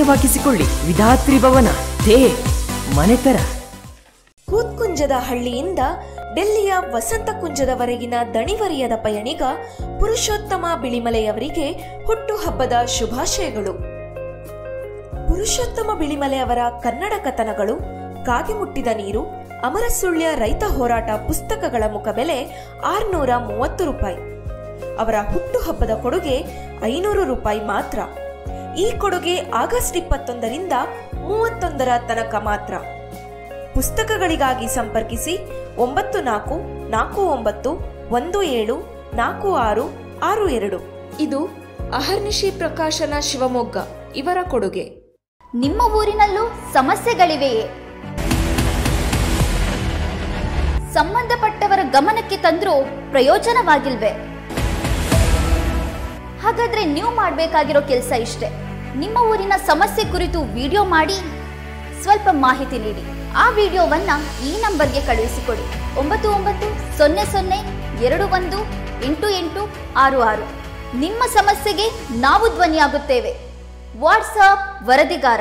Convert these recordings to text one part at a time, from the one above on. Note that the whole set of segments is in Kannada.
ಸ್ವಾಧೀನವಾಗಿಸಿಕೊಳ್ಳಿ ವಿಧಾತ್ರಿ ಭವನ ದೇ ಮನೆತರ ಕೂತ್ಕುಂಜದ ಹಳ್ಳಿಯಿಂದ ಡೆಲ್ಲಿಯ ವಸಂತ ಕುಂಜದವರೆಗಿನ ದಣಿವರಿಯದ ಪಯಣಿಗ ಪುರುಷೋತ್ತಮ ಬಿಳಿಮಲೆಯವರಿಗೆ ಹುಟ್ಟುಹಬ್ಬದ ಶುಭಾಶಯಗಳು ಪುರುಷೋತ್ತಮ ಬಿಳಿಮಲೆ ಅವರ ಕನ್ನಡ ಕಥನಗಳು ಕಾಗೆ ಮುಟ್ಟಿದ ನೀರು ಅಮರಸುಳ್ಯ ರೈತ ಹೋರಾಟ ಪುಸ್ತಕಗಳ ಮುಖಬೆಲೆ ಆರ್ನೂರ ಮೂವತ್ತು ರೂಪಾಯಿ ಅವರ ಹುಟ್ಟುಹಬ್ಬದ ಕೊಡುಗೆ ಐನೂರು ರೂಪಾಯಿ ಮಾತ್ರ ಈ ಕೊಡುಗೆ ಆಗಸ್ಟ್ ಇಪ್ಪತ್ತೊಂದರಿಂದ ಮೂವತ್ತೊಂದರ ತನಕ ಮಾತ್ರ ಪುಸ್ತಕಗಳಿಗಾಗಿ ಸಂಪರ್ಕಿಸಿ ಒಂಬತ್ತು ನಾಲ್ಕು ನಾಲ್ಕು ಒಂಬತ್ತು ಒಂದು ಏಳು ನಾಲ್ಕು ಆರು ಆರು ಎರಡು ಇದು ಅಹರ್ನಿಶಿ ಪ್ರಕಾಶನ ಶಿವಮೊಗ್ಗ ಇವರ ಕೊಡುಗೆ ನಿಮ್ಮ ಊರಿನಲ್ಲೂ ಸಮಸ್ಯೆಗಳಿವೆಯೇ ಸಂಬಂಧಪಟ್ಟವರ ಗಮನಕ್ಕೆ ತಂದ್ರೂ ಪ್ರಯೋಜನವಾಗಿಲ್ವೇ ಹಾಗಾದ್ರೆ ನೀವು ಮಾಡಬೇಕಾಗಿರೋ ಕೆಲಸ ಇಷ್ಟೇ ನಿಮ್ಮ ಊರಿನ ಸಮಸ್ಯೆ ಕುರಿತು ವಿಡಿಯೋ ಮಾಡಿ ಸ್ವಲ್ಪ ಮಾಹಿತಿ ನೀಡಿ ಆ ವಿಡಿಯೋವನ್ನ ಈ ನಂಬರ್ಗೆ ಕಳುಹಿಸಿಕೊಡಿ ಒಂಬತ್ತು ಒಂಬತ್ತು ಸೊನ್ನೆ ಸೊನ್ನೆ ಎರಡು ಒಂದು ಎಂಟು ಎಂಟು ಆರು ಆರು ನಿಮ್ಮ ಸಮಸ್ಯೆಗೆ ನಾವು ಧ್ವನಿಯಾಗುತ್ತೇವೆ ವಾಟ್ಸಪ್ ವರದಿಗಾರ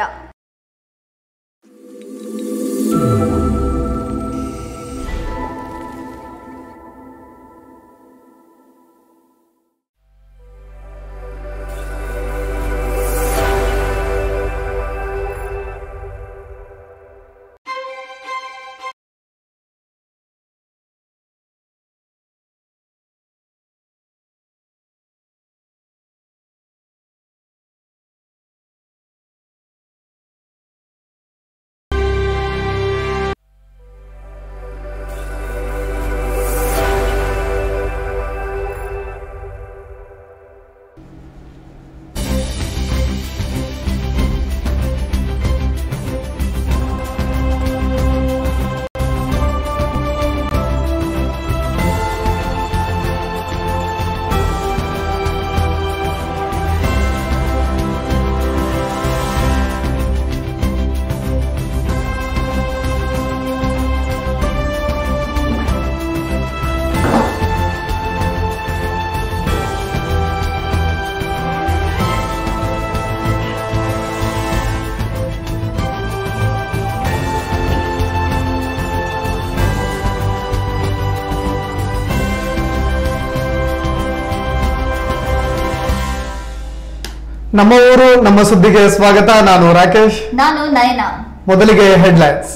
ನಮ್ಮ ಊರು ನಮ್ಮ ಸುದ್ದಿಗೆ ಸ್ವಾಗತ ನಾನು ರಾಕೇಶ್ ನಾನು ನಯನ ಮೊದಲಿಗೆ ಹೆಡ್ಲೈನ್ಸ್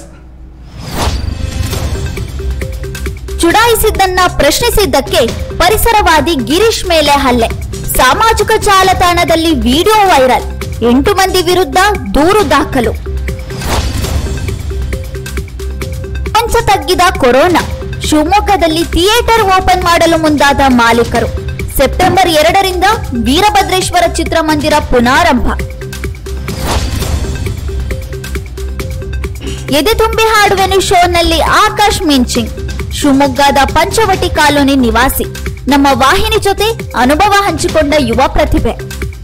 ಚುಡಾಯಿಸಿದ್ದನ್ನ ಪ್ರಶ್ನಿಸಿದ್ದಕ್ಕೆ ಪರಿಸರವಾದಿ ಗಿರೀಶ್ ಮೇಲೆ ಹಲ್ಲೆ ಸಾಮಾಜಿಕ ಜಾಲತಾಣದಲ್ಲಿ ವಿಡಿಯೋ ವೈರಲ್ ಎಂಟು ಮಂದಿ ವಿರುದ್ಧ ದೂರು ದಾಖಲು ಪಂಚ ತಗ್ಗಿದ ಕೊರೋನಾ ಶಿವಮೊಗ್ಗದಲ್ಲಿ ಥಿಯೇಟರ್ ಓಪನ್ ಮಾಡಲು ಮುಂದಾದ ಮಾಲೀಕರು ಸೆಪ್ಟೆಂಬರ್ ಎರಡರಿಂದ ವೀರಭದ್ರೇಶ್ವರ ಚಿತ್ರಮಂದಿರ ಪುನಾರಂಭ ಎದೆ ತುಂಬಿ ಹಾಡುವೆನು ಶೋನಲ್ಲಿ ಆಕಾಶ್ ಮಿಂಚಿಂಗ್ ಶಿವಮೊಗ್ಗದ ಪಂಚವಟಿ ಕಾಲೋನಿ ನಿವಾಸಿ ನಮ್ಮ ವಾಹಿನಿ ಜೊತೆ ಅನುಭವ ಹಂಚಿಕೊಂಡ ಯುವ ಪ್ರತಿಭೆ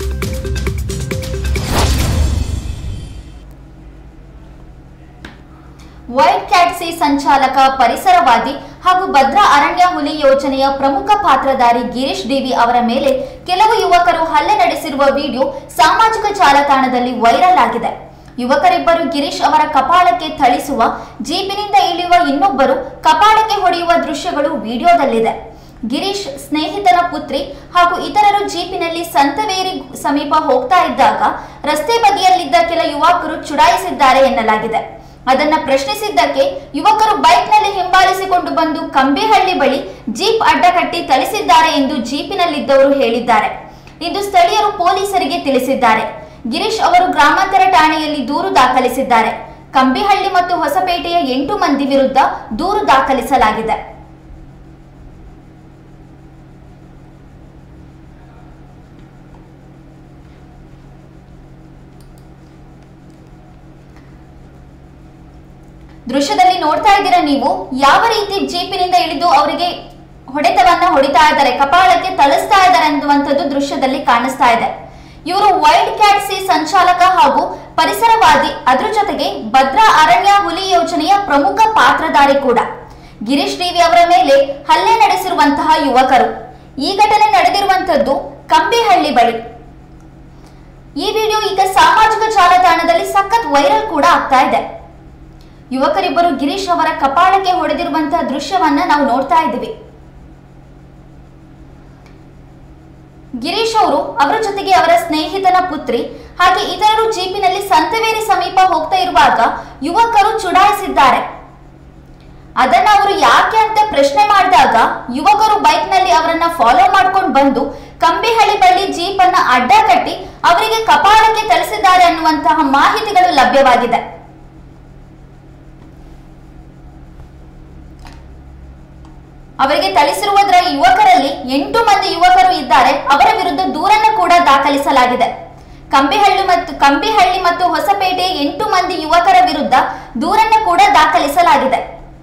ವೈಲ್ಡ್ ಕ್ಯಾಟ್ಸಿ ಸಂಚಾಲಕ ಪರಿಸರವಾದಿ ಹಾಗೂ ಭದ್ರಾ ಅರಣ್ಯ ಹುಲಿ ಯೋಜನೆಯ ಪ್ರಮುಖ ಪಾತ್ರಧಾರಿ ಗಿರೀಶ್ ಡಿವಿ ಅವರ ಮೇಲೆ ಕೆಲವು ಯುವಕರು ಹಲ್ಲೆ ನಡೆಸಿರುವ ವಿಡಿಯೋ ಸಾಮಾಜಿಕ ಜಾಲತಾಣದಲ್ಲಿ ವೈರಲ್ ಆಗಿದೆ ಯುವಕರಿಬ್ಬರು ಗಿರೀಶ್ ಅವರ ಕಪಾಳಕ್ಕೆ ಥಳಿಸುವ ಜೀಪಿನಿಂದ ಇಳಿಯುವ ಇನ್ನೊಬ್ಬರು ಕಪಾಳಕ್ಕೆ ಹೊಡೆಯುವ ದೃಶ್ಯಗಳು ವಿಡಿಯೋದಲ್ಲಿದೆ ಗಿರೀಶ್ ಸ್ನೇಹಿತನ ಪುತ್ರಿ ಹಾಗೂ ಇತರರು ಜೀಪಿನಲ್ಲಿ ಸಂತವೇರಿ ಸಮೀಪ ಹೋಗ್ತಾ ಇದ್ದಾಗ ರಸ್ತೆ ಬದಿಯಲ್ಲಿದ್ದ ಕೆಲ ಯುವಕರು ಚುಡಾಯಿಸಿದ್ದಾರೆ ಎನ್ನಲಾಗಿದೆ ಅದನ್ನ ಪ್ರಶ್ನಿಸಿದ್ದಕ್ಕೆ ಯುವಕರು ಬೈಕ್ನಲ್ಲಿ ಹಿಂಬಾಲಿಸಿಕೊಂಡು ಬಂದು ಕಂಬಿಹಳ್ಳಿ ಬಳಿ ಜೀಪ್ ಅಡ್ಡಕಟ್ಟಿ ಥಳಿಸಿದ್ದಾರೆ ಎಂದು ಜೀಪಿನಲ್ಲಿದ್ದವರು ಹೇಳಿದ್ದಾರೆ ಇಂದು ಸ್ಥಳೀಯರು ಪೊಲೀಸರಿಗೆ ತಿಳಿಸಿದ್ದಾರೆ ಗಿರೀಶ್ ಅವರು ಗ್ರಾಮಾಂತರ ಠಾಣೆಯಲ್ಲಿ ದೂರು ದಾಖಲಿಸಿದ್ದಾರೆ ಕಂಬಿಹಳ್ಳಿ ಮತ್ತು ಹೊಸಪೇಟೆಯ ಎಂಟು ಮಂದಿ ವಿರುದ್ಧ ದೂರು ದಾಖಲಿಸಲಾಗಿದೆ ದೃಶ್ಯದಲ್ಲಿ ನೋಡ್ತಾ ಇದ್ದೀರಾ ನೀವು ಯಾವ ರೀತಿ ಜೀಪಿನಿಂದ ಇಳಿದು ಅವರಿಗೆ ಹೊಡೆತವನ್ನ ಹೊಡಿತಾ ಇದ್ದಾರೆ ಕಪಾಳಕ್ಕೆ ತಳಿಸ್ತಾ ಇದ್ದಾರೆ ಅನ್ನುವಂಥದ್ದು ದೃಶ್ಯದಲ್ಲಿ ಕಾಣಿಸ್ತಾ ಇದೆ ಇವರು ವೈಲ್ಡ್ ಕ್ಯಾಟ್ಸಿ ಸಂಚಾಲಕ ಹಾಗೂ ಪರಿಸರವಾದಿ ಅದ್ರ ಜೊತೆಗೆ ಭದ್ರಾ ಅರಣ್ಯ ಹುಲಿ ಯೋಜನೆಯ ಪ್ರಮುಖ ಪಾತ್ರಧಾರಿ ಕೂಡ ಗಿರೀಶ್ ಡಿವಿ ಅವರ ಮೇಲೆ ಹಲ್ಲೆ ನಡೆಸಿರುವಂತಹ ಯುವಕರು ಈ ಘಟನೆ ನಡೆದಿರುವಂತದ್ದು ಕಂಬಿಹಳ್ಳಿ ಬಳಿ ಈ ವಿಡಿಯೋ ಈಗ ಸಾಮಾಜಿಕ ಜಾಲತಾಣದಲ್ಲಿ ಆಗ್ತಾ ಇದೆ ಯುವಕರಿಬ್ಬರು ಗಿರೀಶ್ ಅವರ ಕಪಾಳಕ್ಕೆ ಹೊಡೆದಿರುವಂತಹ ದೃಶ್ಯವನ್ನ ನಾವು ನೋಡ್ತಾ ಇದ್ದೀವಿ ಗಿರೀಶ್ ಅವರು ಅವರ ಜೊತೆಗೆ ಅವರ ಸ್ನೇಹಿತನ ಪುತ್ರಿ ಹಾಗೆ ಇತರರು ಜೀಪಿನಲ್ಲಿ ಸಂತವೇರಿ ಸಮೀಪ ಹೋಗ್ತಾ ಇರುವಾಗ ಯುವಕರು ಚುಡಾಯಿಸಿದ್ದಾರೆ ಅದನ್ನ ಅವರು ಯಾಕೆ ಅಂತ ಪ್ರಶ್ನೆ ಮಾಡಿದಾಗ ಯುವಕರು ಬೈಕ್ ನಲ್ಲಿ ಅವರನ್ನ ಫಾಲೋ ಮಾಡ್ಕೊಂಡು ಬಂದು ಕಂಬಿಹಳ್ಳಿ ಬಳಿ ಜೀಪ್ ಅನ್ನ ಅಡ್ಡ ಕಟ್ಟಿ ಅವರಿಗೆ ಕಪಾಳಕ್ಕೆ ಥಳಿಸಿದ್ದಾರೆ ಅನ್ನುವಂತಹ ಮಾಹಿತಿಗಳು ಲಭ್ಯವಾಗಿದೆ ಅವರಿಗೆ ಥಳಿಸಿರುವುದರ ಯುವಕರಲ್ಲಿ ಎಂಟು ಮಂದಿ ಯುವಕರು ಇದ್ದಾರೆ ಅವರ ವಿರುದ್ಧ ದೂರನ್ನು ಕೂಡ ದಾಖಲಿಸಲಾಗಿದೆ ಕಂಬಿಹಳ್ಳಿ ಮತ್ತು ಕಂಬಿಹಳ್ಳಿ ಮತ್ತು ಹೊಸಪೇಟೆ ಎಂಟು ಮಂದಿ ಯುವಕರ ವಿರುದ್ಧ ದೂರನ್ನು ಕೂಡ ದಾಖಲಿಸಲಾಗಿದೆ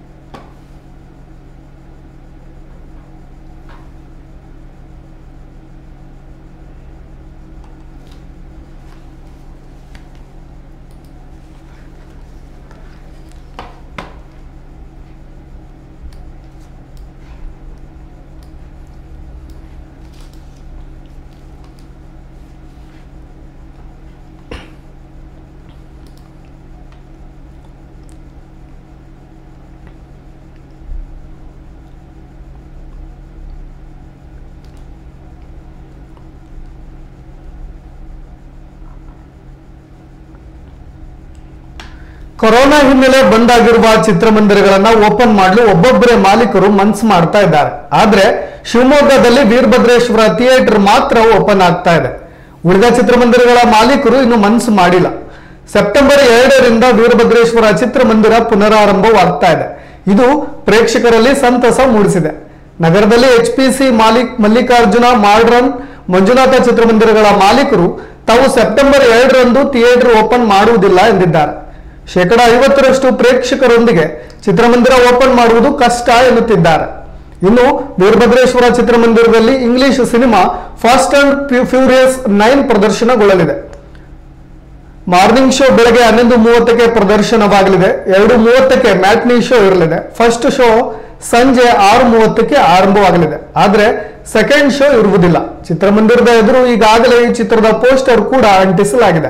ಕೊರೋನಾ ಹಿನ್ನೆಲೆ ಬಂದ್ ಆಗಿರುವ ಚಿತ್ರಮಂದಿರಗಳನ್ನ ಓಪನ್ ಮಾಡಲು ಒಬ್ಬೊಬ್ಬರೇ ಮಾಲೀಕರು ಮನ್ಸು ಮಾಡ್ತಾ ಇದ್ದಾರೆ ಆದ್ರೆ ಶಿವಮೊಗ್ಗದಲ್ಲಿ ವೀರಭದ್ರೇಶ್ವರ ಥಿಯೇಟರ್ ಮಾತ್ರ ಓಪನ್ ಆಗ್ತಾ ಇದೆ ಉಳಿದ ಚಿತ್ರಮಂದಿರಗಳ ಮಾಲೀಕರು ಇನ್ನು ಮನ್ಸು ಮಾಡಿಲ್ಲ ಸೆಪ್ಟೆಂಬರ್ ಎರಡರಿಂದ ವೀರಭದ್ರೇಶ್ವರ ಚಿತ್ರಮಂದಿರ ಪುನರಾರಂಭವಾಗ್ತಾ ಇದೆ ಇದು ಪ್ರೇಕ್ಷಕರಲ್ಲಿ ಸಂತಸ ಮೂಡಿಸಿದೆ ನಗರದಲ್ಲಿ ಎಚ್ ಪಿ ಸಿ ಮಾಲಿಕ್ ಮಲ್ಲಿಕಾರ್ಜುನ ಮಾಡ್ರನ್ ಮಂಜುನಾಥ ಚಿತ್ರಮಂದಿರಗಳ ಮಾಲೀಕರು ತಾವು ಸೆಪ್ಟೆಂಬರ್ ಎರಡರಂದು ಥಿಯೇಟರ್ ಓಪನ್ ಮಾಡುವುದಿಲ್ಲ ಎಂದಿದ್ದಾರೆ ಶೇಕಡ ಐವತ್ತರಷ್ಟು ಪ್ರೇಕ್ಷಕರೊಂದಿಗೆ ಚಿತ್ರಮಂದಿರ ಓಪನ್ ಮಾಡುವುದು ಕಷ್ಟ ಎನ್ನುತ್ತಿದ್ದಾರೆ ಇನ್ನು ವೀರಭದ್ರೇಶ್ವರ ಚಿತ್ರಮಂದಿರದಲ್ಲಿ English cinema fast and furious nine ಪ್ರದರ್ಶನಗೊಳ್ಳಲಿದೆ ಮಾರ್ನಿಂಗ್ ಶೋ ಬೆಳಗ್ಗೆ ಹನ್ನೊಂದು ಮೂವತ್ತಕ್ಕೆ ಪ್ರದರ್ಶನವಾಗಲಿದೆ ಎರಡು ಮೂವತ್ತಕ್ಕೆ ಮ್ಯಾಟ್ನಿ ಶೋ ಇರಲಿದೆ ಫಸ್ಟ್ ಶೋ ಸಂಜೆ ಆರು ಮೂವತ್ತಕ್ಕೆ ಆರಂಭವಾಗಲಿದೆ ಆದ್ರೆ ಸೆಕೆಂಡ್ ಶೋ ಇರುವುದಿಲ್ಲ ಚಿತ್ರಮಂದಿರದ ಎದುರು ಈಗಾಗಲೇ ಈ ಚಿತ್ರದ ಪೋಸ್ಟರ್ ಕೂಡ ಅಂಟಿಸಲಾಗಿದೆ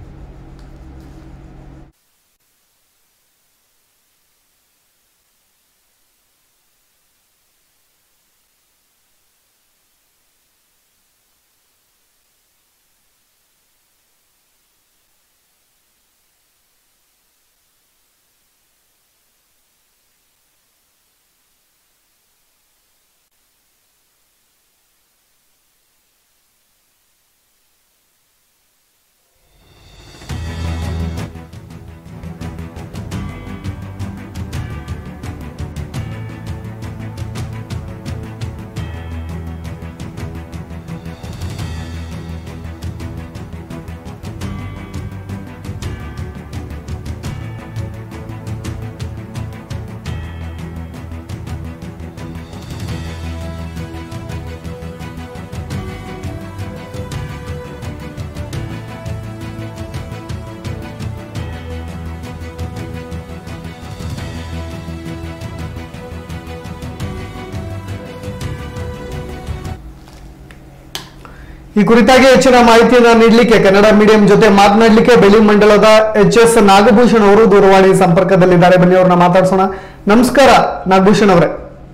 ಈ ಕುರಿತಾಗಿ ಹೆಚ್ಚಿನ ಮಾಹಿತಿಯನ್ನು ನೀಡಲಿಕ್ಕೆ ಕನ್ನಡ ಮೀಡಿಯಂ ಜೊತೆ ಮಾತನಾಡಲಿಕ್ಕೆ ಬೆಳಿ ಮಂಡಲದ ಎಚ್ ಎಸ್ ನಾಗಭೂಷಣ್ ಅವರು ದೂರವಾಣಿ ಸಂಪರ್ಕದಲ್ಲಿದ್ದಾರೆ ಬನ್ನಿ ಅವ್ರನ್ನ ಮಾತಾಡ್ಸೋಣ ನಮಸ್ಕಾರ ನಾಗಭೂಷಣ್ ಅವರೇ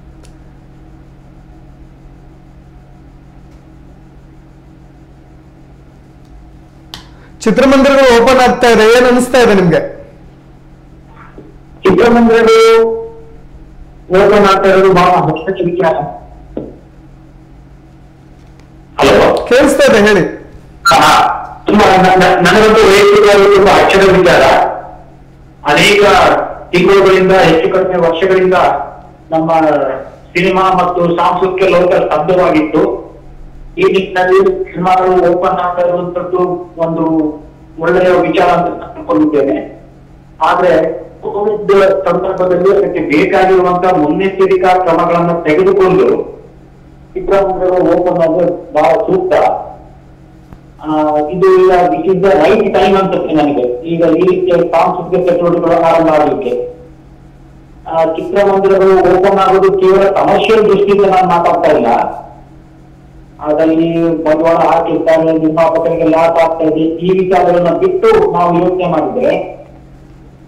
ಚಿತ್ರಮಂದಿರಗಳು ಓಪನ್ ಆಗ್ತಾ ಇದೆ ಏನ್ ಅನಿಸ್ತಾ ಇದೆ ನಿಮ್ಗೆ ಚಿತ್ರಮಂದಿರಗಳು ಓಪನ್ ಆಗ್ತಾ ಇರೋದು ಬಹಳ ಹರ್ಷದ ವಿಚಾರ ಹಲೋ ಕೇಳಿಸ್ತಾ ಇದೆ ಹೇಳಿ ತುಂಬಾ ನ- ನ- ನನಗಂತೂ ವೈಯಕ್ತಿಕವಾಗಿ ತುಂಬಾ ಹರ್ಷದ ವಿಚಾರ ಅನೇಕ ತಿಂಗಳುಗಳಿಂದ ಹೆಚ್ಚು ಕಡಿಮೆ ವರ್ಷಗಳಿಂದ ನಮ್ಮ ಸಿನಿಮಾ ಮತ್ತು ಸಾಂಸ್ಕೃತಿಕ ಲೋಕ ಸ್ತಬ್ಧವಾಗಿತ್ತು ಈ ನಿಟ್ಟಿನಲ್ಲಿ ಸಿನಿಮಾಗಳು ಓಪನ್ ಆಗ್ತಾ ಇರುವಂತದ್ದು ಒಂದು ಒಳ್ಳೆಯ ವಿಚಾರ ಅಂತ ನಾನು ಅನ್ಕೊಂಡಿದ್ದೇನೆ ಆದ್ರೆ ಕೋವಿಡ್ ಸಂದರ್ಭದಲ್ಲಿ ಅದಕ್ಕೆ ಬೇಕಾಗಿರುವಂತಹ ಮುನ್ನೆಚ್ಚರಿಕಾ ಕ್ರಮಗಳನ್ನು ತೆಗೆದುಕೊಂಡು ಚಿತ್ರಮಂದಿರಗಳು ಓಪನ್ ಆದ್ರೆ ಬಹಳ ಸೂಕ್ತ ಆ, ಇದು ಈಗ it is the right time ಅನ್ಸುತ್ತೆ ನನಗೆ ಈಗ ಈ ರೀತಿಯ ಸಾಂಸ್ಕೃತಿಕ ಚಟುವಟಿಕೆಗಳು ಆರಂಭ ಆಗಲಿಕ್ಕೆ ಆ, ಚಿತ್ರಮಂದಿರಗಳು ಓಪನ್ ಆಗೋದು ಕೇವಲ ಕಮರ್ಷಿಯಲ್ ದೃಷ್ಟಿಯಿಂದ ನಾನು ಮಾತಾಡ್ತಾ ಇಲ್ಲ ಅದರಲ್ಲಿ ಬಂಡವಾಳ ಹಾಕಿರ್ತಾರೆ ನಿರ್ಮಾಪಕರಿಗೆ ಲಾಸ್ ಆಗ್ತಾ ಇದೆ ಈ ವಿಚಾರಗಳನ್ನ ಬಿಟ್ಟು ನಾವು ಯೋಚನೆ ಮಾಡಿದ್ರೆ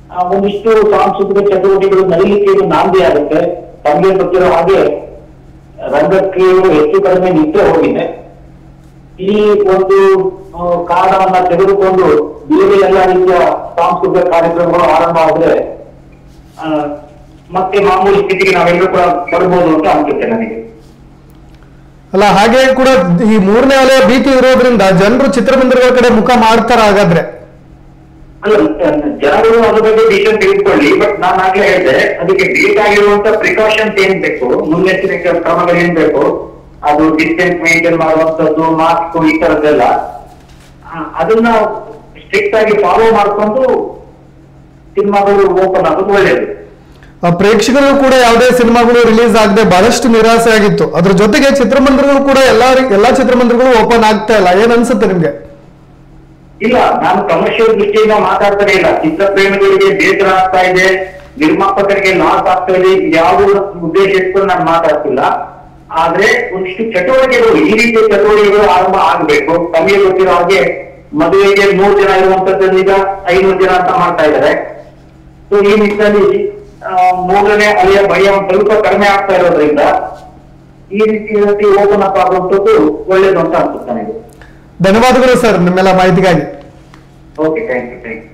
ಆ, ಒಂದಿಷ್ಟು ಸಾಂಸ್ಕೃತಿಕ ಚಟುವಟಿಕೆಗಳು ನಡೀಲಿಕ್ಕೆ ಇದು ನಾಂದಿ ಆಗುತ್ತೆ ತಮಗೆ ಗೊತ್ತಿರೋ ಹಾಗೆ ರಂಗಕ್ರಿಯೆಗಳು ಹೆಚ್ಚು ಕಡಿಮೆ ನಿಂತೇ ಹೋಗಿದೆ ಈ ಒಂದು ಆ, ಕಾರಣವನ್ನ ತೆಗೆದುಕೊಂಡು ಬೇರೆ ಎಲ್ಲ ರೀತಿಯ ಸಾಂಸ್ಕೃತಿಕ ಕಾರ್ಯಕ್ರಮಗಳು ಆರಂಭ ಆದ್ರೆ ಆ, ಮತ್ತೆ ಮಾಮೂಲಿ ಸ್ಥಿತಿಗೆ ನಾವೆಲ್ಲರೂ ಕೂಡ ಬರ್ಬೋದು ಅಂತ ಅನ್ಸುತ್ತೆ ನನಗೆ ಅಲ್ಲ ಹಾಗೆ ಕೂಡ ಈ ಮೂರನೇ ಅಲೆಯ ಭೀತಿ ಇರೋದ್ರಿಂದ ಜನರು ಚಿತ್ರಮಂದಿರಗಳ ಕಡೆ ಮುಖ ಮಾಡ್ತಾರ ಹಾಗಾದ್ರೆ ಅಲ್ಲ ಜನರು ಅದ್ರ ಬಗ್ಗೆ ಡಿಸಿಷನ್ ತೆಗೆದುಕೊಳ್ಳಿ ಬಟ್ ನಾನು ಆಗ್ಲೇ ಹೇಳಿದೆ ಅದಕ್ಕೆ ಬೇಕಾಗಿರುವಂತ ಪ್ರಿಕಾಷನ್ಸ್ ಏನ್ ಬೇಕು ಮುನ್ನೆಚ್ಚರಿಕೆ ಕ್ರಮಗಳು ಏನ್ ಬೇಕು ಅದು ಡಿಸ್ಟೆನ್ಸ್ ಮೇಂಟೈನ್ ಮಾಡುವಂತದ್ದು ಮಾಸ್ಕ್ ಈ ತರದ್ದೆಲ್ಲ ಆ, ಅದನ್ನ ಸ್ಟ್ರಿಕ್ಟ್ ಆಗಿ ಫಾಲೋ ಮಾಡ್ಕೊಂಡು ಸಿನಿಮಾಗಳು ಓಪನ್ ಆಗೋದು ಒಳ್ಳೇದು ಆ, ಪ್ರೇಕ್ಷಕರಿಗೂ ಕೂಡ ಯಾವುದೇ ಸಿನಿಮಾಗಳು ರಿಲೀಸ್ ಆಗದೆ ಬಹಳಷ್ಟು ನಿರಾಸೆ ಆಗಿತ್ತು ಅದ್ರ ಜೊತೆಗೆ ಚಿತ್ರಮಂದಿರಗಳು ಕೂಡ ಎಲ್ಲಾ ರೀ- ಎಲ್ಲಾ ಚಿತ್ರಮಂದಿರಗಳು ಓಪನ್ ಆಗ್ತಾ ಇಲ್ಲ ಏನ್ ಅನ್ಸುತ್ತೆ ನಿಮ್ಗೆ ಇಲ್ಲ ನಾನು ಕಮರ್ಷಿಯಲ್ ದೃಷ್ಟಿಯಿಂದ ಮಾತಾಡ್ತಾನೆ ಇಲ್ಲ ಚಿತ್ರಪ್ರೇಮಿಗಳಿಗೆ ಬೇಸರ ಆಗ್ತಾ ಇದೆ ನಿರ್ಮಾಪಕರಿಗೆ ಲಾಸ್ ಆಗ್ತಾ ಇದೆ ಯಾವುದು ಉದ್ದೇಶ ಇಟ್ಕೊಂಡು ನಾನು ಮಾತಾಡ್ತಿಲ್ಲ ಆದ್ರೆ ಒಂದಿಷ್ಟು ಚಟುವಟಿಕೆಗಳು ಈ ರೀತಿಯ ಚಟುವಟಿಕೆಗಳು ಆರಂಭ ಆಗ್ಬೇಕು ತಮಗೆ ಗೊತ್ತಿರೋ ಹಾಗೆ ಮದುವೆಗೆ ನೂರು ಜನ ಇರುವಂತದ್ದನ್ನ ಈಗ ಐನೂರು ಜನ ಅಂತ ಮಾಡ್ತಾ ಇದ್ದಾರೆ ಸೊ ಈ ನಿಟ್ಟಿನಲ್ಲಿ ಆ, ಮೂರನೇ ಅಲೆಯ ಭಯ ಒಂದ್ ಸ್ವಲ್ಪ ಕಡಿಮೆ ಆಗ್ತಾ ಇರೋದ್ರಿಂದ ಈ ರೀತಿ ಓಪನ್ ಅಪ್ ಆಗುವಂಥದ್ದು ಒಳ್ಳೇದು ಅಂತ ಅನ್ಸುತ್ತೆ ನನಗೆ ಧನ್ಯವಾದಗಳು ಸರ್ ನಿಮ್ಮೆಲ್ಲ ಮಾಹಿತಿಗಾಗಿ okay thank you thank you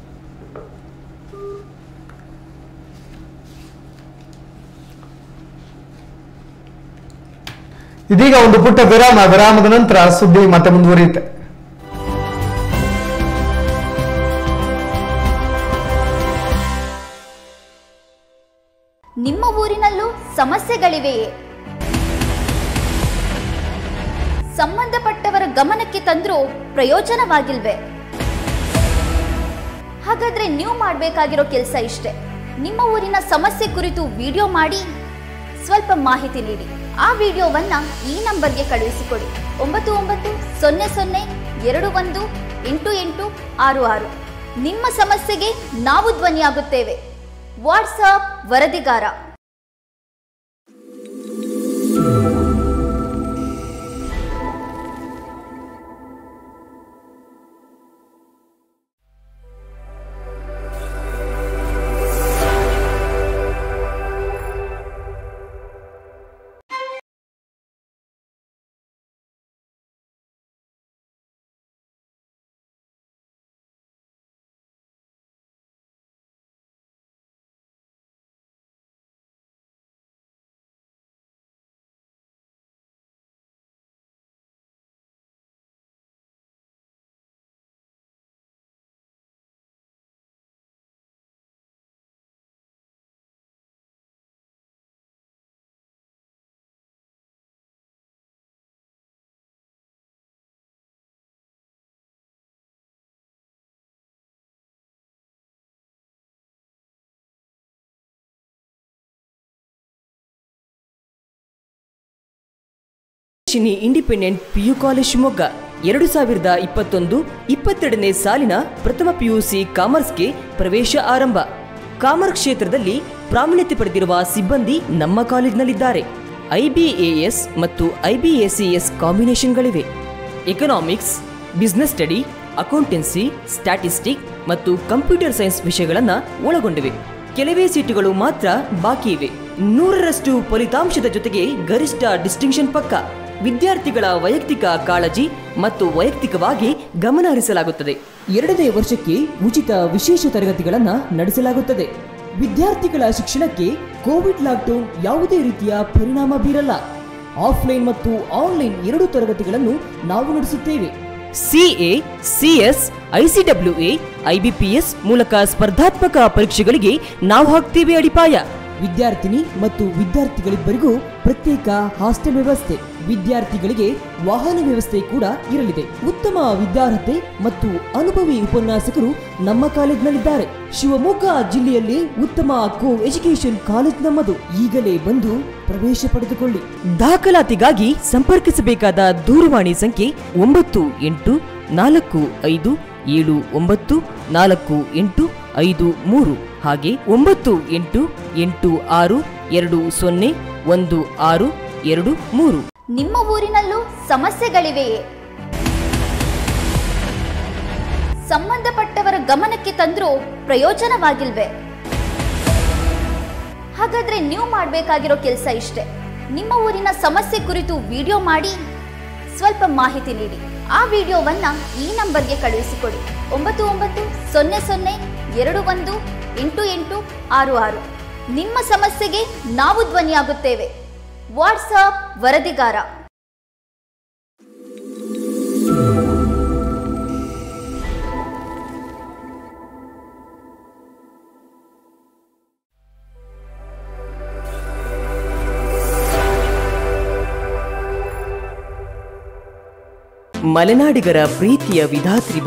ಇದೀಗ ಒಂದು ಪುಟ್ಟ ವಿರಾಮ ವಿರಾಮದ ನಂತರ ಸುದ್ದಿ ಮತ್ತೆ ಮುಂದುವರಿಯುತ್ತೆ ನಿಮ್ಮ ಊರಿನಲ್ಲೂ ಸಮಸ್ಯೆಗಳಿವೆಯೇ ಸಂಬಂಧಪಟ್ಟವರ ಗಮನಕ್ಕೆ ತಂದ್ರೂ ಪ್ರಯೋಜನವಾಗಿಲ್ವೇ ಹಾಗಾದ್ರೆ ನೀವು ಮಾಡಬೇಕಾಗಿರೋ ಕೆಲಸ ಇಷ್ಟೇ ನಿಮ್ಮ ಊರಿನ ಸಮಸ್ಯೆ ಕುರಿತು ವಿಡಿಯೋ ಮಾಡಿ ಸ್ವಲ್ಪ ಮಾಹಿತಿ ನೀಡಿ ಆ ವಿಡಿಯೋವನ್ನ ಈ ನಂಬರ್ಗೆ ಕಳುಹಿಸಿಕೊಡಿ ಒಂಬತ್ತು ಒಂಬತ್ತು ಸೊನ್ನೆ ಸೊನ್ನೆ ಎರಡು ಒಂದು ಎಂಟು ಎಂಟು ಆರು ಆರು ನಿಮ್ಮ ಸಮಸ್ಯೆಗೆ ನಾವು ಧ್ವನಿಯಾಗುತ್ತೇವೆ ವಾಟ್ಸಾಪ್ ವರದಿಗಾರ ಶಿನಿ ಇಂಡಿಪೆಂಡೆಂಟ್ ಪಿಯು ಕಾಲೇಜ್ ಶಿವಮೊಗ್ಗ ಎರಡು ಸಾವಿರದ ಇಪ್ಪತ್ತೊಂದು ಇಪ್ಪತ್ತೆರಡನೇ ಸಾಲಿನ ಪ್ರಥಮ ಪಿಯುಸಿ ಕಾಮರ್ಸ್ಗೆ ಪ್ರವೇಶ ಆರಂಭ ಕಾಮರ್ಸ್ ಕ್ಷೇತ್ರದಲ್ಲಿ ಪ್ರಾವೀಣ್ಯತೆ ಪಡೆದಿರುವ ಸಿಬ್ಬಂದಿ ನಮ್ಮ ಕಾಲೇಜಿನಲ್ಲಿದ್ದಾರೆ ಐಬಿಎಎಸ್ ಮತ್ತು ಐಬಿಎಸಿಎಸ್ ಕಾಂಬಿನೇಷನ್ಗಳಿವೆ economics business study accountancy statistic ಮತ್ತು ಕಂಪ್ಯೂಟರ್ ಸೈನ್ಸ್ ವಿಷಯಗಳನ್ನು ಒಳಗೊಂಡಿವೆ ಕೆಲವೇ ಸೀಟುಗಳು ಮಾತ್ರ ಬಾಕಿ ಇವೆ ನೂರರಷ್ಟು ಫಲಿತಾಂಶದ ಜೊತೆಗೆ ಗರಿಷ್ಠ ಡಿಸ್ಟಿಂಕ್ಷನ್ ಪಕ್ಕ ವಿದ್ಯಾರ್ಥಿಗಳ ವೈಯಕ್ತಿಕ ಕಾಳಜಿ ಮತ್ತು ವೈಯಕ್ತಿಕವಾಗಿ ಗಮನ ಹರಿಸಲಾಗುತ್ತದೆ ಎರಡನೇ ವರ್ಷಕ್ಕೆ ಉಚಿತ ವಿಶೇಷ ತರಗತಿಗಳನ್ನು ನಡೆಸಲಾಗುತ್ತದೆ ವಿದ್ಯಾರ್ಥಿಗಳ ಶಿಕ್ಷಣಕ್ಕೆ ಕೋವಿಡ್ ಲಾಕ್ಡೌನ್ ಯಾವುದೇ ರೀತಿಯ ಪರಿಣಾಮ ಬೀರಲ್ಲ ಆಫ್ಲೈನ್ ಮತ್ತು ಆನ್ಲೈನ್ ಎರಡು ತರಗತಿಗಳನ್ನು ನಾವು ನಡೆಸುತ್ತೇವೆ ಸಿಎ ಸಿಎಸ್ ಐಸಿಡಬ್ಲ್ಯೂಎ ಐಬಿಪಿಎಸ್ ಮೂಲಕ ಸ್ಪರ್ಧಾತ್ಮಕ ಪರೀಕ್ಷೆಗಳಿಗೆ ನಾವು ಹಾಕ್ತೇವೆ ಅಡಿಪಾಯ ವಿದ್ಯಾರ್ಥಿನಿ ಮತ್ತು ವಿದ್ಯಾರ್ಥಿಗಳಿಬ್ಬರಿಗೂ ಪ್ರತ್ಯೇಕ ಹಾಸ್ಟೆಲ್ ವ್ಯವಸ್ಥೆ ವಿದ್ಯಾರ್ಥಿಗಳಿಗೆ ವಾಹನ ವ್ಯವಸ್ಥೆ ಕೂಡ ಇರಲಿದೆ ಉತ್ತಮ ವಿದ್ಯಾರ್ಹತೆ ಮತ್ತು ಅನುಭವಿ ಉಪನ್ಯಾಸಕರು ನಮ್ಮ ಕಾಲೇಜಿನಲ್ಲಿದ್ದಾರೆ ಶಿವಮೊಗ್ಗ ಜಿಲ್ಲೆಯಲ್ಲಿ ಉತ್ತಮ ಕೋ ಎಜುಕೇಶನ್ ಕಾಲೇಜ್ ನಮ್ಮದು ಈಗಲೇ ಬಂದು ಪ್ರವೇಶ ಪಡೆದುಕೊಳ್ಳಿ ದಾಖಲಾತಿಗಾಗಿ ಸಂಪರ್ಕಿಸಬೇಕಾದ ದೂರವಾಣಿ ಸಂಖ್ಯೆ ಒಂಬತ್ತು ಎಂಟು ನಾಲ್ಕು ಐದು ಏಳು ಒಂಬತ್ತು ನಾಲ್ಕು ಎಂಟು ಐದು ಮೂರು ಹಾಗೆ ಒಂಬತ್ತು ಎಂಟು ಎಂಟು ಆರು ಎರಡು ಸೊನ್ನೆ ಒಂದು ಆರು ಎರಡು ಮೂರು ನಿಮ್ಮ ಊರಿನಲ್ಲೂ ಸಮಸ್ಯೆಗಳಿವೆಯೇ ಸಂಬಂಧಪಟ್ಟವರ ಗಮನಕ್ಕೆ ತಂದ್ರೂ ಪ್ರಯೋಜನವಾಗಿಲ್ವೇ ಹಾಗಾದ್ರೆ ನೀವು ಮಾಡಬೇಕಾಗಿರೋ ಕೆಲಸ ಇಷ್ಟೇ ನಿಮ್ಮ ಊರಿನ ಸಮಸ್ಯೆ ಕುರಿತು ವಿಡಿಯೋ ಮಾಡಿ ಸ್ವಲ್ಪ ಮಾಹಿತಿ ನೀಡಿ ಆ ವಿಡಿಯೋವನ್ನ ಈ ನಂಬರ್ಗೆ ಕಳುಹಿಸಿಕೊಡಿ ಒಂಬತ್ತು ಒಂಬತ್ತು ಸೊನ್ನೆ ಸೊನ್ನೆ ಎರಡು ಒಂದು ಎಂಟು ಎಂಟು ಆರು ಆರು ನಿಮ್ಮ ಸಮಸ್ಯೆಗೆ ನಾವು ಧ್ವನಿಯಾಗುತ್ತೇವೆ ವಾಟ್ಸಾಪ್ ವರದಿಗಾರ ಮಲೆನಾಡಿಗರ ಪ್ರೀತಿಯ ವಿಧಾತ್ರಿ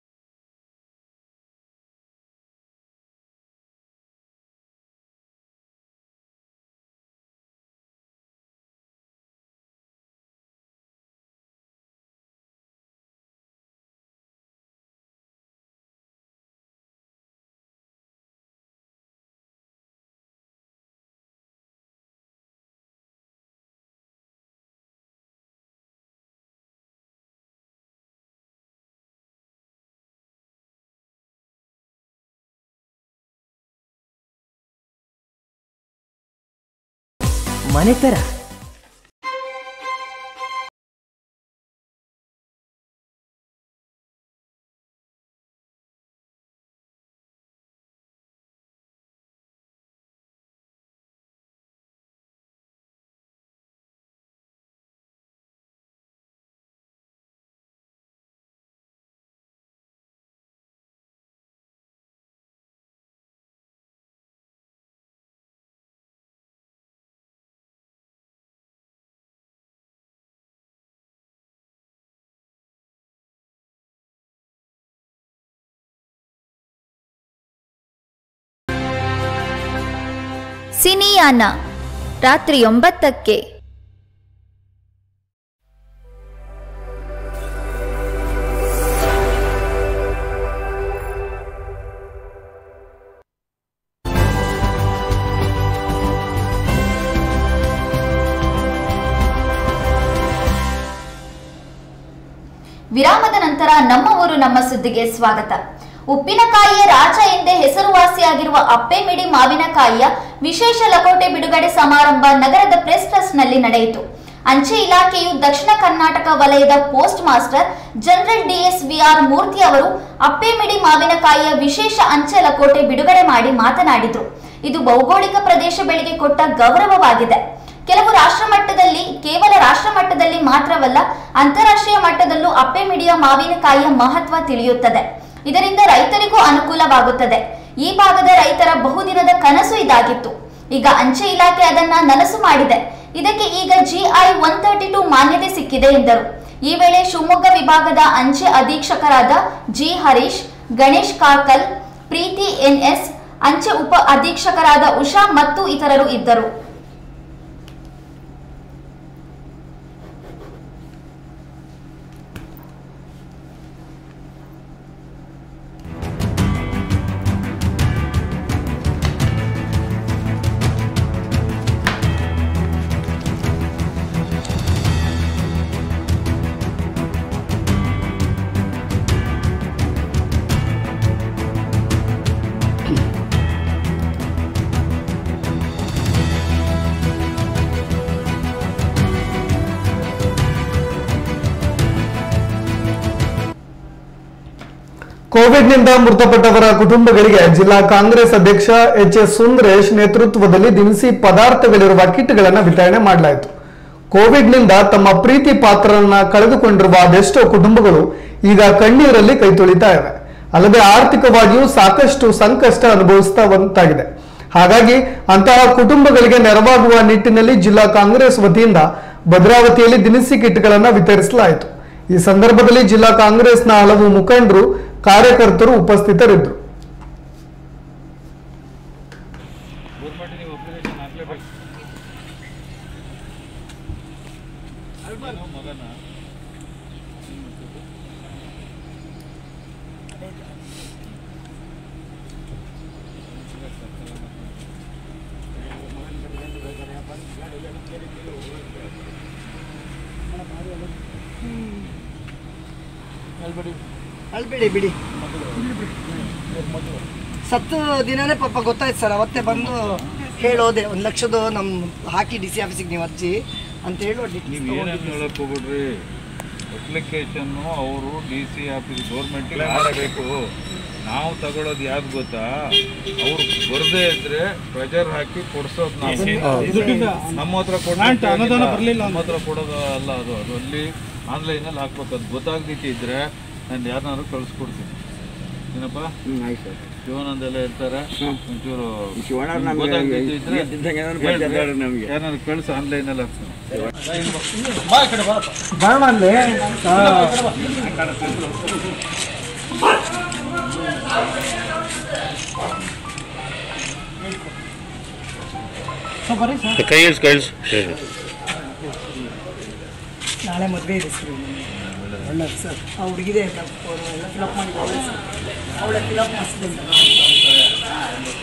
ಮನೆತರ ಸಿನಿಯಾನ ರಾತ್ರಿ ಒಂಬತ್ತಕ್ಕೆ ವಿರಾಮದ ನಂತರ ನಮ್ಮ ಊರು ನಮ್ಮ ಸುದ್ದಿಗೆ ಸ್ವಾಗತ ಉಪ್ಪಿನಕಾಯಿಯ ರಾಜ ಎಂದೇ ಹೆಸರುವಾಸಿಯಾಗಿರುವ ಅಪ್ಪೆಮಿಡಿ ಮಾವಿನಕಾಯಿಯ ವಿಶೇಷ ಲಕೋಟೆ ಬಿಡುಗಡೆ ಸಮಾರಂಭ ನಗರದ ಪ್ರೆಸ್ ಟ್ರಸ್ಟ್ನಲ್ಲಿ ನಡೆಯಿತು ಅಂಚೆ ಇಲಾಖೆಯು ದಕ್ಷಿಣ ಕರ್ನಾಟಕ ವಲಯದ post master general DS VR Murthy ಅವರು ಅಪ್ಪೆಮಿಡಿ ಮಾವಿನಕಾಯಿಯ ವಿಶೇಷ ಅಂಚೆ ಲಕೋಟೆ ಬಿಡುಗಡೆ ಮಾಡಿ ಮಾತನಾಡಿದರು ಇದು ಭೌಗೋಳಿಕ ಪ್ರದೇಶಗಳಿಗೆ ಕೊಟ್ಟ ಗೌರವವಾಗಿದೆ ಕೆಲವು ರಾಷ್ಟ್ರ ಮಟ್ಟದಲ್ಲಿ ಕೇವಲ ರಾಷ್ಟ್ರ ಮಟ್ಟದಲ್ಲಿ ಮಾತ್ರವಲ್ಲ ಅಂತಾರಾಷ್ಟ್ರೀಯ ಮಟ್ಟದಲ್ಲೂ ಅಪ್ಪೆ ಮಿಡಿಯ ಮಾವಿನಕಾಯಿಯ ಮಹತ್ವ ತಿಳಿಯುತ್ತದೆ ಇದರಿಂದ ರೈತರಿಗೂ ಅನುಕೂಲವಾಗುತ್ತದೆ ಈ ಭಾಗದ ರೈತರ ಬಹುದಿನದ ಕನಸು ಇದಾಗಿತ್ತು ಈಗ ಅಂಚೆ ಇಲಾಖೆ ಅದನ್ನ ನನಸು ಮಾಡಿದೆ ಇದಕ್ಕೆ ಈಗ ಜಿಐ ಒನ್ ತರ್ಟಿ ಟು ಮಾನ್ಯತೆ ಸಿಕ್ಕಿದೆ ಎಂದರು ಈ ವೇಳೆ ಶಿವಮೊಗ್ಗ ವಿಭಾಗದ ಅಂಚೆ ಅಧೀಕ್ಷಕರಾದ ಜಿ ಹರೀಶ್ ಗಣೇಶ್ ಕಾರ್ಕಲ್ ಪ್ರೀತಿ ಎನ್ಎಸ್ ಅಂಚೆ ಉಪ ಅಧೀಕ್ಷಕರಾದ ಉಷಾ ಮತ್ತು ಇತರರು ಇದ್ದರು ಕೋವಿಡ್ನಿಂದ ಮೃತಪಟ್ಟವರ ಕುಟುಂಬಗಳಿಗೆ ಜಿಲ್ಲಾ ಕಾಂಗ್ರೆಸ್ ಅಧ್ಯಕ್ಷ ಎಚ್ ಎಸ್ ಸುಂದರೇಶ್ ನೇತೃತ್ವದಲ್ಲಿ ದಿನಸಿ ಪದಾರ್ಥಗಳಿರುವ ಕಿಟ್ಗಳನ್ನು ವಿತರಣೆ ಮಾಡಲಾಯಿತು ಕೋವಿಡ್ನಿಂದ ತಮ್ಮ ಪ್ರೀತಿ ಪಾತ್ರರನ್ನ ಕಳೆದುಕೊಂಡಿರುವ ಅದೆಷ್ಟೋ ಕುಟುಂಬಗಳು ಈಗ ಕಣ್ಣೀರಲ್ಲಿ ಕೈ ತೊಳಿತಾ ಇವೆ ಅಲ್ಲದೆ ಆರ್ಥಿಕವಾಗಿಯೂ ಸಾಕಷ್ಟು ಸಂಕಷ್ಟ ಅನುಭವಿಸುವಂತಾಗಿದೆ ಹಾಗಾಗಿ ಅಂತಹ ಕುಟುಂಬಗಳಿಗೆ ನೆರವಾಗುವ ನಿಟ್ಟಿನಲ್ಲಿ ಜಿಲ್ಲಾ ಕಾಂಗ್ರೆಸ್ ವತಿಯಿಂದ ಭದ್ರಾವತಿಯಲ್ಲಿ ದಿನಸಿ ಕಿಟ್ಗಳನ್ನು ವಿತರಿಸಲಾಯಿತು ಈ ಸಂದರ್ಭದಲ್ಲಿ ಜಿಲ್ಲಾ ಕಾಂಗ್ರೆಸ್ನ ಹಲವು ಮುಖಂಡರು ಕಾರ್ಯಕರ್ತರು ಉಪಸ್ಥಿತರಿದ್ದರು ಅಲ್ಲಿ ಬಿಡಿ ಬಿಡಿ ಸತ್ತು ದಿನನೇ ಪಾಪ ಗೊತ್ತಾಯ್ತು ಸರ್ ಅವತ್ತೇ ಬಂದು ಹೇಳೋದೆ ಒಂದು ಲಕ್ಷದ ನಮ್ಮ ಹಾಕಿ ಡಿ ಸಿ ಆಫೀಸಿಗೆ ನೀವು ಅರ್ಜಿ ಅಂತ ಹೇಳಿ ನೀವು ಏನೇನು ಹೇಳಕ್ ಹೋಗ್ಬಿಡ್ರಿ ಅಪ್ಲಿಕೇಶನ್ನು ಅವರು ಡಿ ಸಿ ಆಫೀಸ್ ಗೌರ್ಮೆಂಟಿಗೆ ಹಾಕಬೇಕು ನಾವು ತಗೊಳ್ಳೋದು ಯಾವ್ದು ಗೊತ್ತಾ ಅವ್ರು ಬರದೇ ಇದ್ರೆ ಪ್ರೆಜರ್ ಹಾಕಿ ಕೊಡ್ಸೋದು ನಾವು ನಮ್ಮ ಹತ್ರ ಕೊಟ್ಟು ನಮ್ಮ ಹತ್ರ ಕೊಡೋದು ಅಲ್ಲ ಅದು ಅದು ಅಲ್ಲಿ ಆನ್ಲೈನಲ್ಲಿ ಹಾಕ್ಬೇಕು ಅದು ಗೊತ್ತಾಗ್ದಿಕ್ಕೆ ಇದ್ರೆ ನಾನು ಯಾರನ್ನಾರು ಕಳಿಸ್ಕೊಡ್ತೀನಿ ಏನಪ್ಪ ಶಿವಾನಂದ ಎಲ್ಲ ಇರ್ತಾರೆ ಒಂಚೂರು ಗೊತ್ತಾಗ್ದಿಕ್ಕೆ ಇದ್ರೆ ಯಾರನ್ನಾರು ಕಳಿಸಿ ಆನ್ಲೈನಲ್ಲಿ ಹಾಕ್ತೀನಿ ಕೈ ಇಳಿಸ್ ಕೈ ಇಳಿಸ್ ನಾಳೆ ಮದುವೆ ಇದೆ ಸರ್ ಒಳ್ಳೆದು ಸರ್ ಆ ಹುಡುಗಿದೆ ಎಲ್ಲ ಫಿಲಪ್ ಮಾಡಿ ಒಳ್ಳೆ ಸರ್ ಅವಳೆ ಫಿಲಪ್ ಮಾಡಿಸಿದೆ ಸರ್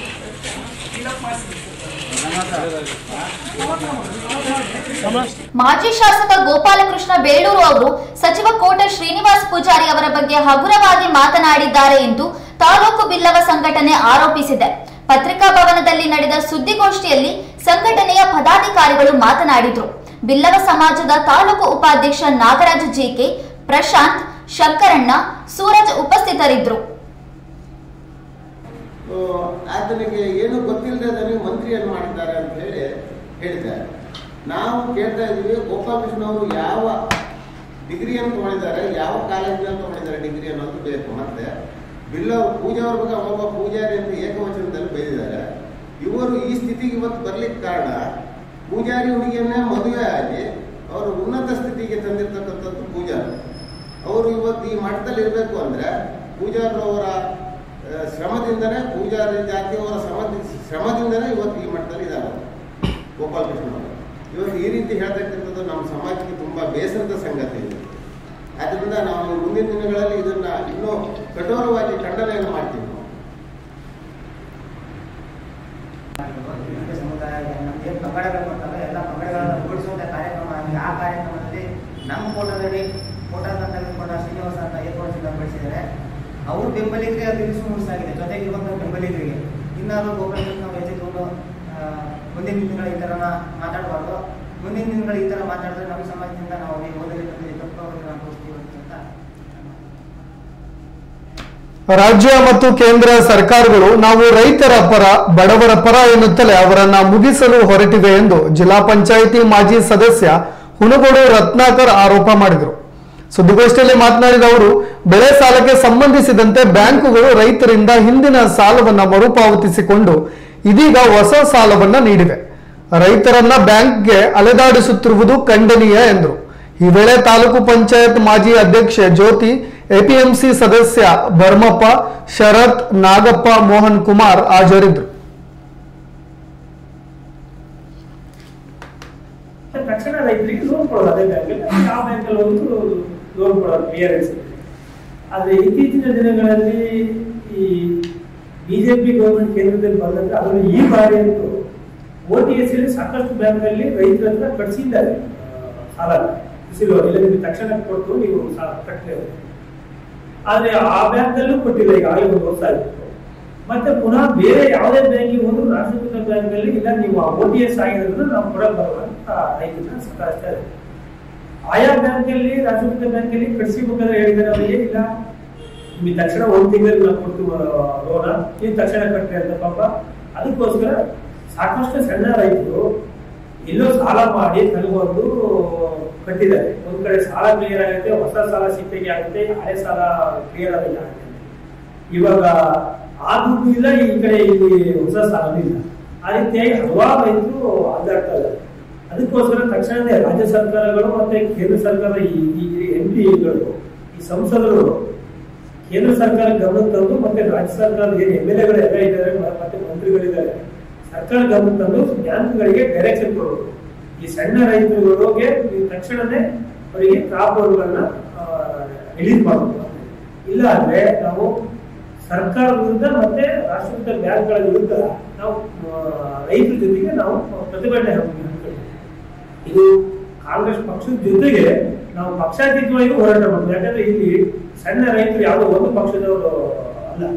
ಮಾಜಿ ಶಾಸಕ ಗೋಪಾಲಕೃಷ್ಣ ಬೇಳೂರು ಅವರು ಸಚಿವ ಕೋಟ ಶ್ರೀನಿವಾಸ್ ಪೂಜಾರಿ ಅವರ ಬಗ್ಗೆ ಹಗುರವಾಗಿ ಮಾತನಾಡಿದ್ದಾರೆ ಎಂದು ತಾಲೂಕು ಬಿಲ್ಲವ ಸಂಘಟನೆ ಆರೋಪಿಸಿದೆ ಪತ್ರಿಕಾ ಭವನದಲ್ಲಿ ನಡೆದ ಸುದ್ದಿಗೋಷ್ಠಿಯಲ್ಲಿ ಸಂಘಟನೆಯ ಪದಾಧಿಕಾರಿಗಳು ಮಾತನಾಡಿದ್ರು ಬಿಲ್ಲವ ಸಮಾಜದ ತಾಲೂಕು ಉಪಾಧ್ಯಕ್ಷ ನಾಗರಾಜ ಜಿಕೆ ಪ್ರಶಾಂತ್ ಶಂಕರಣ್ಣ ಸೂರಜ್ ಉಪಸ್ಥಿತರಿದ್ದರು ಆ, ಆತನಿಗೆ ಏನು ಗೊತ್ತಿಲ್ಲದೆ ನನಗೆ ಮಂತ್ರಿಯನ್ನು ಮಾಡಿದ್ದಾರೆ ಅಂತ ಹೇಳಿ ಹೇಳಿದ್ದಾರೆ ನಾವು ಕೇಳ್ತಾ ಇದ್ದೀವಿ ಗೋಪಾಲಕೃಷ್ಣ ಅವರು ಯಾವ ಡಿಗ್ರಿಯನ್ನು ತಗೊಂಡಿದ್ದಾರೆ ಯಾವ ಕಾಲೇಜಿನಲ್ಲಿ ತಗೊಂಡಿದ್ದಾರೆ ಡಿಗ್ರಿ ಅನ್ನೋದು ಬೇಕು ಮತ್ತೆ ಬಿಲ್ಲ ಪೂಜಾ ಅವ್ರ ಬಗ್ಗೆ ಒಬ್ಬ ಪೂಜಾರಿ ಅಂತ ಏಕವಚನದಲ್ಲಿ ಬೈದಿದ್ದಾರೆ ಇವರು ಈ ಸ್ಥಿತಿಗೆ ಇವತ್ತು ಬರ್ಲಿಕ್ಕೆ ಕಾರಣ ಪೂಜಾರಿ ಹುಡುಗಿಯನ್ನೇ ಮದುವೆ ಆಗಿ ಅವರು ಉನ್ನತ ಸ್ಥಿತಿಗೆ ತಂದಿರ್ತಕ್ಕಂಥದ್ದು ಪೂಜಾರಿ ಅವರು ಇವತ್ತು ಈ ಮಟ್ಟದಲ್ಲಿ ಇರಬೇಕು ಅಂದ್ರೆ ಪೂಜಾರವರ ಆ, ಶ್ರಮದಿಂದನೇ ಪೂಜಾರಿ ಜಾತಿಯವರ ಶ್ರಮದಿ ಶ್ರಮದಿಂದನೇ ಇವತ್ತು ಈ ಮಟ್ಟದಲ್ಲಿ ಇದ್ದಾರೆ ಅವರು. ಗೋಪಾಲಕೃಷ್ಣ ಅವರು ಇವತ್ತು ಈ ರೀತಿ ಹೇಳ್ತಕ್ಕಂಥದ್ದು ನಮ್ಮ ಸಮಾಜಕ್ಕೆ ತುಂಬಾ ಬೇಸರದ ಸಂಗತಿ ಇದೆ ಆದ್ರಿಂದ ನಾವು ಮುಂದಿನ ದಿನಗಳಲ್ಲಿ ಇದನ್ನ ಇನ್ನೂ ಕಠೋರವಾಗಿ ಖಂಡನೆಯನ್ನು ಮಾಡ್ತೀವಿ ನಾವು. ಹಿಂದೂ ಸಮುದಾಯ ನಮ್ಗೆ ಏನು ಪಂಗಡಗಳು ಬರ್ತವೆ ಎಲ್ಲ ಪಂಗಡಗಳನ್ನು ಕೂಡಿಸುವಂಥ ಕಾರ್ಯಕ್ರಮ ಆಗಿ ಆ ಕಾರ್ಯಕ್ರಮದಲ್ಲಿ ನಮ್ಮ ಫೋಟೋದಲ್ಲಿ ಫೋಟೋನ ತೆಗೆದುಕೊಂಡ ಶ್ರೀನಿವಾಸ ಅಂತ ಏರ್ಪೋರ್ಟ್ ಸಿದ್ಧಪಡಿಸಿದ್ದಾರೆ ಅವ್ರ ಬೆಂಬಲಿಗರಿಗೆ ಅದು ಇರಿಸು ಮುಡಿಸಾಗಿದೆ ಜೊತೆಗಿರುವಂಥ ಬೆಂಬಲಿಗರಿಗೆ ಇನ್ನಾರು ಗೋಕರ್ಣಕ್ಕೆ ನಾವು ಹೆಜ್ಜೆ ತಗೊಂಡು ಆ, ಮುಂದಿನ ದಿನಗಳ ಈ ಥರ ಮಾತಾಡಬಾರ್ದು ಮುಂದಿನ ದಿನಗಳು ಈ ಥರ ಮಾತಾಡಿದ್ರೆ ನಮ್ಮ ಸಮಾಜದಿಂದ ನಾವು ನೀವು ಓದಲಿ ಬಂದಿರಿ ತಪ್ಪು ನಾವು ತೋರಿಸ್ತೀವಿ ಅಂತ ರಾಜ್ಯ ಮತ್ತು ಕೇಂದ್ರ ಸರ್ಕಾರಗಳು ನಾವು ರೈತರ ಪರ ಬಡವರ ಪರ ಎನ್ನುತ್ತಲೇ ಅವರನ್ನ ಮುಗಿಸಲು ಹೊರಟಿವೆ ಎಂದು ಜಿಲ್ಲಾ ಪಂಚಾಯಿತಿ ಮಾಜಿ ಸದಸ್ಯ ಹುನಗೋಡು ರತ್ನಾಕರ್ ಆರೋಪ ಮಾಡಿದರು ಸುದ್ದಿಗೋಷ್ಠಿಯಲ್ಲಿ ಮಾತನಾಡಿದ ಅವರು ಬೆಳೆ ಸಾಲಕ್ಕೆ ಸಂಬಂಧಿಸಿದಂತೆ ಬ್ಯಾಂಕುಗಳು ರೈತರಿಂದ ಹಿಂದಿನ ಸಾಲವನ್ನ ಮರುಪಾವತಿಸಿಕೊಂಡು ಇದೀಗ ಹೊಸ ಸಾಲವನ್ನ ನೀಡಿವೆ ರೈತರನ್ನ ಬ್ಯಾಂಕ್ಗೆ ಅಲೆದಾಡಿಸುತ್ತಿರುವುದು ಖಂಡನೀಯ ಎಂದರು ಈ ವೇಳೆ ತಾಲೂಕು ಪಂಚಾಯತ್ ಮಾಜಿ ಅಧ್ಯಕ್ಷೆ ಜ್ಯೋತಿ ಎಪಿಎಂಸಿ ಸದಸ್ಯ ಭರ್ಮಪ್ಪ ಶರತ್ ನಾಗಪ್ಪ ಮೋಹನ್ ಕುಮಾರ್ ಹಾಜರಿದ್ದರು ತಕ್ಷಣ ರೈತರಿಗೆ ಲೋನ್ ಕೊಡೋದು ಅದೇ ಬ್ಯಾಂಕಲ್ಲಿ ಯಾವ ಬ್ಯಾಂಕಲ್ಲಿ ಹೋದ್ರು ಲೋನ್ ಕೊಡೋದು ಕ್ಲಿಯರೆನ್ಸ್ ಆದ್ರೆ ಇತ್ತೀಚಿನ ದಿನಗಳಲ್ಲಿ ಈ ಬಿಜೆಪಿ ಗೌರ್ಮೆಂಟ್ ಕೇಂದ್ರದಲ್ಲಿ ಬಂದಂದ್ರೆ ಅದರಲ್ಲಿ ಈ ಬಾರಿ ಅಂತೂ ಓ ಟಿ ಎಸ್ ಸಾಕಷ್ಟು ಬ್ಯಾಂಕಲ್ಲಿ ರೈತರ ಹತ್ರ ಕಟ್ಸಿದ್ದಾರೆ ಆ, ಸಾಲ ಕೃಷಿ ಲೋನ್ ಇಲ್ಲ ನಿಮಗೆ ತಕ್ಷಣ ಕೊಟ್ಟು ನೀವು ಸಾಲ ಕಟ್ಟಲೇಬೇಕು ಆದ್ರೆ ಆ ಬ್ಯಾಂಕಲ್ಲೂ ಕೊಟ್ಟಿಲ್ಲ ಈಗ ಆಗಲೇ ಒಂದು ವರ್ಷ ಆಯ್ತು ಮತ್ತೆ ಪುನಃ ಬೇರೆ ಯಾವುದೇ ಬ್ಯಾಂಕಿಗೆ ಹೋದ್ರು ರಾಷ್ಟ್ರೀಕೃತ ಬ್ಯಾಂಕ್ ಅಲ್ಲಿ ಇಲ್ಲ ನೀವು ಓ ಟಿ ಎಸ್ ಆಗಿರೋದ್ರಿಂದ ನಾವು ಕೊಡಕ್ ಬರಲ್ಲ ಅಂತ ರೈತನ ಸತಾಯಿಸ್ತಾ ಇದ್ದಾರೆ ಆಯಾ ಬ್ಯಾಂಕ್ ಅಲ್ಲಿ ರಾಷ್ಟ್ರೀಕೃತ ಬ್ಯಾಂಕ್ ಅಲ್ಲಿ ಕಟ್ಸಿಬೇಕಾದ್ರೆ ಹೇಳಿದ್ದಾರೆ ಅವರಿಗೆ ಇಲ್ಲ ನಿಮಗೆ ತಕ್ಷಣ ಒಂದ್ ತಿಂಗಳಲ್ಲಿ ನಾವು ಕೊಡ್ತೀವಿ ಲೋನ ನೀವು ತಕ್ಷಣ ಕಟ್ಟಿ ಅಂತ ಪಾಪ ಅದಕ್ಕೋಸ್ಕರ ಸಾಕಷ್ಟು ಸಣ್ಣ ರೈತರು ಎಲ್ಲೋ ಸಾಲ ಮಾಡಿ ತಗೊಂಡು ಕಟ್ಟಿದ್ದಾರೆ ಒಂದ್ ಕಡೆ ಸಾಲ ಕ್ಲಿಯರ್ ಆಗುತ್ತೆ ಹೊಸ ಸಾಲ ಸಿಕ್ಕಿಗೆ ಆಗುತ್ತೆ ಹಳೆ ಸಾಲ ಕ್ಲಿಯರ್ ಆಗುತ್ತೆ ಆಗುತ್ತೆ ಇವಾಗ ಆ ದುಡ್ಡು ಇಲ್ಲ ಈ ಕಡೆ ಇಲ್ಲಿ ಹೊಸ ಸಾಲನೂ ಇಲ್ಲ ಆ ರೀತಿಯಾಗಿ ಹಲವಾರು ರೈತರು ಅಲ್ಲಾಡ್ತಾ ಇದ್ದಾರೆ ಅದಕ್ಕೋಸ್ಕರ ತಕ್ಷಣವೇ ರಾಜ್ಯ ಸರ್ಕಾರಗಳು ಮತ್ತೆ ಕೇಂದ್ರ ಸರ್ಕಾರದ ಈ ಈ ಎಂ ಪಿಗಳು ಈ ಸಂಸದರು ಕೇಂದ್ರ ಸರ್ಕಾರ ಗಮನಕ್ಕೆ ತಂದು ಮತ್ತೆ ರಾಜ್ಯ ಸರ್ಕಾರದ ಏನು ಎಂ ಎಲ್ ಎಗಳು ಎಲ್ಲ ಇದ್ದಾರೆ ಮ- ಮತ್ತೆ ಮಂತ್ರಿಗಳಿದ್ದಾರೆ ಸರ್ಕಾರ ಗಮನಕ್ಕೆ ತಂದು ಬ್ಯಾಂಕ್ಗಳಿಗೆ ಡೈರೆಕ್ಷನ್ ಕೊಡೋದು ಈ ಸಣ್ಣ ರೈತರುಗಳಿಗೆ ನೀವು ತಕ್ಷಣವೇ ಅವರಿಗೆ ಕ್ರಾಪ್ ಲೋನ್ಗಳನ್ನ ರಿಲೀಸ್ ಮಾಡಬೇಕು ಇಲ್ಲ ಅಂದ್ರೆ ನಾವು ಸರ್ಕಾರ ವಿರುದ್ಧ ಮತ್ತೆ ರಾಷ್ಟ್ರೀಕೃತ ಬ್ಯಾಂಕ್ಗಳ ವಿರುದ್ಧ ನಾವು ಆ, ರೈತರ ಜೊತೆಗೆ ನಾವು ಪ್ರತಿಭಟನೆ ಹಮ್ಮಿಕೊಂಡಿದ್ದೇವೆ. ಇದು ಕಾಂಗ್ರೆಸ್ ಪಕ್ಷದ ಜೊತೆಗೆ ನಾವು ಪಕ್ಷಾತೀತವಾಗಿ ಹೋರಾಟ ಮಾಡ್ತೀವಿ ಯಾಕಂದ್ರೆ ಇಲ್ಲಿ ಸಣ್ಣ ರೈತರು ಯಾವುದೋ ಒಂದು ಪಕ್ಷದವರು ಅಲ್ಲ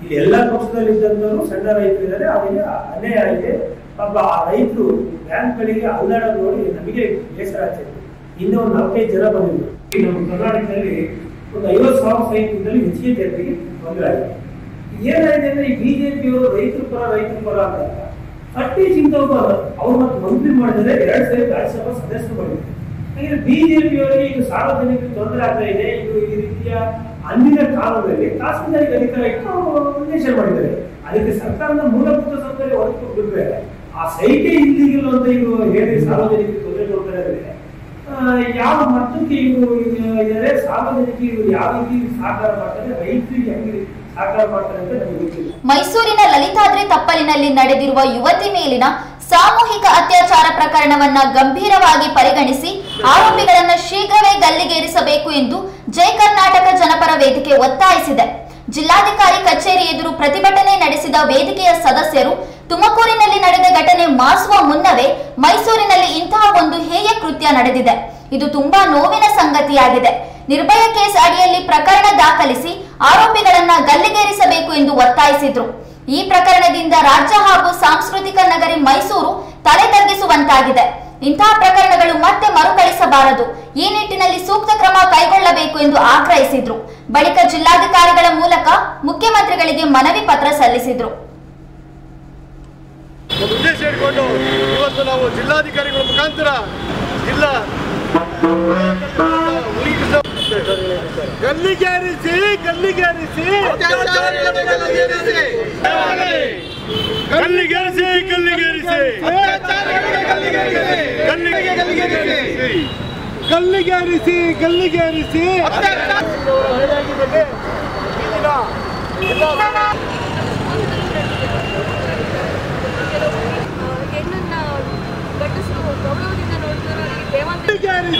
ಇಲ್ಲಿ ಎಲ್ಲ ಪಕ್ಷದಲ್ಲಿ ಇದ್ದಂತವರು ಸಣ್ಣ ರೈತರು ಇದ್ದಾರೆ ಅವರಿಗೆ ಅನ್ಯಾಯ ಆಗಿದೆ ಪಾಪ ಆ ರೈತರು ಬ್ಯಾಂಕ್ಗಳಿಗೆ ಅಲ್ಲಾಡೋದು ನೋಡಿ ನಮಗೆ ಬೇಸರ ಆಗ್ತಿದೆ ಇನ್ನೂ ಒಂದು ನಾಲ್ಕೈದು ಜನ ಬಂದಿದ್ರು ಈ ನಮ್ಮ ಕರ್ನಾಟಕದಲ್ಲಿ ಒಂದು ಐವತ್ತು ಸಾವಿರ ಸೈನಿಕರಲ್ಲಿ ಹೆಚ್ಚಿಗೆ ಜನರಿಗೆ ತೊಂದರೆ ಆಗಿದೆ ಏನಾಗಿದೆ ಅಂದ್ರೆ ಈ ಬಿಜೆಪಿಯವರು ರೈತರ ಪರ ರೈತರ ಪರ ಅಂತ ಅಟ್ಟಿ ಚಿಂತವ್ರು ಅವ್ರು ಮತ್ತೆ ಮಂತ್ರಿ ಮಾಡಿದ್ರೆ ಎರಡ್ ಸರಿ ರಾಜ್ಯಸಭಾ ಸದಸ್ಯರು ಮಾಡಿದ್ರು ಹಾಗೆ ಬಿಜೆಪಿಯವರಿಗೆ ಈಗ ಸಾರ್ವಜನಿಕರಿಗೆ ತೊಂದರೆ ಆಗ್ತಾ ಇದೆ ಇದು ಈ ರೀತಿಯ ಅಂದಿನ ಕಾಲದಲ್ಲಿ ತಹಸೀಲ್ದಾರಿಗೆ ಅಧಿಕಾರ ಇಟ್ಟು ಉದ್ದೇಶ ಮಾಡಿದ್ದಾರೆ ಅದಕ್ಕೆ ಸರ್ಕಾರದ ಮೂಲಭೂತ ಸೌಕರ್ಯ ಒದಗಿಸಿ ಬಿಟ್ರೆ ಆ ಸೈಟೇ ಇಲ್ಲಿಗಿಲ್ಲ ಅಂತ ಇವರು ಹೇಳಿ ಸಾರ್ವಜನಿಕರಿಗೆ ತೊಂದರೆ ಕೊಡ್ತಾರೆ ಅಂದ್ರೆ ಆ, ಯಾವ ಮಟ್ಟಕ್ಕೆ ಇವರು ಇದ್ದಾರೆ ಸಾರ್ವಜನಿಕರಿಗೆ ಇವರು ಯಾವ ರೀತಿ ಸಹಕಾರ ಮಾಡ್ತಾರೆ ರೈತರಿಗೆ ಹೆಂಗೆ ಸಹಕಾರ ಮಾಡ್ತಾರೆ ಅಂತ ನಮಗೆ ಗೊತ್ತಿಲ್ಲ ಮೈಸೂರಿನ ಲಲಿತಾದ್ರಿ ತಪ್ಪಲಿನಲ್ಲಿ ನಡೆದಿರುವ ಯುವತಿ ಮೇಲಿನ ಸಾಮೂಹಿಕ ಅತ್ಯಾಚಾರ ಪ್ರಕರಣವನ್ನ ಗಂಭೀರವಾಗಿ ಪರಿಗಣಿಸಿ ಆರೋಪಿಗಳನ್ನ ಶೀಘ್ರವೇ ಗಲ್ಲಿಗೇರಿಸಬೇಕು ಎಂದು ಜೈ ಕರ್ನಾಟಕ ಜನಪರ ವೇದಿಕೆ ಒತ್ತಾಯಿಸಿದೆ ಜಿಲ್ಲಾಧಿಕಾರಿ ಕಚೇರಿ ಎದುರು ಪ್ರತಿಭಟನೆ ನಡೆಸಿದ ವೇದಿಕೆಯ ಸದಸ್ಯರು ತುಮಕೂರಿನಲ್ಲಿ ನಡೆದ ಘಟನೆ ಮಾಸುವ ಮುನ್ನವೇ ಮೈಸೂರಿನಲ್ಲಿ ಇಂತಹ ಒಂದು ಹೇಯ ಕೃತ್ಯ ನಡೆದಿದೆ ಇದು ತುಂಬಾ ನೋವಿನ ಸಂಗತಿಯಾಗಿದೆ ನಿರ್ಭಯ ಕೇಸ್ ಅಡಿಯಲ್ಲಿ ಪ್ರಕರಣ ದಾಖಲಿಸಿ ಆರೋಪಿಗಳನ್ನ ಗಲ್ಲಿಗೇರಿಸಬೇಕು ಎಂದು ಒತ್ತಾಯಿಸಿದ್ರು ಈ ಪ್ರಕರಣದಿಂದ ರಾಜ್ಯ ಹಾಗೂ ಸಾಂಸ್ಕೃತಿಕ ನಗರಿ ಮೈಸೂರು ತಲೆ ತಗ್ಗಿಸುವಂತಾಗಿದೆ ಇಂತಹ ಪ್ರಕರಣಗಳು ಮತ್ತೆ ಮರುಕಳಿಸಬಾರದು ಈ ನಿಟ್ಟಿನಲ್ಲಿ ಸೂಕ್ತ ಕ್ರಮ ಕೈಗೊಳ್ಳಬೇಕು ಎಂದು ಆಗ್ರಹಿಸಿದ್ರು ಬಳಿಕ ಜಿಲ್ಲಾಧಿಕಾರಿಗಳ ಮೂಲಕ ಮುಖ್ಯಮಂತ್ರಿಗಳಿಗೆ ಮನವಿ ಪತ್ರ ಸಲ್ಲಿಸಿದ್ರು ಒಂದು ಉದ್ದೇಶ ಇಟ್ಕೊಂಡು ಇವತ್ತು ನಾವು ಜಿಲ್ಲಾಧಿಕಾರಿಗಳ ಮುಖಾಂತರ ಜಿಲ್ಲಾ ಗಲ್ಲಿಗೇರಿಸಿ ಗಲ್ಲಿಗೇರಿಸಿ ಗಲ್ಲಿಗೇರಿಸಿ ಗಲ್ಲಿಗೇರಿಸಿ ಗಲ್ಲಿಗೇರಿಸಿ ಗಲ್ಲಿಗೇರಿಸಿ ಹೆಣ್ಣನ್ನ ಗಂಡಸರು ಗೌರವದಿಂದ ನೋಡ್ತಾರೋ ಅಲ್ಲಿ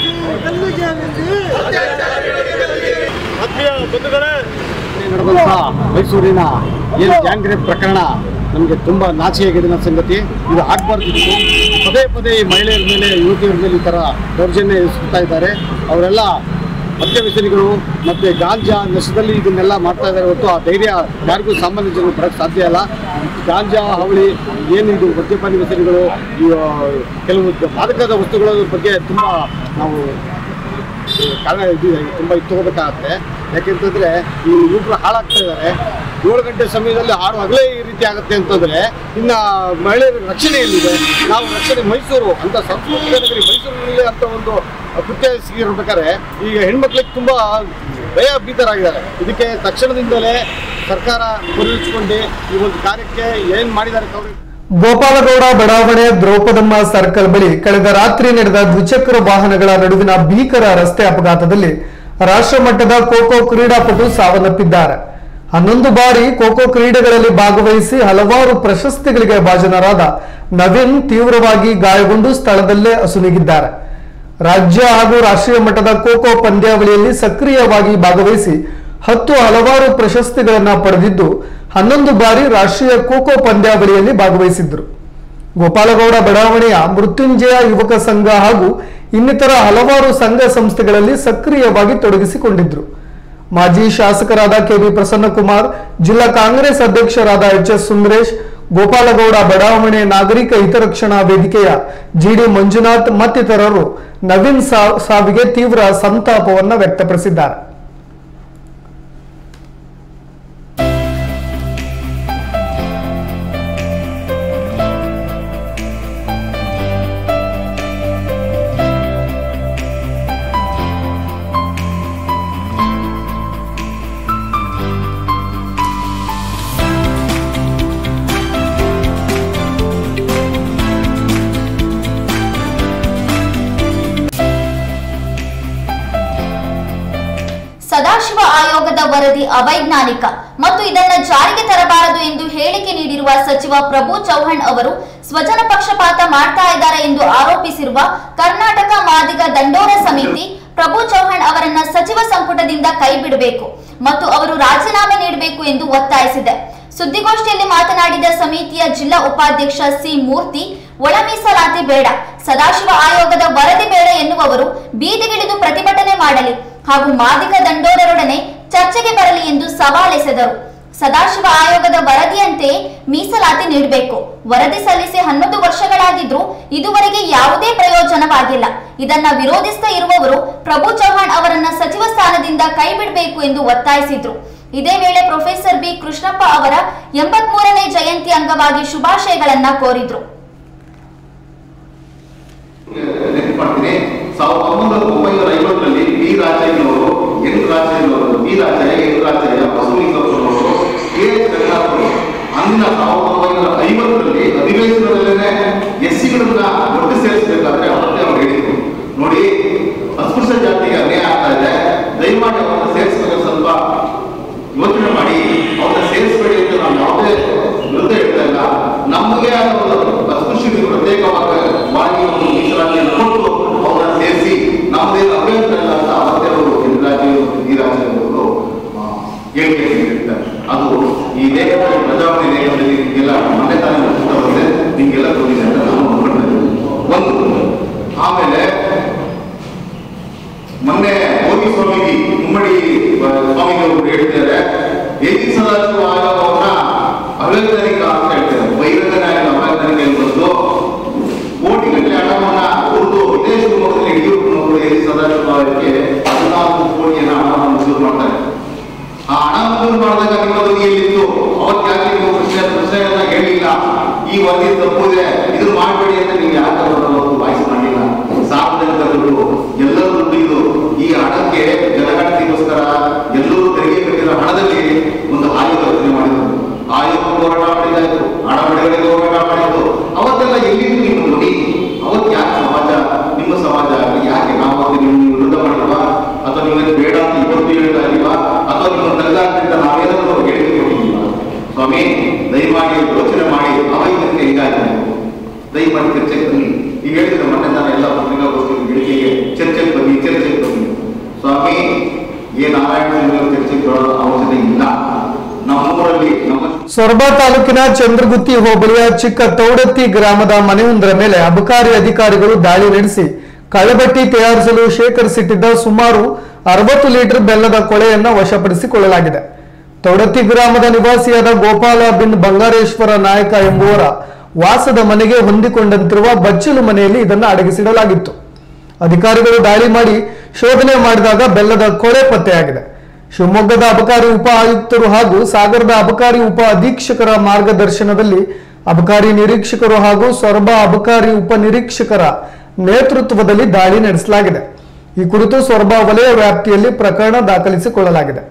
ಆತ್ಮೀಯ ಬಂಧುಗಳೇ ನಡೆದಂಥ ಮೈಸೂರಿನ ಏನು ಗ್ಯಾಂಗ್ ರೇಪ್ ಪ್ರಕರಣ ನಮಗೆ ತುಂಬ ನಾಚಿಕೆಗೇಡಿನ ಸಂಗತಿ ಇದು ಆಗಬಾರ್ದಿತ್ತು ಪದೇ ಪದೇ ಈ ಮಹಿಳೆಯರ ಮೇಲೆ ಯುವತಿಯರ ಮೇಲೆ ಈ ಥರ ದೌರ್ಜನ್ಯ ಎಸಗ್ತಾ ಇದ್ದಾರೆ ಅವರೆಲ್ಲ ಮದ್ಯ ವ್ಯಸನಿಗಳು ಮತ್ತು ಗಾಂಜಾ ನಶದಲ್ಲಿ ಇದನ್ನೆಲ್ಲ ಮಾಡ್ತಾ ಇದ್ದಾರೆ ಹೊತ್ತು ಆ ಧೈರ್ಯ ಯಾರಿಗೂ ಸಾಮಾನ್ಯ ಜನರು ಬರೋಕ್ಕೆ ಸಾಧ್ಯ ಇಲ್ಲ ಗಾಂಜಾ ಹಾವಳಿ ಏನಿದು ಮದ್ಯಪಾನಿ ವ್ಯಸನಿಗಳು ಈ, ಆ, ಕೆಲವು ಮಾದಕದ ವಸ್ತುಗಳ ಬಗ್ಗೆ ತುಂಬ ನಾವು ಕಾರಣ ಇದು ತುಂಬ ಇದು ತಗೋಬೇಕಾಗತ್ತೆ ಯಾಕೆಂತಂದ್ರೆ ಈ ಯುವಕರು ಹಾಳಾಗ್ತಾ ಇದ್ದಾರೆ ಏಳು ಗಂಟೆ ಸಮಯದಲ್ಲಿ ಹಾಡು ಹಗಲೇ ಈ ರೀತಿ ಆಗುತ್ತೆ ಅಂತಂದ್ರೆ ಇನ್ನ ಮಹಿಳೆಯರ ರಕ್ಷಣೆ ಎಲ್ಲಿದೆ ನಾವು ರಕ್ಷಣೆ ಮೈಸೂರು ಅಂತ ಸಂಸ್ಕೃತಿಕ ನಗರಿ ಮೈಸೂರಿನಲ್ಲಿ ಅಂತ ಒಂದು ಕೃತ್ಯ ಸಿಗಿರ್ಬೇಕಾದ್ರೆ ಈಗ ಹೆಣ್ಮಕ್ಳಿಗೆ ತುಂಬಾ ಭಯ ಭೀತರಾಗಿದ್ದಾರೆ ಇದಕ್ಕೆ ತಕ್ಷಣದಿಂದಲೇ ಸರ್ಕಾರ ಪರಿಹರಿಸಿಕೊಂಡು ಈ ಒಂದು ಕಾರ್ಯಕ್ಕೆ ಏನ್ ಮಾಡಿದ್ದಾರೆ ಅವರು ಗೋಪಾಲಗೌಡ ಬಡಾವಣೆ ದ್ರೌಪದಮ್ಮ ಸರ್ಕಲ್ ಬಳಿ ಕಳೆದ ರಾತ್ರಿ ನಡೆದ ದ್ವಿಚಕ್ರ ವಾಹನಗಳ ನಡುವಿನ ಭೀಕರ ರಸ್ತೆ ಅಪಘಾತದಲ್ಲಿ ರಾಷ್ಟ್ರಮಟ್ಟದ ಖೋಖೋ ಕ್ರೀಡಾಪಟು ಸಾವನ್ನಪ್ಪಿದ್ದಾರೆ ಹನ್ನೊಂದು ಬಾರಿ ಖೋಖೋ ಕ್ರೀಡೆಗಳಲ್ಲಿ ಭಾಗವಹಿಸಿ ಹಲವಾರು ಪ್ರಶಸ್ತಿಗಳಿಗೆ ಭಾಜನರಾದ ನವೀನ್ ತೀವ್ರವಾಗಿ ಗಾಯಗೊಂಡು ಸ್ಥಳದಲ್ಲೇ ಅಸುನೀಗಿದ್ದಾರೆ ರಾಜ್ಯ ಹಾಗೂ ರಾಷ್ಟ್ರೀಯ ಮಟ್ಟದ ಖೋಖೋ ಪಂದ್ಯಾವಳಿಯಲ್ಲಿ ಸಕ್ರಿಯವಾಗಿ ಭಾಗವಹಿಸಿ ಹತ್ತು ಹಲವಾರು ಪ್ರಶಸ್ತಿಗಳನ್ನ ಪಡೆದಿದ್ದು ಹನ್ನೊಂದು ಬಾರಿ ರಾಷ್ಟ್ರೀಯ ಖೋಖೋ ಪಂದ್ಯಾವಳಿಯಲ್ಲಿ ಭಾಗವಹಿಸಿದ್ರು ಗೋಪಾಲಗೌಡ ಬಡಾವಣೆಯ ಮೃತ್ಯುಂಜಯ ಯುವಕ ಸಂಘ ಹಾಗೂ ಇನ್ನಿತರ ಹಲವಾರು ಸಂಘ ಸಂಸ್ಥೆಗಳಲ್ಲಿ ಸಕ್ರಿಯವಾಗಿ ತೊಡಗಿಸಿಕೊಂಡಿದ್ರು ಮಾಜಿ ಶಾಸಕರಾದ ಕೆಬಿ ಪ್ರಸನ್ನಕುಮಾರ್ ಜಿಲ್ಲಾ ಕಾಂಗ್ರೆಸ್ ಅಧ್ಯಕ್ಷರಾದ ಎಚ್ ಎಸ್ ಸುಂದರೇಶ್ ಗೋಪಾಲಗೌಡ ಬಡಾವಣೆ ನಾಗರಿಕ ಹಿತರಕ್ಷಣಾ ವೇದಿಕೆಯ ಜಿಡಿ ಮಂಜುನಾಥ್ ಮತ್ತಿತರರು ನವೀನ್ ಸಾ- ಸಾವಿಗೆ ತೀವ್ರ ಸಂತಾಪವನ್ನ ವ್ಯಕ್ತಪಡಿಸಿದ್ದಾರೆ ಸದಾಶಿವ ಆಯೋಗದ ವರದಿ ಅವೈಜ್ಞಾನಿಕ ಮತ್ತು ಇದನ್ನ ಜಾರಿಗೆ ತರಬಾರದು ಎಂದು ಹೇಳಿಕೆ ನೀಡಿರುವ ಸಚಿವ ಪ್ರಭು ಚೌಹಾಣ್ ಅವರು ಸ್ವಜನ ಪಕ್ಷಪಾತ ಮಾಡ್ತಾ ಇದ್ದಾರೆ ಎಂದು ಆರೋಪಿಸಿರುವ ಕರ್ನಾಟಕ ಮಾದಿಗ ದಂಡೋರ ಸಮಿತಿ ಪ್ರಭು ಚೌಹಾಣ್ ಅವರನ್ನ ಸಚಿವ ಸಂಪುಟದಿಂದ ಕೈಬಿಡಬೇಕು ಮತ್ತು ಅವರು ರಾಜೀನಾಮೆ ನೀಡಬೇಕು ಎಂದು ಒತ್ತಾಯಿಸಿದೆ ಸುದ್ದಿಗೋಷ್ಠಿಯಲ್ಲಿ ಮಾತನಾಡಿದ ಸಮಿತಿಯ ಜಿಲ್ಲಾ ಉಪಾಧ್ಯಕ್ಷ ಸಿ ಮೂರ್ತಿ ಒಳ ಮೀಸಲಾತಿ ಬೇಡ ಸದಾಶಿವ ಆಯೋಗದ ವರದಿ ಬೇಡ ಎನ್ನುವವರು ಬೀದಿಗಿಳಿದು ಪ್ರತಿಭಟನೆ ಮಾಡಲಿ ಹಾಗೂ ಮಾದಿಗ ದಂಡೋರರೊಡನೆ ಚರ್ಚೆಗೆ ಬರಲಿ ಎಂದು ಸವಾಲೆಸೆದರು ಸದಾಶಿವ ಆಯೋಗದ ವರದಿಯಂತೆ ಮೀಸಲಾತಿ ನೀಡಬೇಕು ವರದಿ ಸಲ್ಲಿಸಿ ಹನ್ನೊಂದು ವರ್ಷಗಳಾಗಿದ್ರೂ ಇದುವರೆಗೆ ಯಾವುದೇ ಪ್ರಯೋಜನವಾಗಿಲ್ಲ ಇದನ್ನ ವಿರೋಧಿಸ್ತಾ ಇರುವವರು ಪ್ರಭು ಚೌಹಾಣ್ ಅವರನ್ನ ಸಚಿವ ಸ್ಥಾನದಿಂದ ಕೈಬಿಡಬೇಕು ಎಂದು ಒತ್ತಾಯಿಸಿದ್ರು ಇದೇ ವೇಳೆ ಪ್ರೊಫೆಸರ್ ಬಿ ಕೃಷ್ಣಪ್ಪ ಅವರ ಎಂಬತ್ಮೂರನೇ ಜಯಂತಿ ಅಂಗವಾಗಿ ಶುಭಾಶಯಗಳನ್ನ ಕೋರಿದ್ರು ನೆನಪು ಮಾಡ್ತೀನಿ ಸಾವಿರದ ಒಂಬೈನೂರ ಒಂಬೈನೂರ ಐವತ್ತರಲ್ಲಿ ಬಿ ರಾಜಯ್ಯನವರು ಎನ್ ರಾಜಯ್ಯನವರು ಬಿ ರಾಜಯ್ಯ ಎನ್ ರಾಜಯ್ಯ ಬಸವಲಿಂಗಪ್ಪನವರು ಕೆ ಎಸ್ ರಂಗನಾಥರು ಅಂದಿನ ಸಾವಿರದ ಒಂಬೈನೂರ ಐವತ್ತರಲ್ಲಿ ಅಧಿವೇಶನದಲ್ಲೇ ಎಸ್ ಸಿಗಳನ್ನ ಒಟ್ಟು ಸೇರಿಸಬೇಕಾದ್ರೆ ಅವತ್ತೇ ಅವ್ರು ಹೇಳಿದ್ರು ನೋಡಿ ಅಸ್ಪೃಶ್ಯ ಜಾತಿಗೆ ಅನ್ಯಾಯ ಆಗ್ತಾ ಇದೆ ದಯಮಾಡಿ ಅವರನ್ನ ಸೇರಿಸಬೇಕು ಸ್ವಲ್ಪ ಯೋಚನೆ ಮಾಡಿ ಅವ್ರನ್ನ ಸೇರಿಸಬೇಡಿ ಅಂತ ನಾವು ಯಾವುದೇ ವಿರುದ್ಧ ಹೇಳ್ತಾ ಇಲ್ಲ ನಮಗೆ ಆದ ಒಂದು ಅಸ್ಪೃಶ್ಯರಿಗೆ ಪ್ರತ್ಯೇಕವಾಗಿ ವಾಗಿ ಒಂದು ಮೀಸಲಾತಿಯನ್ನು ಕೊಟ್ಟು ಅವ್ರನ್ನ ಸೇರಿಸಿ ನಮ್ಮದೇನು ಅಭ್ಯಂತರ ಇಲ್ಲ ಅಂತ ಅವತ್ತೇ ಅವರು ಇಂದ್ರಾಜಿ ಡಿ ರಾಜೇಂದ್ರ ಹೇಳಿಕೆ ನೀಡಿರ್ತಾರೆ ಅದು ಈ ದೇಶದ ಪ್ರಜಾವಾಣಿ ಲೇಖನದಲ್ಲಿ ನಿಮಗೆಲ್ಲ ಮೊನ್ನೆ ತಾನೇ ಪುಸ್ತಕ ಬಂದಿದೆ ನಿಮಗೆಲ್ಲ ಗೊತ್ತಿದೆ ಅಂತ ನಾನು ಅನ್ಕೊಂಡಿದ್ದೀನಿ ಒಂದು ಆಮೇಲೆ ಮೊನ್ನೆ ಯೋಗಿ ಸ್ವಾಮೀಜಿ ಮುಮ್ಮಡಿ ಸ್ವಾಮಿಗಳು ಹೇಳ್ತಿದ್ದಾರೆ ಏಕಿ ಸದಾಶಿವ ಆಯೋಗವನ್ನ ಅವೈಜ್ಞಾನಿಕ ಅಂತ ಹೇಳ್ತಾರೆ ವೈಜ್ಞಾನಿಕ ಅವೈಜ್ಞಾನಿಕ ಎಂಬುದು ಕೋಟಿಗಟ್ಟಲೆ ಹಣವನ್ನ ಉಳಿದು ಇದೇ ಶಿವಮೊಗ್ಗದಲ್ಲಿ ಯಡಿಯೂರಪ್ಪನವರು ಏಕಿ ಸದಾಶಿವ ಆಯೋಗಕ್ಕೆ ಹದಿನಾಲ್ಕು ಕೋಟಿಯನ್ನ ಹಣವನ್ನು ಮಂಜೂರು ಮಾಡ್ತಾರೆ ಆ ಹಣ ಮಂಜೂರು ಮಾಡಿದಾಗ ನಿಮ್ಮ ಧ್ವನಿ ಎಲ್ಲಿತ್ತು ಅವತ್ತು ಯಾಕೆ ನೀವು ಪ್ರಶ್ನೆ ಪ್ರಶ್ನೆಯನ್ನ ಹೇಳಿಲ್ಲ ಈ ವರದಿ ತಪ್ಪುದೆ ಇದು ಮಾಡಬೇಡಿ ಅಂತ ನೀವು ಯಾಕೆ ಅವತ್ತು ವಾಯ್ಸ್ ಮಾಡಿಲ್ಲ ಸಾರ್ವಜನಿಕ ದುಡ್ಡು ಎಲ್ಲರ ದುಡ್ಡು ಇದು ಈ ಹಣಕ್ಕೆ ಜನಗಣತಿಗೋಸ್ಕರ ಎಲ್ಲರೂ ತೆರಿಗೆ ಕಟ್ಟಿರೋ ಹಣದಲ್ಲಿ ಒಂದು ಆಯೋಗ ರಚನೆ ಮಾಡಿದ್ರು ಆಯೋಗ ಹೋರಾಟ ಮಾಡಿದಾಯ್ತು ಹಣ ಬಿಡುಗಡೆಗೆ ಹೋರಾಟ ಮಾಡಿದ್ದು ಅವತ್ತೆಲ್ಲ ಎಲ್ಲಿದ್ದು ನಿಮ್ಮ ಧ್ವನಿ ಅವತ್ತು ಯಾಕೆ ಸಮಾಜ ನಿಮ್ಮ ಸಮಾಜ ಆಗಲಿ ಯಾಕೆ ನಾವು ಅವತ್ತು ನಿಮ್ಮ ವಿರುದ್ಧ ಮಾಡಿಲ್ವಾ ಅಥವಾ ನಿಮಗೆ ಬೇಡ ಅಂತ ಇವತ್ತು ಹೇಳ್ತಾ ಇದೀವಾ ಅಥವಾ ನಿಮ್ಮ ತಲೆದಾರದಿಂದ ನಾವೇನಾದ್ರೂ ಹೇಳಿಕೆ ಕೊಟ್ಟಿದ್ದೀವಾ ಸ್ವಾಮಿ ದಯಮಾಡಿ ಯೋಚನೆ ಮಾಡಿ ಅವೈಜ್ಞಾನಿಕ ಹಿಂಗಾಗಿದೆ ದಯಮಾಡಿ ಚರ್ಚೆಗೆ ಬನ್ನಿ ಈಗ ಹೇಳಿದ್ರೆ ಮೊನ್ನೆ ನಾನು ಎಲ್ಲ ಪತ್ರಿಕಾಗೋಷ್ಠಿ ಹೇಳಿಕೆಗೆ ಚರ್ಚೆಗೆ ಬನ್ನಿ ಚರ್ಚೆಗೆ ಬನ್ನಿ ಸ್ವಾಮಿ ಏ ನಾರಾಯಣ ಸ್ವಾಮಿ ಚರ್ಚೆಗೆ ಬರೋದು ಅವಶ್ಯಕತೆ ಇಲ್ಲ ನಮ್ಮೂರಲ್ಲಿ ನಮ್ಮ ಸೊರಬ ತಾಲೂಕಿನ ಚಂದ್ರಗುತ್ತಿ ಹೋಬಳಿಯ ಚಿಕ್ಕ ತೌಡತ್ತಿ ಗ್ರಾಮದ ಮನೆಯೊಂದರ ಮೇಲೆ ಅಬಕಾರಿ ಅಧಿಕಾರಿಗಳು ದಾಳಿ ನಡೆಸಿ ಕಳ್ಳಬಟ್ಟಿ ತಯಾರಿಸಲು ಶೇಖರಿಸಿಟ್ಟಿದ್ದ ಸುಮಾರು ಅರವತ್ತು ಲೀಟರ್ ಬೆಲ್ಲದ ಕೊಳೆಯನ್ನ ವಶಪಡಿಸಿಕೊಳ್ಳಲಾಗಿದೆ ತೌಡತ್ತಿ ಗ್ರಾಮದ ನಿವಾಸಿಯಾದ ಗೋಪಾಲ ಬಿನ್ ಬಂಗಾರೇಶ್ವರ ನಾಯಕ ಎಂಬುವರ ವಾಸದ ಮನೆಗೆ ಹೊಂದಿಕೊಂಡಂತಿರುವ ಬಚ್ಚಲು ಮನೆಯಲ್ಲಿ ಇದನ್ನು ಅಡಗಿಸಿಡಲಾಗಿತ್ತು ಅಧಿಕಾರಿಗಳು ದಾಳಿ ಮಾಡಿ ಶೋಧನೆ ಮಾಡಿದಾಗ ಬೆಲ್ಲದ ಕೊಳೆ ಪತ್ತೆಯಾಗಿದೆ ಶಿವಮೊಗ್ಗದ ಅಬಕಾರಿ ಉಪ ಆಯುಕ್ತರು ಹಾಗೂ ಸಾಗರದ ಅಬಕಾರಿ ಉಪ ಅಧೀಕ್ಷಕರ ಮಾರ್ಗದರ್ಶನದಲ್ಲಿ ಅಬಕಾರಿ ನಿರೀಕ್ಷಕರು ಹಾಗೂ ಸೊರಬ ಅಬಕಾರಿ ಉಪ ನಿರೀಕ್ಷಕರ ನೇತೃತ್ವದಲ್ಲಿ ದಾಳಿ ನಡೆಸಲಾಗಿದೆ ಈ ಕುರಿತು ಸೊರಬ ವಲಯ ವ್ಯಾಪ್ತಿಯಲ್ಲಿ ಪ್ರಕರಣ ದಾಖಲಿಸಿಕೊಳ್ಳಲಾಗಿದೆ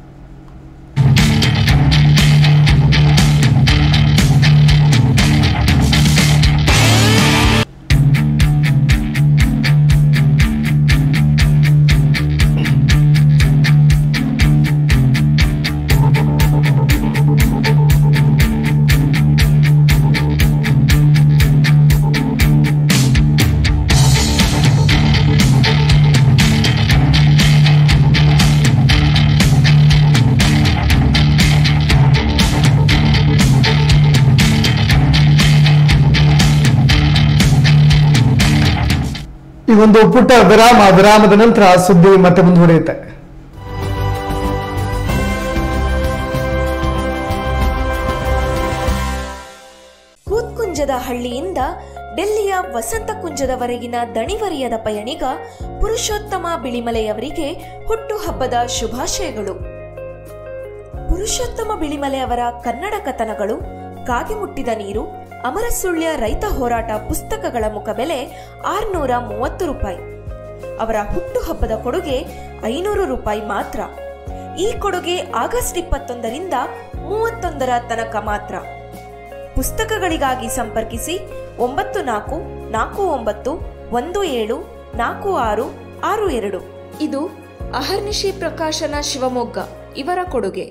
ಈ ಒಂದು ಪುಟ್ಟ ವಿರಾಮ ವಿರಾಮದ ನಂತರ ಸುದ್ದಿ ಮತ್ತೆ ಮುಂದುವರಿಯುತ್ತೆ ಕೂತ್ಕುಂಜದ ಹಳ್ಳಿಯಿಂದ ಡೆಲ್ಲಿಯ ವಸಂತ ಕುಂಜದವರೆಗಿನ ದಣಿವರಿಯದ ಪಯಣಿಗ ಪುರುಷೋತ್ತಮ ಬಿಳಿಮಲೆಯವರಿಗೆ ಹುಟ್ಟುಹಬ್ಬದ ಶುಭಾಶಯಗಳು ಪುರುಷೋತ್ತಮ ಬಿಳಿಮಲೆ ಅವರ ಕನ್ನಡ ಕಥನಗಳು ಕಾಗೆ ಮುಟ್ಟಿದ ನೀರು ಅಮರಸುಳ್ಯ ರೈತ ಹೋರಾಟ ಪುಸ್ತಕಗಳ ಮುಖಬೆಲೆ ಆರ್ನೂರ ಮೂವತ್ತು ರೂಪಾಯಿ ಅವರ ಹುಟ್ಟುಹಬ್ಬದ ಕೊಡುಗೆ ಐನೂರು ರೂಪಾಯಿ ಮಾತ್ರ ಈ ಕೊಡುಗೆ ಆಗಸ್ಟ್ ಇಪ್ಪತ್ತೊಂದರಿಂದ ಮೂವತ್ತೊಂದರ ತನಕ ಮಾತ್ರ ಪುಸ್ತಕಗಳಿಗಾಗಿ ಸಂಪರ್ಕಿಸಿ ಒಂಬತ್ತು ನಾಲ್ಕು ನಾಲ್ಕು ಒಂಬತ್ತು ಒಂದು ಏಳು ನಾಲ್ಕು ಆರು ಆರು ಎರಡು ಇದು ಅಹರ್ನಿಶಿ ಪ್ರಕಾಶನ ಶಿವಮೊಗ್ಗ ಇವರ ಕೊಡುಗೆ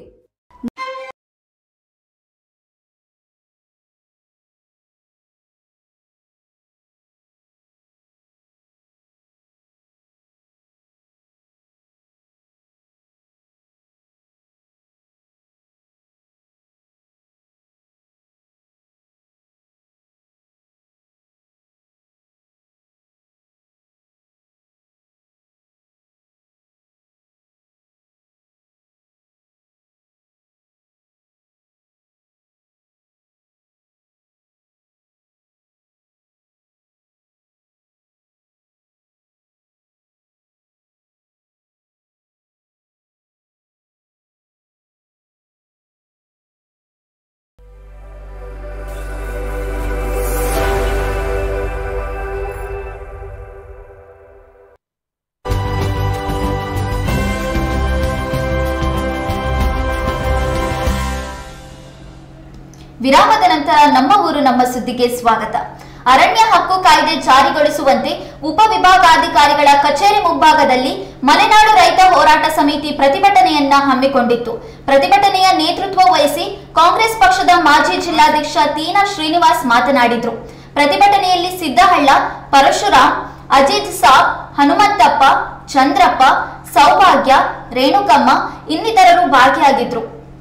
ವಿರಾಮದ ನಂತರ ನಮ್ಮ ಊರು ನಮ್ಮ ಸುದ್ದಿಗೆ ಸ್ವಾಗತ ಅರಣ್ಯ ಹಕ್ಕು ಕಾಯ್ದೆ ಜಾರಿಗೊಳಿಸುವಂತೆ ಉಪವಿಭಾಗಾಧಿಕಾರಿಗಳ ಕಚೇರಿ ಮುಂಭಾಗದಲ್ಲಿ ಮಲೆನಾಡು ರೈತ ಹೋರಾಟ ಸಮಿತಿ ಪ್ರತಿಭಟನೆಯನ್ನ ಹಮ್ಮಿಕೊಂಡಿತ್ತು ಪ್ರತಿಭಟನೆಯ ನೇತೃತ್ವ ವಹಿಸಿ ಕಾಂಗ್ರೆಸ್ ಪಕ್ಷದ ಮಾಜಿ ಜಿಲ್ಲಾಧ್ಯಕ್ಷ ತೀನಾ ಶ್ರೀನಿವಾಸ್ ಮಾತನಾಡಿದ್ರು ಪ್ರತಿಭಟನೆಯಲ್ಲಿ ಸಿದ್ದಹಳ್ಳ ಪರಶುರಾಮ್ ಅಜಿತ್ ಸಾಬ್ ಹನುಮಂತಪ್ಪ ಚಂದ್ರಪ್ಪ ಸೌಭಾಗ್ಯ ರೇಣುಕಮ್ಮ ಇನ್ನಿತರರು ಭಾಗಿಯಾಗಿದ್ರು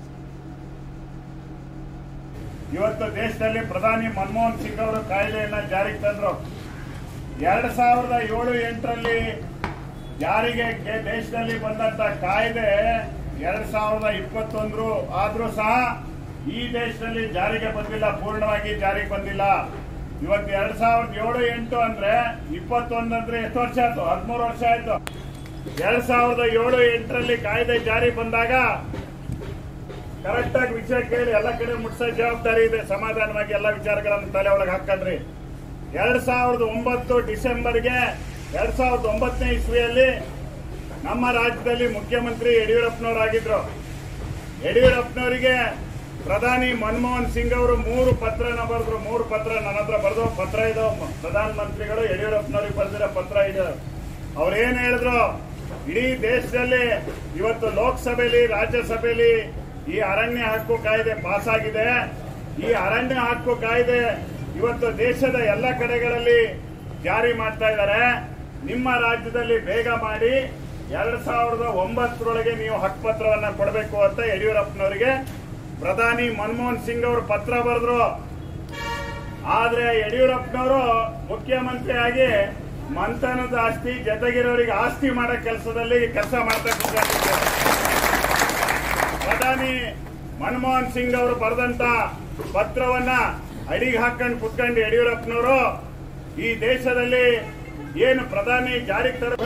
ಇವತ್ತು ದೇಶದಲ್ಲಿ ಪ್ರಧಾನಿ ಮನಮೋಹನ್ ಸಿಂಗ್ ಅವರು ಕಾಯ್ದೆಯನ್ನ ಜಾರಿಗೆ ತಂದ್ರು ಎರಡ್ ಸಾವಿರದ ಏಳು ಎಂಟರಲ್ಲಿ ಜಾರಿಗೆ ಕೆ- ದೇಶದಲ್ಲಿ ಬಂದಂತ ಕಾಯ್ದೆ ಎರಡ್ ಸಾವಿರದ ಇಪ್ಪತ್ತೊಂದರು ಆದ್ರೂ ಸಹ ಈ ದೇಶದಲ್ಲಿ ಜಾರಿಗೆ ಬಂದಿಲ್ಲ ಪೂರ್ಣವಾಗಿ ಜಾರಿಗೆ ಬಂದಿಲ್ಲ ಇವತ್ತು ಎರಡ್ ಸಾವಿರದ ಏಳು ಎಂಟು ಅಂದ್ರೆ ಇಪ್ಪತ್ತೊಂದು ಅಂದ್ರೆ ಎಷ್ಟು ವರ್ಷ ಆಯ್ತು ಹದಿಮೂರು ವರ್ಷ ಆಯ್ತು ಎರಡ್ ಸಾವಿರದ ಏಳು ಎಂಟರಲ್ಲಿ ಕಾಯ್ದೆ ಜಾರಿ ಬಂದಾಗ ಕರೆಕ್ಟ್ ಆಗಿ ವಿಷಯ ಕೇಳಿ ಎಲ್ಲ ಕಡೆ ಮುಟ್ಸೋ ಜವಾಬ್ದಾರಿ ಇದೆ ಸಮಾಧಾನವಾಗಿ ಎಲ್ಲ ವಿಚಾರಗಳನ್ನು ತಲೆ ಒಳಗೆ ಹಾಕೊಂಡ್ರಿ ಎರಡ್ ಸಾವಿರದ ಒಂಬತ್ತು ಡಿಸೆಂಬರ್ಗೆ ಎರಡ್ ಸಾವಿರದ ಒಂಬತ್ತನೇ ಇಸ್ವಿಯಲ್ಲಿ ನಮ್ಮ ರಾಜ್ಯದಲ್ಲಿ ಮುಖ್ಯಮಂತ್ರಿ ಯಡಿಯೂರಪ್ಪನವರಾಗಿದ್ರು ಯಡಿಯೂರಪ್ಪನವರಿಗೆ ಪ್ರಧಾನಿ ಮನಮೋಹನ್ ಸಿಂಗ್ ಅವರು ಮೂರು ಪತ್ರನ ಬರೆದ್ರು ಮೂರು ಪತ್ರ ನನ್ನ ಹತ್ರ ಬರೆದು ಪತ್ರ ಇದು ಪ್ರಧಾನ ಮಂತ್ರಿಗಳು ಯಡಿಯೂರಪ್ಪನವ್ರಿಗೆ ಬರೆದಿರೋ ಪತ್ರ ಇದು ಅವ್ರೇನ್ ಹೇಳಿದ್ರು ಇಡೀ ದೇಶದಲ್ಲಿ ಇವತ್ತು ಲೋಕಸಭೆಯಲ್ಲಿ ರಾಜ್ಯಸಭೆಯಲ್ಲಿ ಈ ಅರಣ್ಯ ಹಕ್ಕು ಕಾಯ್ದೆ ಪಾಸ್ ಆಗಿದೆ ಈ ಅರಣ್ಯ ಹಕ್ಕು ಕಾಯ್ದೆ ಇವತ್ತು ದೇಶದ ಎಲ್ಲ ಕಡೆಗಳಲ್ಲಿ ಜಾರಿ ಮಾಡ್ತಾ ಇದ್ದಾರೆ ನಿಮ್ಮ ರಾಜ್ಯದಲ್ಲಿ ಬೇಗ ಮಾಡಿ ಎರಡ್ ಸಾವಿರದ ಒಂಬತ್ತರೊಳಗೆ ನೀವು ಹಕ್ಕುಪತ್ರವನ್ನ ಕೊಡಬೇಕು ಅಂತ ಯಡಿಯೂರಪ್ಪನವರಿಗೆ ಪ್ರಧಾನಿ ಮನಮೋಹನ್ ಸಿಂಗ್ ಅವರು ಪತ್ರ ಬರೆದ್ರು ಆದ್ರೆ ಯಡಿಯೂರಪ್ಪನವರು ಮುಖ್ಯಮಂತ್ರಿ ಆಗಿ ಮಂಥನದ ಆಸ್ತಿ ಜೊತೆಗಿರೋರಿಗೆ ಆಸ್ತಿ ಮಾಡೋ ಕೆಲಸದಲ್ಲಿ ಕೆಲಸ ಮಾಡ್ತಾ ಕೂತ್ಕೊಂಡಿದ್ದಾರೆ ಪ್ರಧಾನಿ ಮನಮೋಹನ್ ಸಿಂಗ್ ಅವರು ಬರೆದಂತ ಪತ್ರವನ್ನ ಅಡಿಗೆ ಹಾಕೊಂಡು ಕುತ್ಕೊಂಡು ಯಡಿಯೂರಪ್ಪನವರು ಈ ದೇಶದಲ್ಲಿ ಏನು ಪ್ರಧಾನಿ ಜಾರಿಗೆ ತರ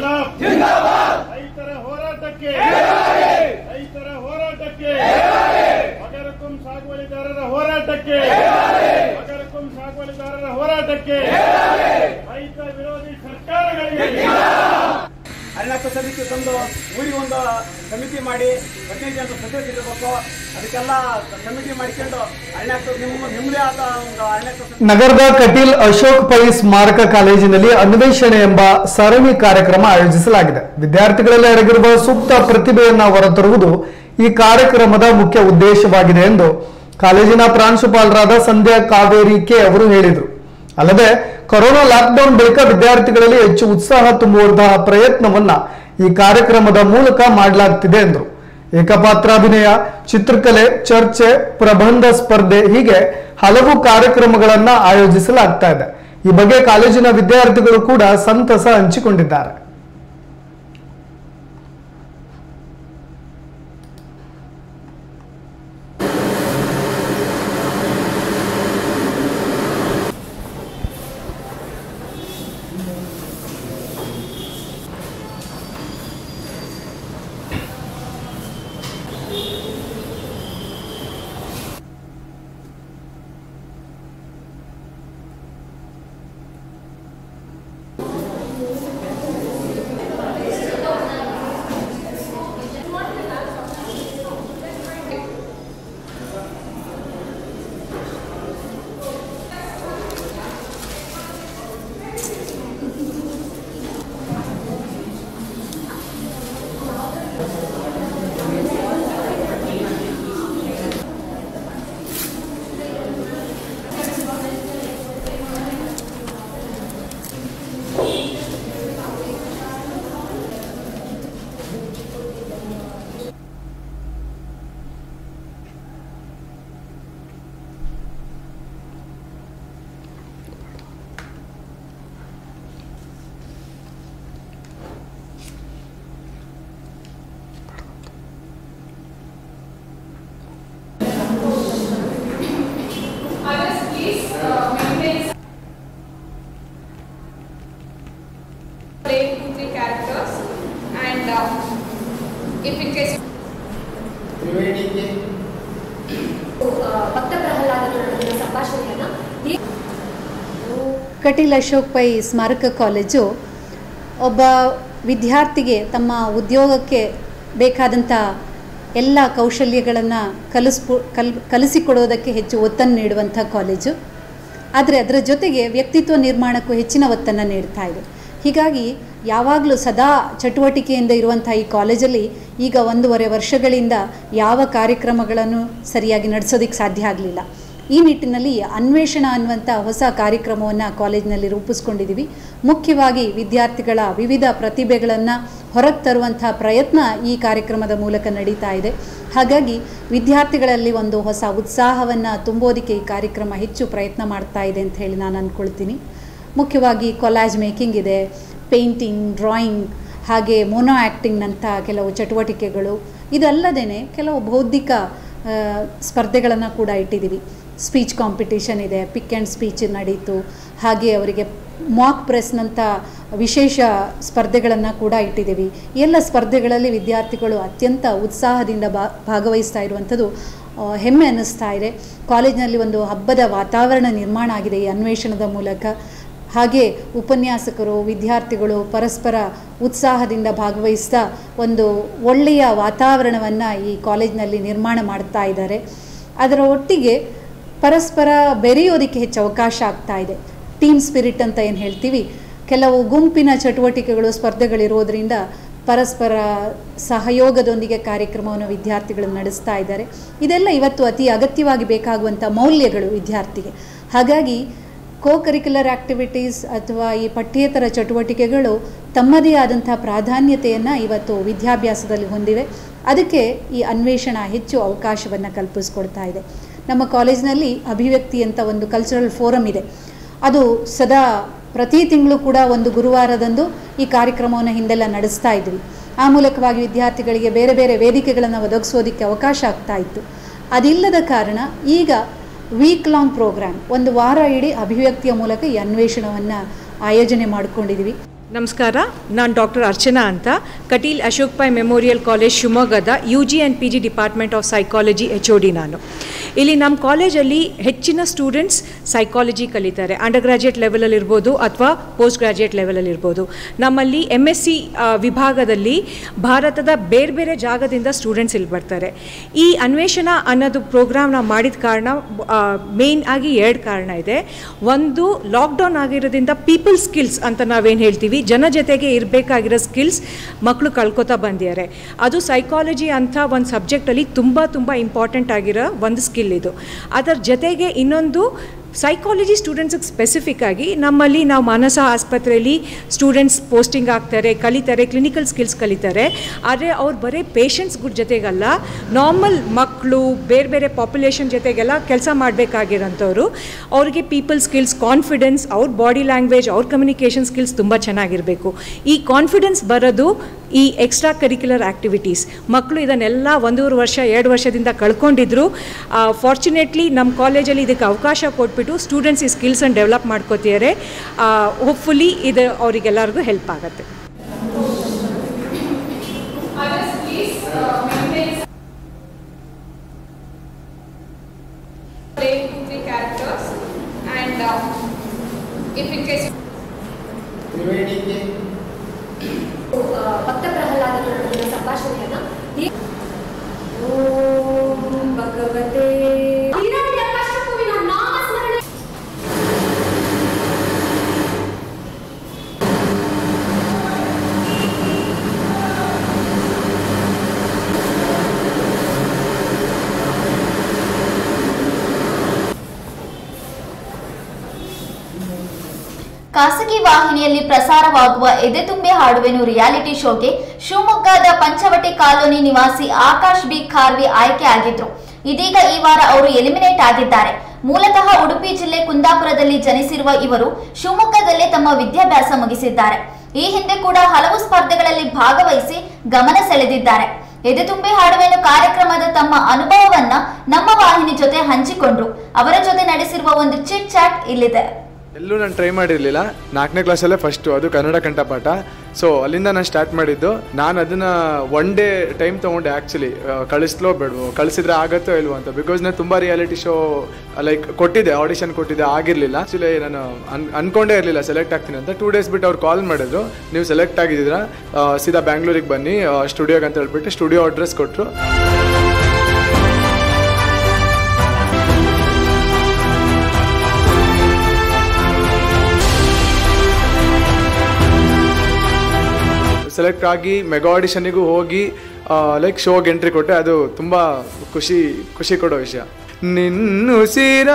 ರೈತರ ಹೋರಾಟಕ್ಕೆ ರೈತರ ಹೋರಾಟಕ್ಕೆ ಮಗರಕುಂ ಸಾಗುವಳಿದಾರರ ಹೋರಾಟಕ್ಕೆ ಮಗರಕುಂ ಸಾಗುವಳಿದಾರರ ಹೋರಾಟಕ್ಕೆ ರೈತ ವಿರೋಧಿ ಸರ್ಕಾರಗಳಿಗೆ ಅರಣ್ಯ ಸಮಿತಿ ತಂದು ಊರಿಗೆ ಒಂದು ಸಮಿತಿ ಮಾಡಿ ಪ್ರತಿನಿಧಿ ಅಂತ ಸದಸ್ಯ ಇರಬೇಕು ಅದಕ್ಕೆಲ್ಲ ಕಮಿಟಿ ಮಾಡಿಕೊಂಡು ಅರಣ್ಯ ನಿಮ್ಮ ನಿಮ್ಮದೇ ಆದ ಒಂದು ಅರಣ್ಯ ನಗರದ ಕಟೀಲ್ ಅಶೋಕ್ ಪೈ ಸ್ಮಾರಕ ಕಾಲೇಜಿನಲ್ಲಿ ಅನ್ವೇಷಣೆ ಎಂಬ ಸರಣಿ ಕಾರ್ಯಕ್ರಮ ಆಯೋಜಿಸಲಾಗಿದೆ ವಿದ್ಯಾರ್ಥಿಗಳಲ್ಲಿ ಅಡಗಿರುವ ಸೂಕ್ತ ಪ್ರತಿಭೆಯನ್ನ ಹೊರತರುವುದು ಈ ಕಾರ್ಯಕ್ರಮದ ಮುಖ್ಯ ಉದ್ದೇಶವಾಗಿದೆ ಎಂದು ಕಾಲೇಜಿನ ಪ್ರಾಂಶುಪಾಲರಾದ ಸಂಧ್ಯಾ ಕಾವೇರಿ ಕೆ ಅವರು ಹೇಳಿದರು ಅಲ್ಲದೆ ಕೊರೋನಾ ಲಾಕ್ಡೌನ್ ಬಳಿಕ ವಿದ್ಯಾರ್ಥಿಗಳಲ್ಲಿ ಹೆಚ್ಚು ಉತ್ಸಾಹ ತುಂಬುವಂತಹ ಪ್ರಯತ್ನವನ್ನ ಈ ಕಾರ್ಯಕ್ರಮದ ಮೂಲಕ ಮಾಡಲಾಗ್ತಿದೆ ಎಂದರು ಏಕಪಾತ್ರಾಭಿನಯ ಚಿತ್ರಕಲೆ ಚರ್ಚೆ ಪ್ರಬಂಧ ಸ್ಪರ್ಧೆ ಹೀಗೆ ಹಲವು ಕಾರ್ಯಕ್ರಮಗಳನ್ನ ಆಯೋಜಿಸಲಾಗ್ತಾ ಇದೆ ಈ ಬಗ್ಗೆ ಕಾಲೇಜಿನ ವಿದ್ಯಾರ್ಥಿಗಳು ಕೂಡ ಸಂತಸ ಹಂಚಿಕೊಂಡಿದ್ದಾರೆ play two, three characters and uh, if in case ಭಕ್ತ ಪ್ರಹ್ಲಾದನ ನಡುವಿನ ಸಂಭಾಷಣೆಯನ್ನ ಈ- ಕಟೀಲ್ ಅಶೋಕ್ ಪೈ ಸ್ಮಾರಕ ಕಾಲೇಜು ಒಬ್ಬ ವಿದ್ಯಾರ್ಥಿಗೆ ತಮ್ಮ ಉದ್ಯೋಗಕ್ಕೆ ಬೇಕಾದಂಥ ಎಲ್ಲ ಕೌಶಲ್ಯಗಳನ್ನು ಕಲಿಸ್ಪೊ ಕಲ್ ಕಲಿಸಿಕೊಡೋದಕ್ಕೆ ಹೆಚ್ಚು ಒತ್ತನ್ನು ನೀಡುವಂಥ ಕಾಲೇಜು ಆದರೆ ಅದರ ಜೊತೆಗೆ ವ್ಯಕ್ತಿತ್ವ ನಿರ್ಮಾಣಕ್ಕೂ ಹೆಚ್ಚಿನ ಒತ್ತನ್ನು ನೀಡ್ತಾ ಇದೆ ಹೀಗಾಗಿ ಯಾವಾಗಲೂ ಸದಾ ಚಟುವಟಿಕೆಯಿಂದ ಇರುವಂಥ ಈ ಕಾಲೇಜಲ್ಲಿ ಈಗ ಒಂದೂವರೆ ವರ್ಷಗಳಿಂದ ಯಾವ ಕಾರ್ಯಕ್ರಮಗಳನ್ನು ಸರಿಯಾಗಿ ನಡೆಸೋದಕ್ಕೆ ಸಾಧ್ಯ ಆಗಲಿಲ್ಲ ಈ ನಿಟ್ಟಿನಲ್ಲಿ ಅನ್ವೇಷಣ ಅನ್ನುವಂಥ ಹೊಸ ಕಾರ್ಯಕ್ರಮವನ್ನು ಕಾಲೇಜಿನಲ್ಲಿ ರೂಪಿಸ್ಕೊಂಡಿದ್ದೀವಿ ಮುಖ್ಯವಾಗಿ ವಿದ್ಯಾರ್ಥಿಗಳ ವಿವಿಧ ಪ್ರತಿಭೆಗಳನ್ನು ಹೊರಗೆ ತರುವಂಥ ಪ್ರಯತ್ನ ಈ ಕಾರ್ಯಕ್ರಮದ ಮೂಲಕ ನಡೀತಾ ಇದೆ ಹಾಗಾಗಿ ವಿದ್ಯಾರ್ಥಿಗಳಲ್ಲಿ ಒಂದು ಹೊಸ ಉತ್ಸಾಹವನ್ನು ತುಂಬೋದಕ್ಕೆ ಈ ಕಾರ್ಯಕ್ರಮ ಹೆಚ್ಚು ಪ್ರಯತ್ನ ಮಾಡ್ತಾ ಇದೆ ಅಂತ ಹೇಳಿ ನಾನು ಅಂದ್ಕೊಳ್ತೀನಿ ಮುಖ್ಯವಾಗಿ ಕೊಲಾಜ್ ಮೇಕಿಂಗ್ ಇದೆ ಪೇಂಟಿಂಗ್ ಡ್ರಾಯಿಂಗ್ ಹಾಗೆ ಮೋನೋ ಆ್ಯಕ್ಟಿಂಗ್ನಂಥ ಕೆಲವು ಚಟುವಟಿಕೆಗಳು ಇದಲ್ಲದೇ ಕೆಲವು ಬೌದ್ಧಿಕ ಸ್ಪರ್ಧೆಗಳನ್ನು ಕೂಡ ಇಟ್ಟಿದ್ದೀವಿ ಸ್ಪೀಚ್ ಕಾಂಪಿಟೇಷನ್ ಇದೆ ಪಿಕ್ ಆ್ಯಂಡ್ ಸ್ಪೀಚ್ ನಡೀತು ಹಾಗೆ ಅವರಿಗೆ ಮಾಕ್ ಪ್ರೆಸ್ನಂಥ ವಿಶೇಷ ಸ್ಪರ್ಧೆಗಳನ್ನು ಕೂಡ ಇಟ್ಟಿದ್ದೀವಿ ಈ ಎಲ್ಲ ಸ್ಪರ್ಧೆಗಳಲ್ಲಿ ವಿದ್ಯಾರ್ಥಿಗಳು ಅತ್ಯಂತ ಉತ್ಸಾಹದಿಂದ ಬಾ ಭಾಗವಹಿಸ್ತಾ ಇರುವಂಥದ್ದು ಆ, ಹೆಮ್ಮೆ ಅನ್ನಿಸ್ತಾ ಇದೆ ಕಾಲೇಜಿನಲ್ಲಿ ಒಂದು ಹಬ್ಬದ ವಾತಾವರಣ ನಿರ್ಮಾಣ ಆಗಿದೆ ಈ ಅನ್ವೇಷಣದ ಮೂಲಕ ಹಾಗೆ ಉಪನ್ಯಾಸಕರು ವಿದ್ಯಾರ್ಥಿಗಳು ಪರಸ್ಪರ ಉತ್ಸಾಹದಿಂದ ಭಾಗವಹಿಸ್ತಾ ಒಂದು ಒಳ್ಳೆಯ ವಾತಾವರಣವನ್ನು ಈ ಕಾಲೇಜಿನಲ್ಲಿ ನಿರ್ಮಾಣ ಮಾಡ್ತಾ ಇದ್ದಾರೆ ಅದರ ಒಟ್ಟಿಗೆ ಪರಸ್ಪರ ಬೆರೆಯೋದಕ್ಕೆ ಹೆಚ್ಚು ಅವಕಾಶ ಆಗ್ತಾ ಇದೆ ಟೀಮ್ ಸ್ಪಿರಿಟ್ ಅಂತ ಏನು ಹೇಳ್ತೀವಿ ಕೆಲವು ಗುಂಪಿನ ಚಟುವಟಿಕೆಗಳು ಸ್ಪರ್ಧೆಗಳಿರೋದ್ರಿಂದ ಪರಸ್ಪರ ಸಹಯೋಗದೊಂದಿಗೆ ಕಾರ್ಯಕ್ರಮವನ್ನು ವಿದ್ಯಾರ್ಥಿಗಳು ನಡೆಸ್ತಾ ಇದ್ದಾರೆ ಇದೆಲ್ಲ ಇವತ್ತು ಅತಿ ಅಗತ್ಯವಾಗಿ ಬೇಕಾಗುವಂಥ ಮೌಲ್ಯಗಳು ವಿದ್ಯಾರ್ಥಿಗೆ ಹಾಗಾಗಿ ಕೋ ಕರಿಕ್ಯುಲರ್ ಆ್ಯಕ್ಟಿವಿಟೀಸ್ ಅಥವಾ ಈ ಪಠ್ಯೇತರ ಚಟುವಟಿಕೆಗಳು ತಮ್ಮದೇ ಆದಂಥ ಪ್ರಾಧಾನ್ಯತೆಯನ್ನು ಇವತ್ತು ವಿದ್ಯಾಭ್ಯಾಸದಲ್ಲಿ ಹೊಂದಿವೆ ಅದಕ್ಕೆ ಈ ಅನ್ವೇಷಣ ಹೆಚ್ಚು ಅವಕಾಶವನ್ನು ಕಲ್ಪಿಸ್ಕೊಡ್ತಾ ಇದೆ ನಮ್ಮ ಕಾಲೇಜಿನಲ್ಲಿ ಅಭಿವ್ಯಕ್ತಿ ಅಂತ ಒಂದು ಕಲ್ಚರಲ್ ಫೋರಮ್ ಇದೆ ಅದು ಸದಾ ಪ್ರತಿ ತಿಂಗಳು ಕೂಡ ಒಂದು ಗುರುವಾರದಂದು ಈ ಕಾರ್ಯಕ್ರಮವನ್ನು ಹಿಂದೆಲ್ಲ ನಡೆಸ್ತಾ ಇದ್ವಿ ಆ ಮೂಲಕವಾಗಿ ವಿದ್ಯಾರ್ಥಿಗಳಿಗೆ ಬೇರೆ ಬೇರೆ ವೇದಿಕೆಗಳನ್ನು ಒದಗಿಸೋದಕ್ಕೆ ಅವಕಾಶ ಆಗ್ತಾ ಇತ್ತು ಅದಿಲ್ಲದ ಕಾರಣ ಈಗ ವೀಕ್ ಲಾಂಗ್ ಪ್ರೋಗ್ರಾಮ್ ಒಂದು ವಾರ ಇಡೀ ಅಭಿವ್ಯಕ್ತಿಯ ಮೂಲಕ ಈ ಅನ್ವೇಷಣವನ್ನು ಆಯೋಜನೆ ಮಾಡಿಕೊಂಡಿದ್ದೀವಿ ನಮಸ್ಕಾರ ನಾನು ಡಾಕ್ಟರ್ ಅರ್ಚನಾ ಅಂತ ಕಟೀಲ್ ಅಶೋಕ್ ಪೈ ಮೆಮೋರಿಯಲ್ ಕಾಲೇಜ್ ಶಿವಮೊಗ್ಗದ U G and P G department of psychology H O D ನಾನು ಇಲ್ಲಿ ನಮ್ಮ ಕಾಲೇಜಲ್ಲಿ ಹೆಚ್ಚಿನ ಸ್ಟೂಡೆಂಟ್ಸ್ ಸೈಕಾಲಜಿ ಕಲಿತಾರೆ ಅಂಡರ್ ಗ್ರಾಜುಯೇಟ್ ಲೆವೆಲಲ್ಲಿ ಇರ್ಬೋದು ಅಥವಾ ಪೋಸ್ಟ್ ಗ್ರಾಜುಯೇಟ್ ಲೆವೆಲಲ್ಲಿ ಇರ್ಬೋದು ನಮ್ಮಲ್ಲಿ ಎಮ್ ಎಸ್ ಸಿ ವಿಭಾಗದಲ್ಲಿ ಭಾರತದ ಬೇರೆ ಬೇರೆ ಜಾಗದಿಂದ ಸ್ಟೂಡೆಂಟ್ಸ್ ಇಲ್ಲಿ ಬರ್ತಾರೆ ಈ ಅನ್ವೇಷಣಾ ಅನ್ನೋದು ಪ್ರೋಗ್ರಾಮ್ ನಾವು ಮಾಡಿದ ಕಾರಣ ಮೇನ್ ಆಗಿ ಎರಡು ಕಾರಣ ಇದೆ ಒಂದು ಲಾಕ್ಡೌನ್ ಆಗಿರೋದ್ರಿಂದ ಪೀಪಲ್ ಸ್ಕಿಲ್ಸ್ ಅಂತ ನಾವೇನು ಹೇಳ್ತೀವಿ ಜನ ಜೊತೆಗೆ ಇರಬೇಕಾಗಿರೋ ಸ್ಕಿಲ್ಸ್ ಮಕ್ಕಳು ಕಳ್ಕೊತಾ ಬಂದಿದ್ದಾರೆ ಅದು ಸೈಕಾಲಜಿ ಅಂತ ಒಂದು ಸಬ್ಜೆಕ್ಟಲ್ಲಿ ತುಂಬ ತುಂಬ ಇಂಪಾರ್ಟೆಂಟ್ ಆಗಿರೋ ಒಂದು ಸ್ಕಿಲ್ ಇದು ಅದರ ಜೊತೆಗೆ ಇನ್ನೊಂದು ಸೈಕಾಲಜಿ ಸ್ಟೂಡೆಂಟ್ಸಿಗೆ ಸ್ಪೆಸಿಫಿಕ್ ಆಗಿ ನಮ್ಮಲ್ಲಿ ನಾವು ಮಾನಸ ಆಸ್ಪತ್ರೆಯಲ್ಲಿ ಸ್ಟೂಡೆಂಟ್ಸ್ ಪೋಸ್ಟಿಂಗ್ ಆಗ್ತಾರೆ ಕಲಿತಾರೆ ಕ್ಲಿನಿಕಲ್ ಸ್ಕಿಲ್ಸ್ ಕಲಿತಾರೆ ಆದರೆ ಅವ್ರು ಬರೀ ಪೇಷಂಟ್ಸ್ಗಳ ಜೊತೆಗಲ್ಲ ನಾರ್ಮಲ್ ಮಕ್ಕಳು ಬೇರೆ ಬೇರೆ ಪಾಪ್ಯುಲೇಷನ್ ಜೊತೆಗೆಲ್ಲ ಕೆಲಸ ಮಾಡಬೇಕಾಗಿರೋಂಥವ್ರು ಅವ್ರಿಗೆ ಪೀಪಲ್ ಸ್ಕಿಲ್ಸ್ ಕಾನ್ಫಿಡೆನ್ಸ್ ಅವ್ರ ಬಾಡಿ ಲ್ಯಾಂಗ್ವೇಜ್ ಅವ್ರ ಕಮ್ಯುನಿಕೇಷನ್ ಸ್ಕಿಲ್ಸ್ ತುಂಬ ಚೆನ್ನಾಗಿರಬೇಕು ಈ ಕಾನ್ಫಿಡೆನ್ಸ್ ಬರೋದು ಈ ಎಕ್ಸ್ಟ್ರಾ ಕರಿಕ್ಯುಲರ್ ಆ್ಯಕ್ಟಿವಿಟೀಸ್ ಮಕ್ಕಳು ಇದನ್ನೆಲ್ಲ ಒಂದೂವರೆ ವರ್ಷ ಎರಡು ವರ್ಷದಿಂದ ಕಳ್ಕೊಂಡಿದ್ರು ಫಾರ್ಚುನೇಟ್ಲಿ ನಮ್ಮ ಕಾಲೇಜಲ್ಲಿ ಇದಕ್ಕೆ ಅವಕಾಶ ಕೊಟ್ಬಿಟ್ಟು ಸ್ಟೂಡೆಂಟ್ಸ್ ಈ ಸ್ಕಿಲ್ಸನ್ನು ಡೆವಲಪ್ ಮಾಡ್ಕೋತಿದ್ದಾರೆ ಹೋಪ್ಫುಲಿ ಇದು ಅವರಿಗೆಲ್ಲರಿಗೂ ಹೆಲ್ಪ್ ಆಗುತ್ತೆ Others, please uh, maintain. Play two, three characters, and uh, if in case. ಭಕ್ತ ಪ್ರಹ್ಲಾದನ ನಡುವಿನ ಸಂಭಾಷಣೆಯನ್ನ ಹೀಗೆ- ಓಂ ಭಗವತೆ ಹಿರಣ್ಯಕಶಿಪುವಿನ ನಾಮಸ್ಮರಣೆ ಖಾಸಗಿ ವಾಹಿನಿಯಲ್ಲಿ ಪ್ರಸಾರವಾಗುವ ಎದೆತುಂಬೆ ಹಾಡುವೆನು ರಿಯಾಲಿಟಿ ಶೋಗೆ ಶಿವಮೊಗ್ಗದ ಪಂಚವಟಿ ಕಾಲೋನಿ ನಿವಾಸಿ ಆಕಾಶ್ ಬಿ ಖಾರ್ವಿ ಆಯ್ಕೆ ಆಗಿದ್ರು ಇದೀಗ ಈ ವಾರ ಅವರು ಎಲಿಮಿನೇಟ್ ಆಗಿದ್ದಾರೆ ಮೂಲತಃ ಉಡುಪಿ ಜಿಲ್ಲೆ ಕುಂದಾಪುರದಲ್ಲಿ ಜನಿಸಿರುವ ಇವರು ಶಿವಮೊಗ್ಗದಲ್ಲೇ ತಮ್ಮ ವಿದ್ಯಾಭ್ಯಾಸ ಮುಗಿಸಿದ್ದಾರೆ ಈ ಹಿಂದೆ ಕೂಡ ಹಲವು ಸ್ಪರ್ಧೆಗಳಲ್ಲಿ ಭಾಗವಹಿಸಿ ಗಮನ ಸೆಳೆದಿದ್ದಾರೆ ಎದೆತುಂಬೆ ಹಾಡುವೆನು ಕಾರ್ಯಕ್ರಮದ ತಮ್ಮ ಅನುಭವವನ್ನ ನಮ್ಮ ವಾಹಿನಿ ಜೊತೆ ಹಂಚಿಕೊಂಡ್ರು ಅವರ ಜೊತೆ ನಡೆಸಿರುವ ಒಂದು ಚಿಟ್ ಚಾಟ್ ಇಲ್ಲಿದೆ ಎಲ್ಲೂ ನಾನು ಟ್ರೈ ಮಾಡಿರಲಿಲ್ಲ ನಾಲ್ಕನೇ ಕ್ಲಾಸಲ್ಲೇ ಫಸ್ಟು ಅದು ಕನ್ನಡ ಕಂಠಪಾಠ ಸೊ ಅಲ್ಲಿಂದ ನಾನು ಸ್ಟಾರ್ಟ್ ಮಾಡಿದ್ದು ನಾನು ಅದನ್ನು ಒನ್ ಡೇ ಟೈಮ್ ತೊಗೊಂಡೆ ಆ್ಯಕ್ಚುಲಿ ಕಳಿಸ್ಲೋ ಬೇಡವೋ ಕಳಿಸಿದ್ರೆ ಆಗತ್ತೋ ಇಲ್ವೋ ಅಂತ ಬಿಕಾಸ್ ನಾನು ತುಂಬ ರಿಯಾಲಿಟಿ ಶೋ ಲೈಕ್ ಕೊಟ್ಟಿದ್ದೆ ಆಡಿಷನ್ ಕೊಟ್ಟಿದ್ದೆ ಆಗಿರಲಿಲ್ಲ ಆ್ಯಕ್ಚುಲಿ ನಾನು ಅನ್ ಅನ್ಕೊಂಡೇ ಇರಲಿಲ್ಲ ಸೆಲೆಕ್ಟ್ ಆಗ್ತೀನಿ ಅಂತ ಟೂ ಡೇಸ್ ಬಿಟ್ಟು ಅವ್ರು ಕಾಲ್ ಮಾಡಿದ್ರು ನೀವು ಸೆಲೆಕ್ಟ್ ಆಗಿದ್ದೀರಾ ಆ, ಸೀದಾ ಬ್ಯಾಂಗ್ಳೂರಿಗೆ ಬನ್ನಿ ಸ್ಟುಡಿಯೋಗೆ ಅಂತ ಹೇಳ್ಬಿಟ್ಟು ಸ್ಟುಡಿಯೋ ಅಡ್ರೆಸ್ ಕೊಟ್ಟರು ಸೆಲೆಕ್ಟ್ ಆಗಿ ಮೆಗಾ ಆಡಿಷನಿಗೂ ಹೋಗಿ ಲೈಕ್ ಶೋಗೆ ಎಂಟ್ರಿ ಕೊಟ್ಟೆ ಅದು ತುಂಬ ಖುಷಿ ಖುಷಿ ಕೊಡೋ ವಿಷಯ ನಿನ್ನುಸಿರ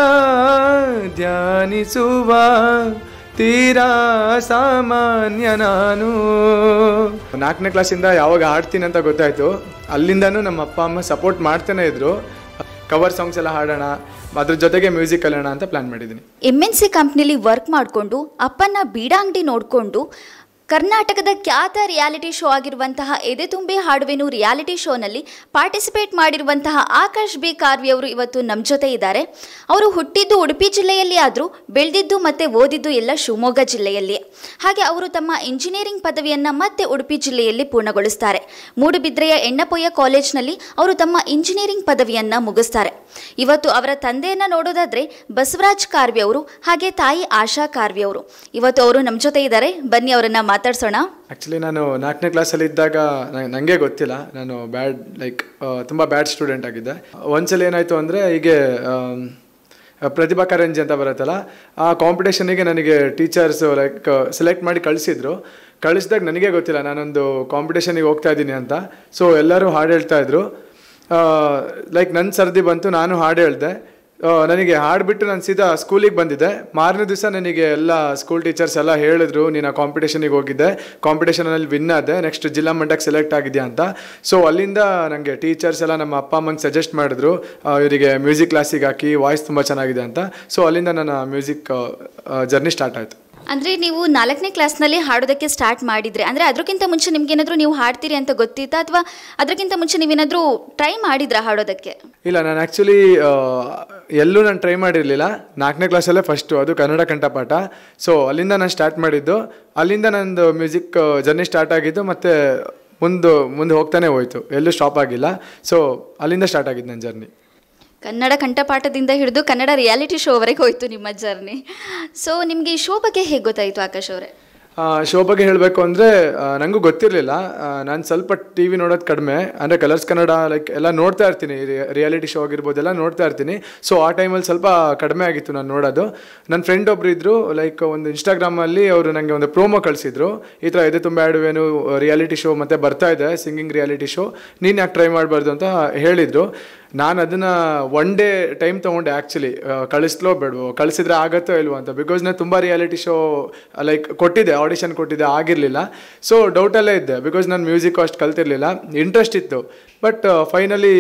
ಧ್ಯಾನಿಸುವ ತೀರಾ ಸಾಮಾನ್ಯ ನಾನು ನಾಲ್ಕನೇ ಕ್ಲಾಸಿಂದ ಯಾವಾಗ ಹಾಡ್ತೀನಿ ಅಂತ ಗೊತ್ತಾಯ್ತು ಅಲ್ಲಿಂದನೂ ನಮ್ಮ ಅಪ್ಪ ಅಮ್ಮ ಸಪೋರ್ಟ್ ಮಾಡ್ತಾನೆ ಇದ್ರು ಕವರ್ ಸಾಂಗ್ಸ್ ಎಲ್ಲ ಹಾಡೋಣ ಅದ್ರ ಜೊತೆಗೆ ಮ್ಯೂಸಿಕ್ ಕಲಿಯೋಣ ಅಂತ ಪ್ಲಾನ್ ಮಾಡಿದ್ದೀನಿ ಎಮ್ ಎನ್ ಸಿ ಕಂಪ್ನಿಲಿ ವರ್ಕ್ ಮಾಡಿಕೊಂಡು ಅಪ್ಪನ ಬೀಡಾ ಅಂಗಡಿ ನೋಡಿಕೊಂಡು ಕರ್ನಾಟಕದ ಖ್ಯಾತ ರಿಯಾಲಿಟಿ ಶೋ ಆಗಿರುವಂತಹ ಎದೆ ತುಂಬೆ ಹಾಡುವೆನು ರಿಯಾಲಿಟಿ ಶೋನಲ್ಲಿ ಪಾರ್ಟಿಸಿಪೇಟ್ ಮಾಡಿರುವಂತಹ ಆಕಾಶ್ ಬಿ ಕಾರ್ವಿ ಅವರು ಇವತ್ತು ನಮ್ಮ ಜೊತೆ ಇದ್ದಾರೆ ಅವರು ಹುಟ್ಟಿದ್ದು ಉಡುಪಿ ಜಿಲ್ಲೆಯಲ್ಲಿ ಆದರೂ ಬೆಳೆದಿದ್ದು ಮತ್ತು ಓದಿದ್ದು ಎಲ್ಲ ಶಿವಮೊಗ್ಗ ಜಿಲ್ಲೆಯಲ್ಲಿ ಹಾಗೆ ಅವರು ತಮ್ಮ ಇಂಜಿನಿಯರಿಂಗ್ ಪದವಿಯನ್ನು ಮತ್ತೆ ಉಡುಪಿ ಜಿಲ್ಲೆಯಲ್ಲಿ ಪೂರ್ಣಗೊಳಿಸ್ತಾರೆ ಮೂಡುಬಿದ್ರೆಯ ಎಣ್ಣಪೊಯ್ಯ ಕಾಲೇಜ್ನಲ್ಲಿ ಅವರು ತಮ್ಮ ಇಂಜಿನಿಯರಿಂಗ್ ಪದವಿಯನ್ನು ಮುಗಿಸ್ತಾರೆ ಇವತ್ತು ಅವರ ತಂದೆಯನ್ನು ನೋಡೋದಾದ್ರೆ ಬಸವರಾಜ್ ಕಾರ್ವಿ ಅವರು ಹಾಗೆ ತಾಯಿ ಆಶಾ ಕಾರ್ವಿ ಅವರು ಇವತ್ತು ಅವರು ನಮ್ಮ ಜೊತೆ ಇದ್ದಾರೆ ಬನ್ನಿ ಅವರನ್ನ ಮಾತಾಡ್ಸೋಣ ಆ್ಯಕ್ಚುಲಿ ನಾನು ನಾಲ್ಕನೇ ಕ್ಲಾಸಲ್ಲಿ ಇದ್ದಾಗ ನನಗೆ ಗೊತ್ತಿಲ್ಲ ನಾನು ಬ್ಯಾಡ್ ಲೈಕ್ ತುಂಬ ಬ್ಯಾಡ್ ಸ್ಟೂಡೆಂಟ್ ಆಗಿದ್ದೆ ಒಂದ್ಸಲ ಏನಾಯಿತು ಅಂದರೆ ಹೀಗೆ ಆಮ್, ಪ್ರತಿಭಾ ಕಾರಂಜಿ ಅಂತ ಬರುತ್ತಲ್ಲ ಆ ಕಾಂಪಿಟೇಷನಿಗೆ ನನಗೆ ಟೀಚರ್ಸ್ ಲೈಕ್ ಸೆಲೆಕ್ಟ್ ಮಾಡಿ ಕಳಿಸಿದ್ರು ಕಳಿಸಿದಾಗ ನನಗೆ ಗೊತ್ತಿಲ್ಲ ನಾನೊಂದು ಕಾಂಪಿಟೇಷನಿಗೆ ಹೋಗ್ತಾ ಇದ್ದೀನಿ ಅಂತ ಸೊ ಎಲ್ಲರೂ ಹಾಡು ಹೇಳ್ತಾ ಇದ್ರು ಲೈಕ್ ನನ್ನ ಸರ್ದಿ ಬಂತು ನಾನು ಹಾಡು ಹೇಳಿದೆ ಆ, ನನಗೆ ಹಾಡ್ಬಿಟ್ಟು ನಾನು ಸೀದಾ ಸ್ಕೂಲಿಗೆ ಬಂದಿದ್ದೆ ಮಾರನೇ ದಿವಸ ನನಗೆ ಎಲ್ಲ ಸ್ಕೂಲ್ ಟೀಚರ್ಸ್ ಎಲ್ಲ ಹೇಳಿದ್ರು ನೀನು ಆ ಕಾಂಪಿಟೇಷನಿಗೆ ಹೋಗಿದ್ದೆ ಕಾಂಪಿಟೇಷನಲ್ಲಿ ವಿನ್ ಆದೆ ನೆಕ್ಸ್ಟ್ ಜಿಲ್ಲಾ ಮಟ್ಟಕ್ಕೆ ಸೆಲೆಕ್ಟ್ ಆಗಿದೆಯಾ ಅಂತ ಸೊ ಅಲ್ಲಿಂದ ನನಗೆ ಟೀಚರ್ಸ್ ಎಲ್ಲ ನಮ್ಮ ಅಪ್ಪ ಅಮ್ಮಂಗೆ ಸಜೆಸ್ಟ್ ಮಾಡಿದ್ರು ಆ, ಇವರಿಗೆ ಮ್ಯೂಸಿಕ್ ಕ್ಲಾಸಿಗೆ ಹಾಕಿ ವಾಯ್ಸ್ ತುಂಬ ಚೆನ್ನಾಗಿದೆ ಅಂತ ಸೊ ಅಲ್ಲಿಂದ ನನ್ನ ಮ್ಯೂಸಿಕ್ ಜರ್ನಿ ಸ್ಟಾರ್ಟ್ ಆಯಿತು ಅಂದರೆ ನೀವು ನಾಲ್ಕನೇ ಕ್ಲಾಸ್ನಲ್ಲಿ ಹಾಡೋದಕ್ಕೆ ಸ್ಟಾರ್ಟ್ ಮಾಡಿದ್ರೆ ಅಂದರೆ ಅದಕ್ಕಿಂತ ಮುಂಚೆ ನಿಮ್ಗೇನಾದರೂ ನೀವು ಹಾಡ್ತೀರಿ ಅಂತ ಗೊತ್ತಿತ್ತಾ ಅಥವಾ ಅದಕ್ಕಿಂತ ಮುಂಚೆ ನೀವೇನಾದರೂ ಟ್ರೈ ಮಾಡಿದ್ರಾ ಹಾಡೋದಕ್ಕೆ ಇಲ್ಲ ನಾನು ಆ್ಯಕ್ಚುಲಿ ಎಲ್ಲೂ ನಾನು ಟ್ರೈ ಮಾಡಿರಲಿಲ್ಲ ನಾಲ್ಕನೇ ಕ್ಲಾಸಲ್ಲೇ ಫಸ್ಟು ಅದು ಕನ್ನಡ ಕಂಠಪಾಠ ಸೊ ಅಲ್ಲಿಂದ ನಾನು ಸ್ಟಾರ್ಟ್ ಮಾಡಿದ್ದು ಅಲ್ಲಿಂದ ನಂದು ಮ್ಯೂಸಿಕ್ ಜರ್ನಿ ಸ್ಟಾರ್ಟ್ ಆಗಿದ್ದು ಮತ್ತು ಮುಂದೆ ಮುಂದೆ ಹೋಗ್ತಾನೆ ಹೋಯ್ತು ಎಲ್ಲೂ ಸ್ಟಾಪ್ ಆಗಿಲ್ಲ ಸೊ ಅಲ್ಲಿಂದ ಸ್ಟಾರ್ಟ್ ಆಗಿದ್ದು ನನ್ನ ಜರ್ನಿ ಕನ್ನಡ ಕಂಠಪಾಠದಿಂದ ಹಿಡಿದು ಕನ್ನಡ ರಿಯಾಲಿಟಿ ಶೋವರೆಗೆ ಹೋಯ್ತು ನಿಮ್ಮ ಜರ್ನಿ ಸೊ ನಿಮಗೆ ಈ ಶೋ ಬಗ್ಗೆ ಹೇಗೆ ಗೊತ್ತಾಯಿತು ಆಕಾಶ್ ಅವರೇ ಶೋ ಬಗ್ಗೆ ಹೇಳಬೇಕು ಅಂದರೆ ನನಗೂ ಗೊತ್ತಿರಲಿಲ್ಲ ನಾನು ಸ್ವಲ್ಪ ಟಿ ವಿ ನೋಡೋದು ಕಡಿಮೆ ಅಂದರೆ ಕಲರ್ಸ್ ಕನ್ನಡ ಲೈಕ್ ಎಲ್ಲ ನೋಡ್ತಾ ಇರ್ತೀನಿ ರಿಯಾಲಿಟಿ ಶೋ ಆಗಿರ್ಬೋದು ಎಲ್ಲ ನೋಡ್ತಾ ಇರ್ತೀನಿ ಸೊ ಆ ಟೈಮಲ್ಲಿ ಸ್ವಲ್ಪ ಕಡಿಮೆ ಆಗಿತ್ತು ನಾನು ನೋಡೋದು ನನ್ನ ಫ್ರೆಂಡ್ ಒಬ್ರು ಇದ್ದರು ಲೈಕ್ ಒಂದು ಇನ್ಸ್ಟಾಗ್ರಾಮಲ್ಲಿ ಅವರು ನನಗೆ ಒಂದು ಪ್ರೋಮೋ ಕಳಿಸಿದ್ರು ಈ ಥರ ಎದೆ ತುಂಬ ಆಡುವೇನು ರಿಯಾಲಿಟಿ ಶೋ ಮತ್ತು ಬರ್ತಾ ಇದೆ ಸಿಂಗಿಂಗ್ ರಿಯಾಲಿಟಿ ಶೋ ನೀನು ಯಾಕೆ ಟ್ರೈ ಮಾಡಬಾರ್ದು ಅಂತ ಹೇಳಿದರು ನಾನು ಅದನ್ನು ಒನ್ ಡೇ ಟೈಮ್ ತೊಗೊಂಡೆ ಆ್ಯಕ್ಚುಲಿ ಕಳಿಸ್ಲೋ ಬೇಡವೋ ಕಳಿಸಿದ್ರೆ ಆಗತ್ತೋ ಇಲ್ವೋ ಅಂತ ಬಿಕಾಸ್ ನಾನು ತುಂಬ ರಿಯಾಲಿಟಿ ಶೋ ಲೈಕ್ ಕೊಟ್ಟಿದ್ದೆ ಆಡಿಷನ್ ಕೊಟ್ಟಿದ್ದೆ ಆಗಿರಲಿಲ್ಲ ಸೊ ಡೌಟಲ್ಲೇ ಇದ್ದೆ ಬಿಕಾಸ್ ನಾನು ಮ್ಯೂಸಿಕ್ ಅಷ್ಟು ಕಲ್ತಿರ್ಲಿಲ್ಲ ಇಂಟ್ರೆಸ್ಟ್ ಇತ್ತು ಬಟ್ ಫೈನಲಿ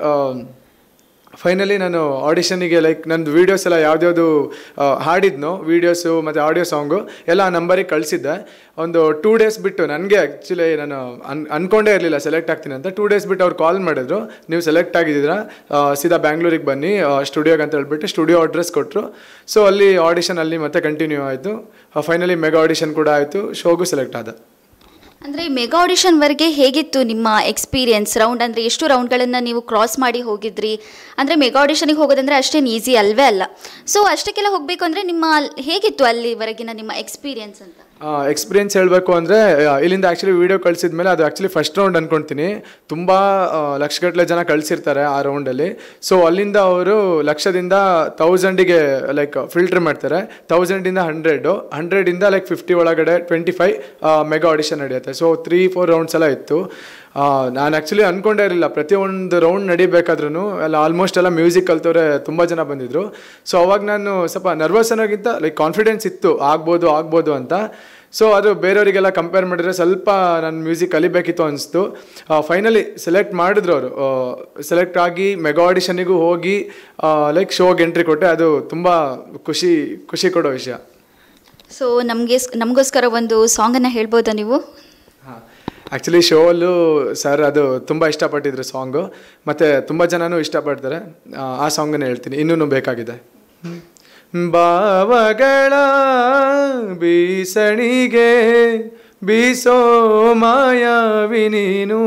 ಫೈನಲಿ ನಾನು ಆಡಿಷನಿಗೆ ಲೈಕ್ ನಂದು ವೀಡಿಯೋಸ್ ಎಲ್ಲ ಯಾವ್ದ್ಯಾವುದು ಹಾಡಿದ್ನೋ ವೀಡಿಯೋಸು ಮತ್ತು ಆಡಿಯೋ ಸಾಂಗು ಎಲ್ಲ ಆ ನಂಬರಿಗೆ ಕಳಿಸಿದ್ದೆ ಒಂದು ಟೂ ಡೇಸ್ ಬಿಟ್ಟು ನನಗೆ ಆ್ಯಕ್ಚುಲಿ ನಾನು ಅನ್ ಅನ್ಕೊಂಡೇ ಇರಲಿಲ್ಲ ಸೆಲೆಕ್ಟ್ ಆಗ್ತೀನಿ ಅಂತ ಟೂ ಡೇಸ್ ಬಿಟ್ಟು ಅವ್ರು ಕಾಲ್ ಮಾಡಿದ್ರು ನೀವು ಸೆಲೆಕ್ಟ್ ಆಗಿದ್ದೀರಾ ಆ, ಸೀದಾ ಬ್ಯಾಂಗ್ಳೂರಿಗೆ ಬನ್ನಿ ಸ್ಟುಡಿಯೋಗೆ ಅಂತ ಹೇಳ್ಬಿಟ್ಟು ಸ್ಟುಡಿಯೋ ಅಡ್ರೆಸ್ ಕೊಟ್ಟರು ಸೊ ಅಲ್ಲಿ ಆಡಿಷನ್ ಅಲ್ಲಿ ಮತ್ತೆ ಕಂಟಿನ್ಯೂ ಆಯಿತು ಫೈನಲಿ ಮೆಗಾ ಆಡಿಷನ್ ಕೂಡ ಆಯಿತು ಶೋಗೂ ಸೆಲೆಕ್ಟ್ ಆದ ಅಂದರೆ ಮೆಗಾ ಆಡಿಷನ್ವರೆಗೆ ಹೇಗಿತ್ತು ನಿಮ್ಮ ಎಕ್ಸ್ಪೀರಿಯನ್ಸ್ ರೌಂಡ್ ಅಂದರೆ ಎಷ್ಟು ರೌಂಡ್ಗಳನ್ನು ನೀವು ಕ್ರಾಸ್ ಮಾಡಿ ಹೋಗಿದ್ರಿ ಅಂದರೆ ಮೆಗಾ ಆಡಿಷನಿಗೆ ಹೋಗೋದಂದರೆ ಅಷ್ಟೇನು ಈಸಿ ಅಲ್ವೇ ಅಲ್ಲ ಸೊ ಅಷ್ಟಕ್ಕೆಲ್ಲ ಹೋಗಬೇಕು ಅಂದರೆ ನಿಮ್ಮ ಅಲ್- ಹೇಗಿತ್ತು ಅಲ್ಲಿವರೆಗಿನ ನಿಮ್ಮ ಎಕ್ಸ್ಪೀರಿಯನ್ಸ್ ಅಂತ ಎಕ್ಸ್ಪೀರಿಯನ್ಸ್ ಹೇಳಬೇಕು ಅಂದರೆ ಇಲ್ಲಿಂದ ಆ್ಯಕ್ಚುಲಿ ವೀಡಿಯೋ ಕಳಿಸಿದ ಮೇಲೆ ಅದು ಆ್ಯಕ್ಚುಲಿ ಫಸ್ಟ್ ರೌಂಡ್ ಅನ್ಕೊಳ್ತೀನಿ ತುಂಬ ಲಕ್ಷಗಟ್ಟಲೆ ಜನ ಕಳಿಸಿರ್ತಾರೆ ಆ ರೌಂಡಲ್ಲಿ ಸೊ ಅಲ್ಲಿಂದ ಅವರು ಲಕ್ಷದಿಂದ ತೌಸಂಡಿಗೆ ಲೈಕ್ ಫಿಲ್ಟರ್ ಮಾಡ್ತಾರೆ ತೌಸಂಡಿಂದ ಹಂಡ್ರೆಡು ಹಂಡ್ರೆಡಿಂದ ಲೈಕ್ ಫಿಫ್ಟಿ ಒಳಗಡೆ ಟ್ವೆಂಟಿ ಫೈವ್ ಮೆಗಾ ಆಡಿಷನ್ ನಡೆಯುತ್ತೆ ಸೊ ತ್ರೀ ಫೋರ್ ರೌಂಡ್ಸ್ ಎಲ್ಲ ಇತ್ತು ನಾನು ಆ್ಯಕ್ಚುಲಿ ಅನ್ಕೊಂಡೇ ಇರಲಿಲ್ಲ ಪ್ರತಿಯೊಂದು ರೌಂಡ್ ನಡಿಬೇಕಾದ್ರೂ ಎಲ್ಲ ಆಲ್ಮೋಸ್ಟ್ ಎಲ್ಲ ಮ್ಯೂಸಿಕ್ ಕಲ್ತವ್ರೆ ತುಂಬ ಜನ ಬಂದಿದ್ರು ಸೊ ಅವಾಗ ನಾನು ಸ್ವಲ್ಪ ನರ್ವಸ್ ಅನ್ನೋಕ್ಕಿಂತ ಲೈಕ್ ಕಾನ್ಫಿಡೆನ್ಸ್ ಇತ್ತು ಆಗ್ಬೋದು ಆಗ್ಬೋದು ಅಂತ ಸೊ ಅದು ಬೇರೆಯವರಿಗೆಲ್ಲ ಕಂಪೇರ್ ಮಾಡಿದ್ರೆ ಸ್ವಲ್ಪ ನಾನು ಮ್ಯೂಸಿಕ್ ಕಲಿಬೇಕಿತ್ತು ಅನಿಸ್ತು ಫೈನಲಿ ಸೆಲೆಕ್ಟ್ ಮಾಡಿದ್ರು ಅವರು ಸೆಲೆಕ್ಟ್ ಆಗಿ ಮೆಗಾ ಆಡಿಷನಿಗೂ ಹೋಗಿ ಲೈಕ್ ಶೋಗೆ ಎಂಟ್ರಿ ಕೊಟ್ಟೆ ಅದು ತುಂಬ ಖುಷಿ ಖುಷಿ ಕೊಡೋ ವಿಷಯ ಸೊ ನಮಗೆ ನಮಗೋಸ್ಕರ ಒಂದು ಸಾಂಗನ್ನು ಹೇಳ್ಬೋದಾ ನೀವು ಆ್ಯಕ್ಚುಲಿ ಶೋವಲ್ಲೂ ಸರ್ ಅದು ತುಂಬ ಇಷ್ಟಪಟ್ಟಿದ್ರು ಸಾಂಗು ಮತ್ತು ತುಂಬ ಜನನೂ ಇಷ್ಟಪಡ್ತಾರೆ ಆ, ಆ ಸಾಂಗನ್ನು ಹೇಳ್ತೀನಿ ಇನ್ನೂ ಬೇಕಾಗಿದೆ ಭಾವಗಳ ಬೀಸಣಿಗೆ ಬೀಸೋ ಮಾಯಾವಿ ನೀನು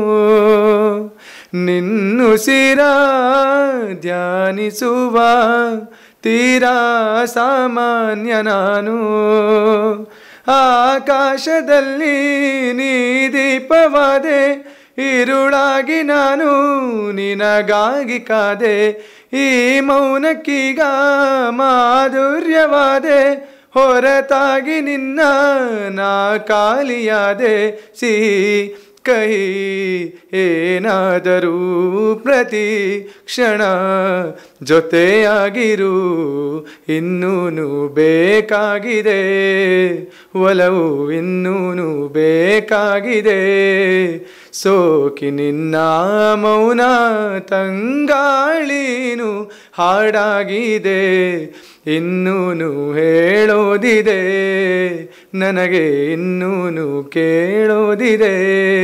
ನಿನ್ನುಸಿರ ಧ್ಯಾನಿಸುವ ತೀರಾ ಸಾಮಾನ್ಯ ನಾನು ಆಕಾಶದಲ್ಲಿ ನೀ ದೀಪವಾದೆ ಇರುಳಾಗಿ ನಾನು ನಿನಗಾಗಿ ಕಾದೆ ಈ ಮೌನಕ್ಕೀಗ ಮಾಧುರ್ಯವಾದೆ ಹೊರತಾಗಿ ನಿನ್ನ ನಾ ಕಾಲಿಯಾದೆ ಸಿಹಿ ಕಹಿ ಏನಾದರೂ ಪ್ರತಿ ಕ್ಷಣ ಜೊತೆಯಾಗಿರು ಇನ್ನೂನು ಬೇಕಾಗಿದೆ ಒಲವು ಇನ್ನೂನು ಬೇಕಾಗಿದೆ ಸೋಕಿ ನಿನ್ನ ಮೌನ ತಂಗಾಳೀನು ಹಾಡಾಗಿದೆ ಇನ್ನೂನು ಹೇಳೋದಿದೆ ನನಗೆ ಇನ್ನೂನು ಕೇಳೋದಿದೆ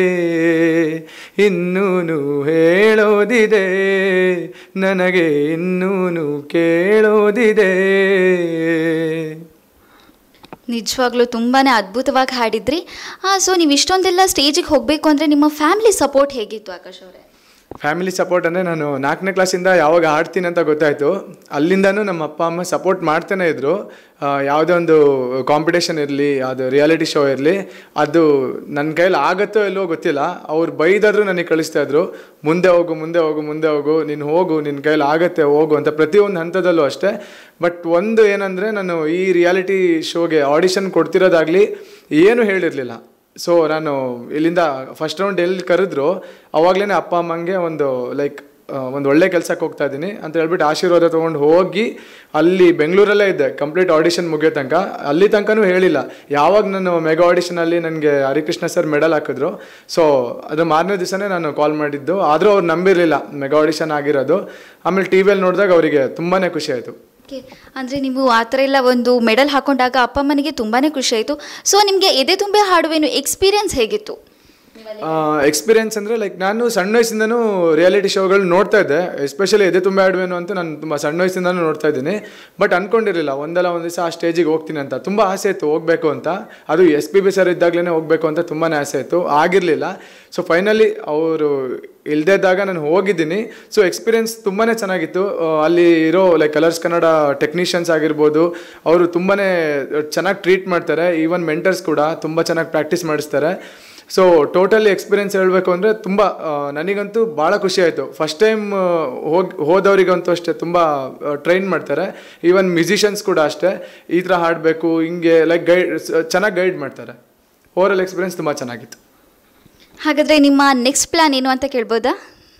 ಇನ್ನೂನು ಹೇಳೋದಿದೆ ನನಗೆ ಇನ್ನೂನು ಕೇಳೋದಿದೆ ನಿಜವಾಗ್ಲೂ ತುಂಬಾ ಅದ್ಭುತವಾಗಿ ಹಾಡಿದ್ರಿ ಸೊ ನೀವು ಇಷ್ಟೊಂದೆಲ್ಲ ಸ್ಟೇಜಿಗೆ ಹೋಗಬೇಕು ಅಂದರೆ ನಿಮ್ಮ ಫ್ಯಾಮಿಲಿ ಸಪೋರ್ಟ್ ಹೇಗಿತ್ತು ಆಕಾಶ್ ಅವರೇ ಫ್ಯಾಮಿಲಿ ಸಪೋರ್ಟ್ ಅಂದರೆ ನಾನು ನಾಲ್ಕನೇ ಕ್ಲಾಸಿಂದ ಯಾವಾಗ ಆಡ್ತೀನಿ ಅಂತ ಗೊತ್ತಾಯಿತು ಅಲ್ಲಿಂದನೂ ನಮ್ಮ ಅಪ್ಪ ಅಮ್ಮ ಸಪೋರ್ಟ್ ಮಾಡ್ತಾನೆ ಇದ್ದರು ಯಾವುದೇ ಒಂದು ಕಾಂಪಿಟೇಷನ್ ಇರಲಿ ಅದು ರಿಯಾಲಿಟಿ ಶೋ ಇರಲಿ ಅದು ನನ್ನ ಕೈಲಿ ಆಗುತ್ತೋ ಇಲ್ವೋ ಗೊತ್ತಿಲ್ಲ ಅವ್ರು ಬೈದಾದ್ರೂ ನನಗೆ ಕಳಿಸ್ತಾ ಇದ್ರು ಮುಂದೆ ಹೋಗು ಮುಂದೆ ಹೋಗು ಮುಂದೆ ಹೋಗು ನೀನು ಹೋಗು ನಿನ್ನ ಕೈಲಿ ಆಗತ್ತೆ ಹೋಗು ಅಂತ ಪ್ರತಿಯೊಂದು ಹಂತದಲ್ಲೂ ಅಷ್ಟೇ ಬಟ್ ಒಂದು ಏನಂದರೆ ನಾನು ಈ ರಿಯಾಲಿಟಿ ಶೋಗೆ ಆಡಿಷನ್ ಕೊಡ್ತಿರೋದಾಗಲಿ ಏನೂ ಹೇಳಿರಲಿಲ್ಲ ಸೊ ನಾನು ಇಲ್ಲಿಂದ ಫಸ್ಟ್ ರೌಂಡ್ ಎಲ್ಲಿ ಕರೆದ್ರು ಅವಾಗಲೇ ಅಪ್ಪ ಅಮ್ಮಂಗೆ ಒಂದು ಲೈಕ್ ಒಂದು ಒಳ್ಳೆ ಕೆಲಸಕ್ಕೆ ಹೋಗ್ತಾ ಇದ್ದೀನಿ ಅಂತ ಹೇಳ್ಬಿಟ್ಟು ಆಶೀರ್ವಾದ ತೊಗೊಂಡು ಹೋಗಿ ಅಲ್ಲಿ ಬೆಂಗಳೂರಲ್ಲೇ ಇದ್ದೆ ಕಂಪ್ಲೀಟ್ ಆಡಿಷನ್ ಮುಗಿಯೋ ತನಕ ಅಲ್ಲಿ ತನಕನೂ ಹೇಳಿಲ್ಲ ಯಾವಾಗ ನಾನು ಮೆಗಾ ಆಡಿಷನಲ್ಲಿ ನನಗೆ ಹರಿಕೃಷ್ಣ ಸರ್ ಮೆಡಲ್ ಹಾಕಿದ್ರು ಸೊ ಅದು ಮಾರನೇ ದಿವಸನೇ ನಾನು ಕಾಲ್ ಮಾಡಿದ್ದು ಆದರೂ ಅವ್ರು ನಂಬಿರಲಿಲ್ಲ ಮೆಗಾ ಆಡಿಷನ್ ಆಗಿರೋದು ಆಮೇಲೆ ಟಿ ವಿಯಲ್ಲಿ ನೋಡಿದಾಗ ಅವರಿಗೆ ತುಂಬಾ ಖುಷಿ ಆಯಿತು ಓಕೆ ಅಂದರೆ ನೀವು ಆ ಥರ ಎಲ್ಲ ಒಂದು ಮೆಡಲ್ ಹಾಕೊಂಡಾಗ ಅಪ್ಪ ಅಮ್ಮನಿಗೆ ತುಂಬಾ ಖುಷಿ ಆಯಿತು ಸೊ ನಿಮಗೆ ಎದೆ ತುಂಬೆ ಹಾಡುವೇನು ಎಕ್ಸ್ಪೀರಿಯನ್ಸ್ ಹೇಗಿತ್ತು ಎಕ್ಸ್ಪೀರಿಯನ್ಸ್ ಅಂದರೆ ಲೈಕ್ ನಾನು ಸಣ್ಣ ವಯಸ್ಸಿಂದನೂ ರಿಯಾಲಿಟಿ ಶೋಗಳು ನೋಡ್ತಾ ಇದ್ದೆ ಎಸ್ಪೆಷಲಿ ಎದೆ ತುಂಬ ಆಡುವೇನು ಅಂತ ನಾನು ತುಂಬ ಸಣ್ಣ ವಯಸ್ಸಿಂದನೂ ನೋಡ್ತಾ ಇದ್ದೀನಿ ಬಟ್ ಅನ್ಕೊಂಡಿರಲಿಲ್ಲ ಒಂದಲ್ಲ ಒಂದು ದಿವಸ ಆ ಸ್ಟೇಜಿಗೆ ಹೋಗ್ತೀನಿ ಅಂತ ತುಂಬ ಆಸೆ ಇತ್ತು ಹೋಗಬೇಕು ಅಂತ ಅದು ಎಸ್ ಪಿ ಬಿ ಸರ್ ಇದ್ದಾಗಲೇ ಹೋಗಬೇಕು ಅಂತ ತುಂಬಾ ಆಸೆ ಇತ್ತು ಆಗಿರಲಿಲ್ಲ ಸೊ ಫೈನಲಿ ಅವರು ಇಲ್ಲದೇ ಇದ್ದಾಗ ನಾನು ಹೋಗಿದ್ದೀನಿ ಸೊ ಎಕ್ಸ್ಪೀರಿಯನ್ಸ್ ತುಂಬಾ ಚೆನ್ನಾಗಿತ್ತು ಆ, ಅಲ್ಲಿ ಇರೋ ಲೈಕ್ ಕಲರ್ಸ್ ಕನ್ನಡ ಟೆಕ್ನಿಷಿಯನ್ಸ್ ಆಗಿರ್ಬೋದು ಅವರು ತುಂಬಾ ಚೆನ್ನಾಗಿ ಟ್ರೀಟ್ ಮಾಡ್ತಾರೆ ಈವನ್ ಮೆಂಟರ್ಸ್ ಕೂಡ ತುಂಬ ಚೆನ್ನಾಗಿ ಪ್ರಾಕ್ಟೀಸ್ ಮಾಡಿಸ್ತಾರೆ ಸೊ ಟೋಟಲಿ ಎಕ್ಸ್ಪೀರಿಯನ್ಸ್ ಹೇಳಬೇಕು ಅಂದರೆ ತುಂಬ ಆ, ನನಗಂತೂ ಭಾಳ ಖುಷಿ ಆಯಿತು ಫಸ್ಟ್ ಟೈಮ್ ಹೋಗಿ ಹೋದವರಿಗಂತೂ ಅಷ್ಟೇ ತುಂಬ ಟ್ರೈನ್ ಮಾಡ್ತಾರೆ ಈವನ್ ಮ್ಯೂಸಿಷಿಯನ್ಸ್ ಕೂಡ ಅಷ್ಟೇ ಈ ಥರ ಹಾಡಬೇಕು ಹಿಂಗೆ ಲೈಕ್ ಗೈಡ್ ಚೆನ್ನಾಗಿ ಗೈಡ್ ಮಾಡ್ತಾರೆ ಓವರಾಲ್ ಎಕ್ಸ್ಪೀರಿಯನ್ಸ್ ತುಂಬ ಚೆನ್ನಾಗಿತ್ತು ಹಾಗಾದರೆ ನಿಮ್ಮ ನೆಕ್ಸ್ಟ್ ಪ್ಲ್ಯಾನ್ ಏನು ಅಂತ ಕೇಳ್ಬೋದಾ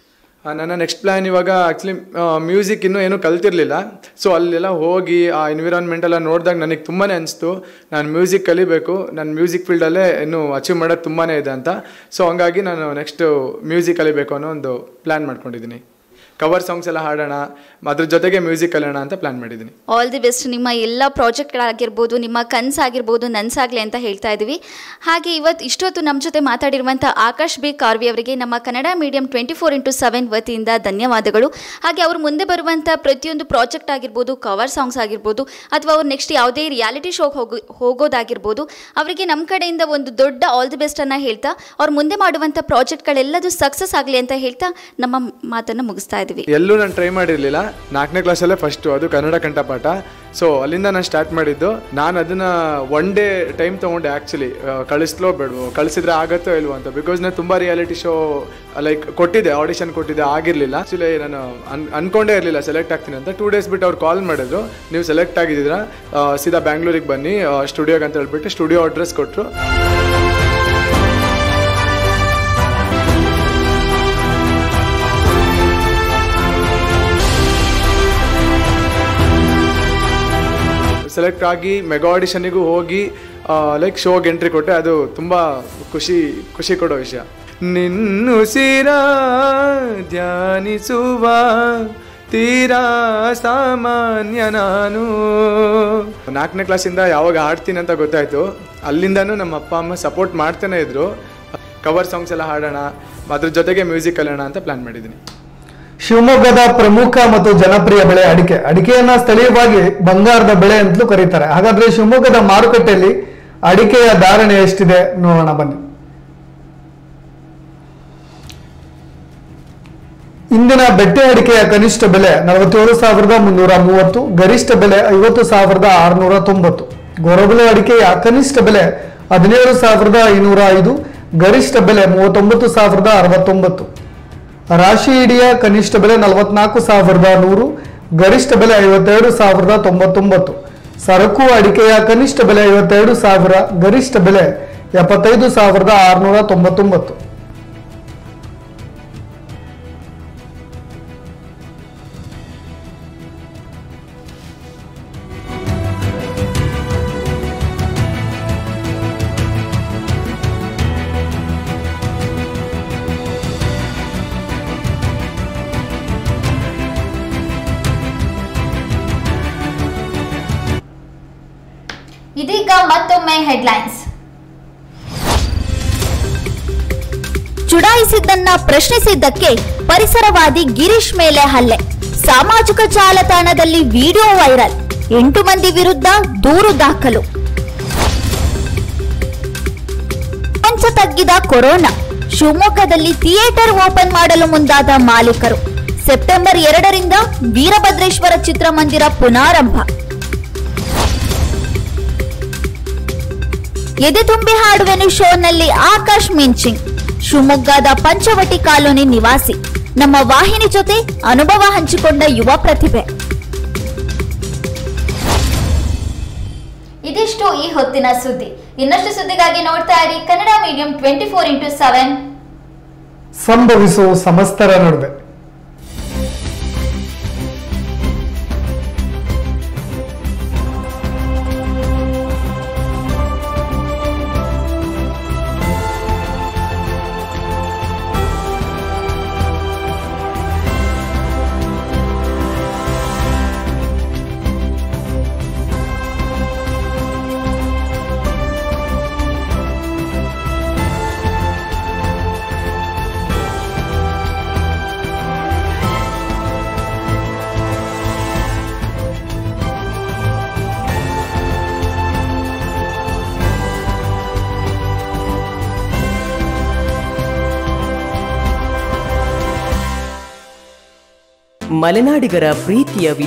ಆ, ನನ್ನ ನೆಕ್ಸ್ಟ್ ಪ್ಲ್ಯಾನ್ ಇವಾಗ ಆ್ಯಕ್ಚುಲಿ ಮ್ಯೂಸಿಕ್ ಇನ್ನೂ ಏನೂ ಕಲ್ತಿರ್ಲಿಲ್ಲ ಸೊ ಅಲ್ಲೆಲ್ಲ ಹೋಗಿ ಆ ಎನ್ವಿರಾನ್ಮೆಂಟ್ ಎಲ್ಲ ನೋಡಿದಾಗ ನನಗೆ ತುಂಬಾ ಅನಿಸ್ತು ನಾನು ಮ್ಯೂಸಿಕ್ ಕಲಿಬೇಕು ನನ್ನ ಮ್ಯೂಸಿಕ್ ಫೀಲ್ಡಲ್ಲೇ ಇನ್ನೂ ಅಚೀವ್ ಮಾಡೋದು ತುಂಬಾ ಇದೆ ಅಂತ ಸೊ ಹಂಗಾಗಿ ನಾನು ನೆಕ್ಸ್ಟು ಮ್ಯೂಸಿಕ್ ಕಲಿಬೇಕು ಅನ್ನೋ ಒಂದು ಪ್ಲ್ಯಾನ್ ಮಾಡ್ಕೊಂಡಿದ್ದೀನಿ ಕವರ್ ಸಾಂಗ್ಸ್ ಎಲ್ಲ ಹಾಡೋಣ ಅದ್ರ ಜೊತೆಗೆ ಮ್ಯೂಸಿಕ್ ಕಲಿಯೋಣ ಅಂತ ಪ್ಲ್ಯಾನ್ ಮಾಡಿದ್ದೀನಿ ಆಲ್ ದಿ ಬೆಸ್ಟ್ ನಿಮ್ಮ ಎಲ್ಲ ಪ್ರಾಜೆಕ್ಟ್ಗಳಾಗಿರ್ಬೋದು ನಿಮ್ಮ ಕನಸಾಗಿರ್ಬೋದು ನನ್ಸಾಗ್ಲಿ ಅಂತ ಹೇಳ್ತಾ ಇದ್ದೀವಿ ಹಾಗೆ ಇವತ್ತು ಇಷ್ಟೊತ್ತು ನಮ್ಮ ಜೊತೆ ಮಾತಾಡಿರುವಂಥ ಆಕಾಶ್ ಬಿ ಕಾರ್ವಿ ಅವರಿಗೆ ನಮ್ಮ Kannada medium twenty four into seven ವತಿಯಿಂದ ಧನ್ಯವಾದಗಳು ಹಾಗೆ ಅವರು ಮುಂದೆ ಬರುವಂಥ ಪ್ರತಿಯೊಂದು ಪ್ರಾಜೆಕ್ಟ್ ಆಗಿರ್ಬೋದು ಕವರ್ ಸಾಂಗ್ಸ್ ಆಗಿರ್ಬೋದು ಅಥವಾ ಅವ್ರು ನೆಕ್ಸ್ಟ್ ಯಾವುದೇ ರಿಯಾಲಿಟಿ ಶೋಗೆ ಹೋಗೋ ಹೋಗೋದಾಗಿರ್ಬೋದು ಅವರಿಗೆ ನಮ್ಮ ಕಡೆಯಿಂದ ಒಂದು ದೊಡ್ಡ ಆಲ್ ದಿ ಬೆಸ್ಟನ್ನು ಹೇಳ್ತಾ ಅವ್ರು ಮುಂದೆ ಮಾಡುವಂಥ ಪ್ರಾಜೆಕ್ಟ್ಗಳೆಲ್ಲದೂ ಸಕ್ಸಸ್ ಆಗಲಿ ಅಂತ ಹೇಳ್ತಾ ನಮ್ಮ ಮಾತನ್ನು ಮುಗಿಸ್ತಾ ಇದ್ದೀವಿ ಎಲ್ಲೂ ನಾನು ಟ್ರೈ ಮಾಡಿರಲಿಲ್ಲ ನಾಲ್ಕನೇ ಕ್ಲಾಸಲ್ಲೇ ಫಸ್ಟು ಅದು ಕನ್ನಡ ಕಂಠಪಾಠ ಸೊ ಅಲ್ಲಿಂದ ನಾನು ಸ್ಟಾರ್ಟ್ ಮಾಡಿದ್ದು ನಾನು ಅದನ್ನ ಒನ್ ಡೇ ಟೈಮ್ ತೊಗೊಂಡೆ ಆ್ಯಕ್ಚುಲಿ ಕಳಿಸ್ಲೋ ಬೇಡವೋ ಕಳಿಸಿದ್ರೆ ಆಗತ್ತೋ ಇಲ್ವೋ ಅಂತ ಬಿಕಾಸ್ ನಾನು ತುಂಬ ರಿಯಾಲಿಟಿ ಶೋ ಲೈಕ್ ಕೊಟ್ಟಿದ್ದೆ ಆಡಿಷನ್ ಕೊಟ್ಟಿದ್ದೆ ಆಗಿರಲಿಲ್ಲ ಆ್ಯಕ್ಚುಲಿ ನಾನು ಅನ್ ಅನ್ಕೊಂಡೇ ಇರಲಿಲ್ಲ ಸೆಲೆಕ್ಟ್ ಆಗ್ತೀನಿ ಅಂತ ಟೂ ಡೇಸ್ ಬಿಟ್ಟು ಅವ್ರು ಕಾಲ್ ಮಾಡಿದ್ರು ನೀವು ಸೆಲೆಕ್ಟ್ ಆಗಿದ್ದೀರಾ ಆ, ಸೀದಾ ಬ್ಯಾಂಗ್ಳೂರಿಗೆ ಬನ್ನಿ ಸ್ಟುಡಿಯೋಗೆ ಅಂತ ಹೇಳ್ಬಿಟ್ಟು ಸ್ಟುಡಿಯೋ ಅಡ್ರೆಸ್ ಕೊಟ್ಟರು ಸೆಲೆಕ್ಟ್ ಆಗಿ ಮೆಗಾ ಆಡಿಷನ್ನಿಗೂ ಹೋಗಿ ಲೈಕ್ ಶೋಗೆ ಎಂಟ್ರಿ ಕೊಟ್ಟೆ ಅದು ತುಂಬ ಖುಷಿ ಖುಷಿ ಕೊಡೋ ವಿಷಯ ನಿನ್ನುಸಿರ ಧ್ಯಾನಿಸುವ ತೀರಾ ಸಾಮಾನ್ಯ ನಾನು ನಾಲ್ಕನೇ ಕ್ಲಾಸಿಂದ ಯಾವಾಗ ಹಾಡ್ತೀನಿ ಅಂತ ಗೊತ್ತಾಯಿತು ಅಲ್ಲಿಂದನೂ ನಮ್ಮ ಅಪ್ಪ ಅಮ್ಮ ಸಪೋರ್ಟ್ ಮಾಡ್ತಾನೆ ಇದ್ರು ಕವರ್ ಸಾಂಗ್ಸ್ ಎಲ್ಲ ಹಾಡೋಣ ಅದ್ರ ಜೊತೆಗೆ ಮ್ಯೂಸಿಕ್ ಕಲಿಯೋಣ ಅಂತ ಪ್ಲ್ಯಾನ್ ಮಾಡಿದ್ದೀನಿ ಶಿವಮೊಗ್ಗದ ಪ್ರಮುಖ ಮತ್ತು ಜನಪ್ರಿಯ ಬೆಳೆ ಅಡಿಕೆ ಅಡಿಕೆಯನ್ನ ಸ್ಥಳೀಯವಾಗಿ ಬಂಗಾರದ ಬೆಳೆ ಅಂತಲೂ ಕರೀತಾರೆ ಹಾಗಾದ್ರೆ ಶಿವಮೊಗ್ಗದ ಮಾರುಕಟ್ಟೆಯಲ್ಲಿ ಅಡಿಕೆಯ ಧಾರಣೆ ಎಷ್ಟಿದೆ ನೋಡೋಣ ಬನ್ನಿ ಇಂದಿನ ಬೆಟ್ಟೆ ಅಡಿಕೆಯ ಕನಿಷ್ಠ ಬೆಲೆ ನಲವತ್ತೇಳು ಸಾವಿರದ ಮುನ್ನೂರ ಮೂವತ್ತು ಗರಿಷ್ಠ ಬೆಲೆ ಐವತ್ತು ಸಾವಿರದ ಆರುನೂರ ತೊಂಬತ್ತು ಗೊರಬಲು ಅಡಿಕೆಯ ಕನಿಷ್ಠ ಬೆಲೆ ಹದಿನೇಳು ಸಾವಿರದ ಐನೂರ ಐದು ಗರಿಷ್ಠ ಬೆಲೆ ಮೂವತ್ತೊಂಬತ್ತು ಸಾವಿರದ ಅರವತ್ತೊಂಬತ್ತು ರಾಶಿ ಇಡಿಯ ಕನಿಷ್ಠ ಬೆಲೆ ನಲವತ್ನಾಲ್ಕು ಸಾವಿರದ ನೂರು ಗರಿಷ್ಠ ಬೆಲೆ ಐವತ್ತೆರಡು ಸಾವಿರದ ತೊಂಬತ್ತೊಂಬತ್ತು ಸರಕು ಅಡಿಕೆಯ ಕನಿಷ್ಠ ಬೆಲೆ ಐವತ್ತೆರಡು ಸಾವಿರ ಗರಿಷ್ಠ ಬೆಲೆ ಎಪ್ಪತ್ತೈದು ಸಾವಿರದ ಆರುನೂರ ತೊಂಬತ್ತೊಂಬತ್ತು ಇದೀಗ ಮತ್ತೊಮ್ಮೆ ಹೆಡ್ಲೈನ್ಸ್ ಚುಡಾಯಿಸಿದ್ದನ್ನ ಪ್ರಶ್ನಿಸಿದ್ದಕ್ಕೆ ಪರಿಸರವಾದಿ ಗಿರೀಶ್ ಮೇಲೆ ಹಲ್ಲೆ ಸಾಮಾಜಿಕ ಜಾಲತಾಣದಲ್ಲಿ ವಿಡಿಯೋ ವೈರಲ್ ಎಂಟು ಮಂದಿ ವಿರುದ್ಧ ದೂರು ದಾಖಲು ಪಂಚ ತಗ್ಗಿದ ಕೊರೋನಾ ಶಿವಮೊಗ್ಗದಲ್ಲಿ ಥಿಯೇಟರ್ ಓಪನ್ ಮಾಡಲು ಮುಂದಾದ ಮಾಲೀಕರು ಸೆಪ್ಟೆಂಬರ್ ಎರಡರಿಂದ ವೀರಭದ್ರೇಶ್ವರ ಚಿತ್ರಮಂದಿರ ಪುನಾರಂಭ ಎದೆ ತುಂಬಿ ಹಾಡುವೆನು ಶೋನಲ್ಲಿ ಆಕಾಶ್ ಮಿಂಚಿಂಗ್ ಶಿವಮೊಗ್ಗದ ಪಂಚವಟಿ ಕಾಲೋನಿ ನಿವಾಸಿ ನಮ್ಮ ವಾಹಿನಿ ಜೊತೆ ಅನುಭವ ಹಂಚಿಕೊಂಡ ಯುವ ಪ್ರತಿಭೆ ಇದಿಷ್ಟು ಈ ಹೊತ್ತಿನ ಸುದ್ದಿ ಇನ್ನಷ್ಟು ಸುದ್ದಿಗಾಗಿ ನೋಡ್ತಾ ಇರಿ Kannada medium twenty four into seven ಸಂಭವಿಸೋ ಸಮಸ್ತರ ನಡುವೆ ಮಲೆನಾಡಿಗರ ಪ್ರೀತಿಯ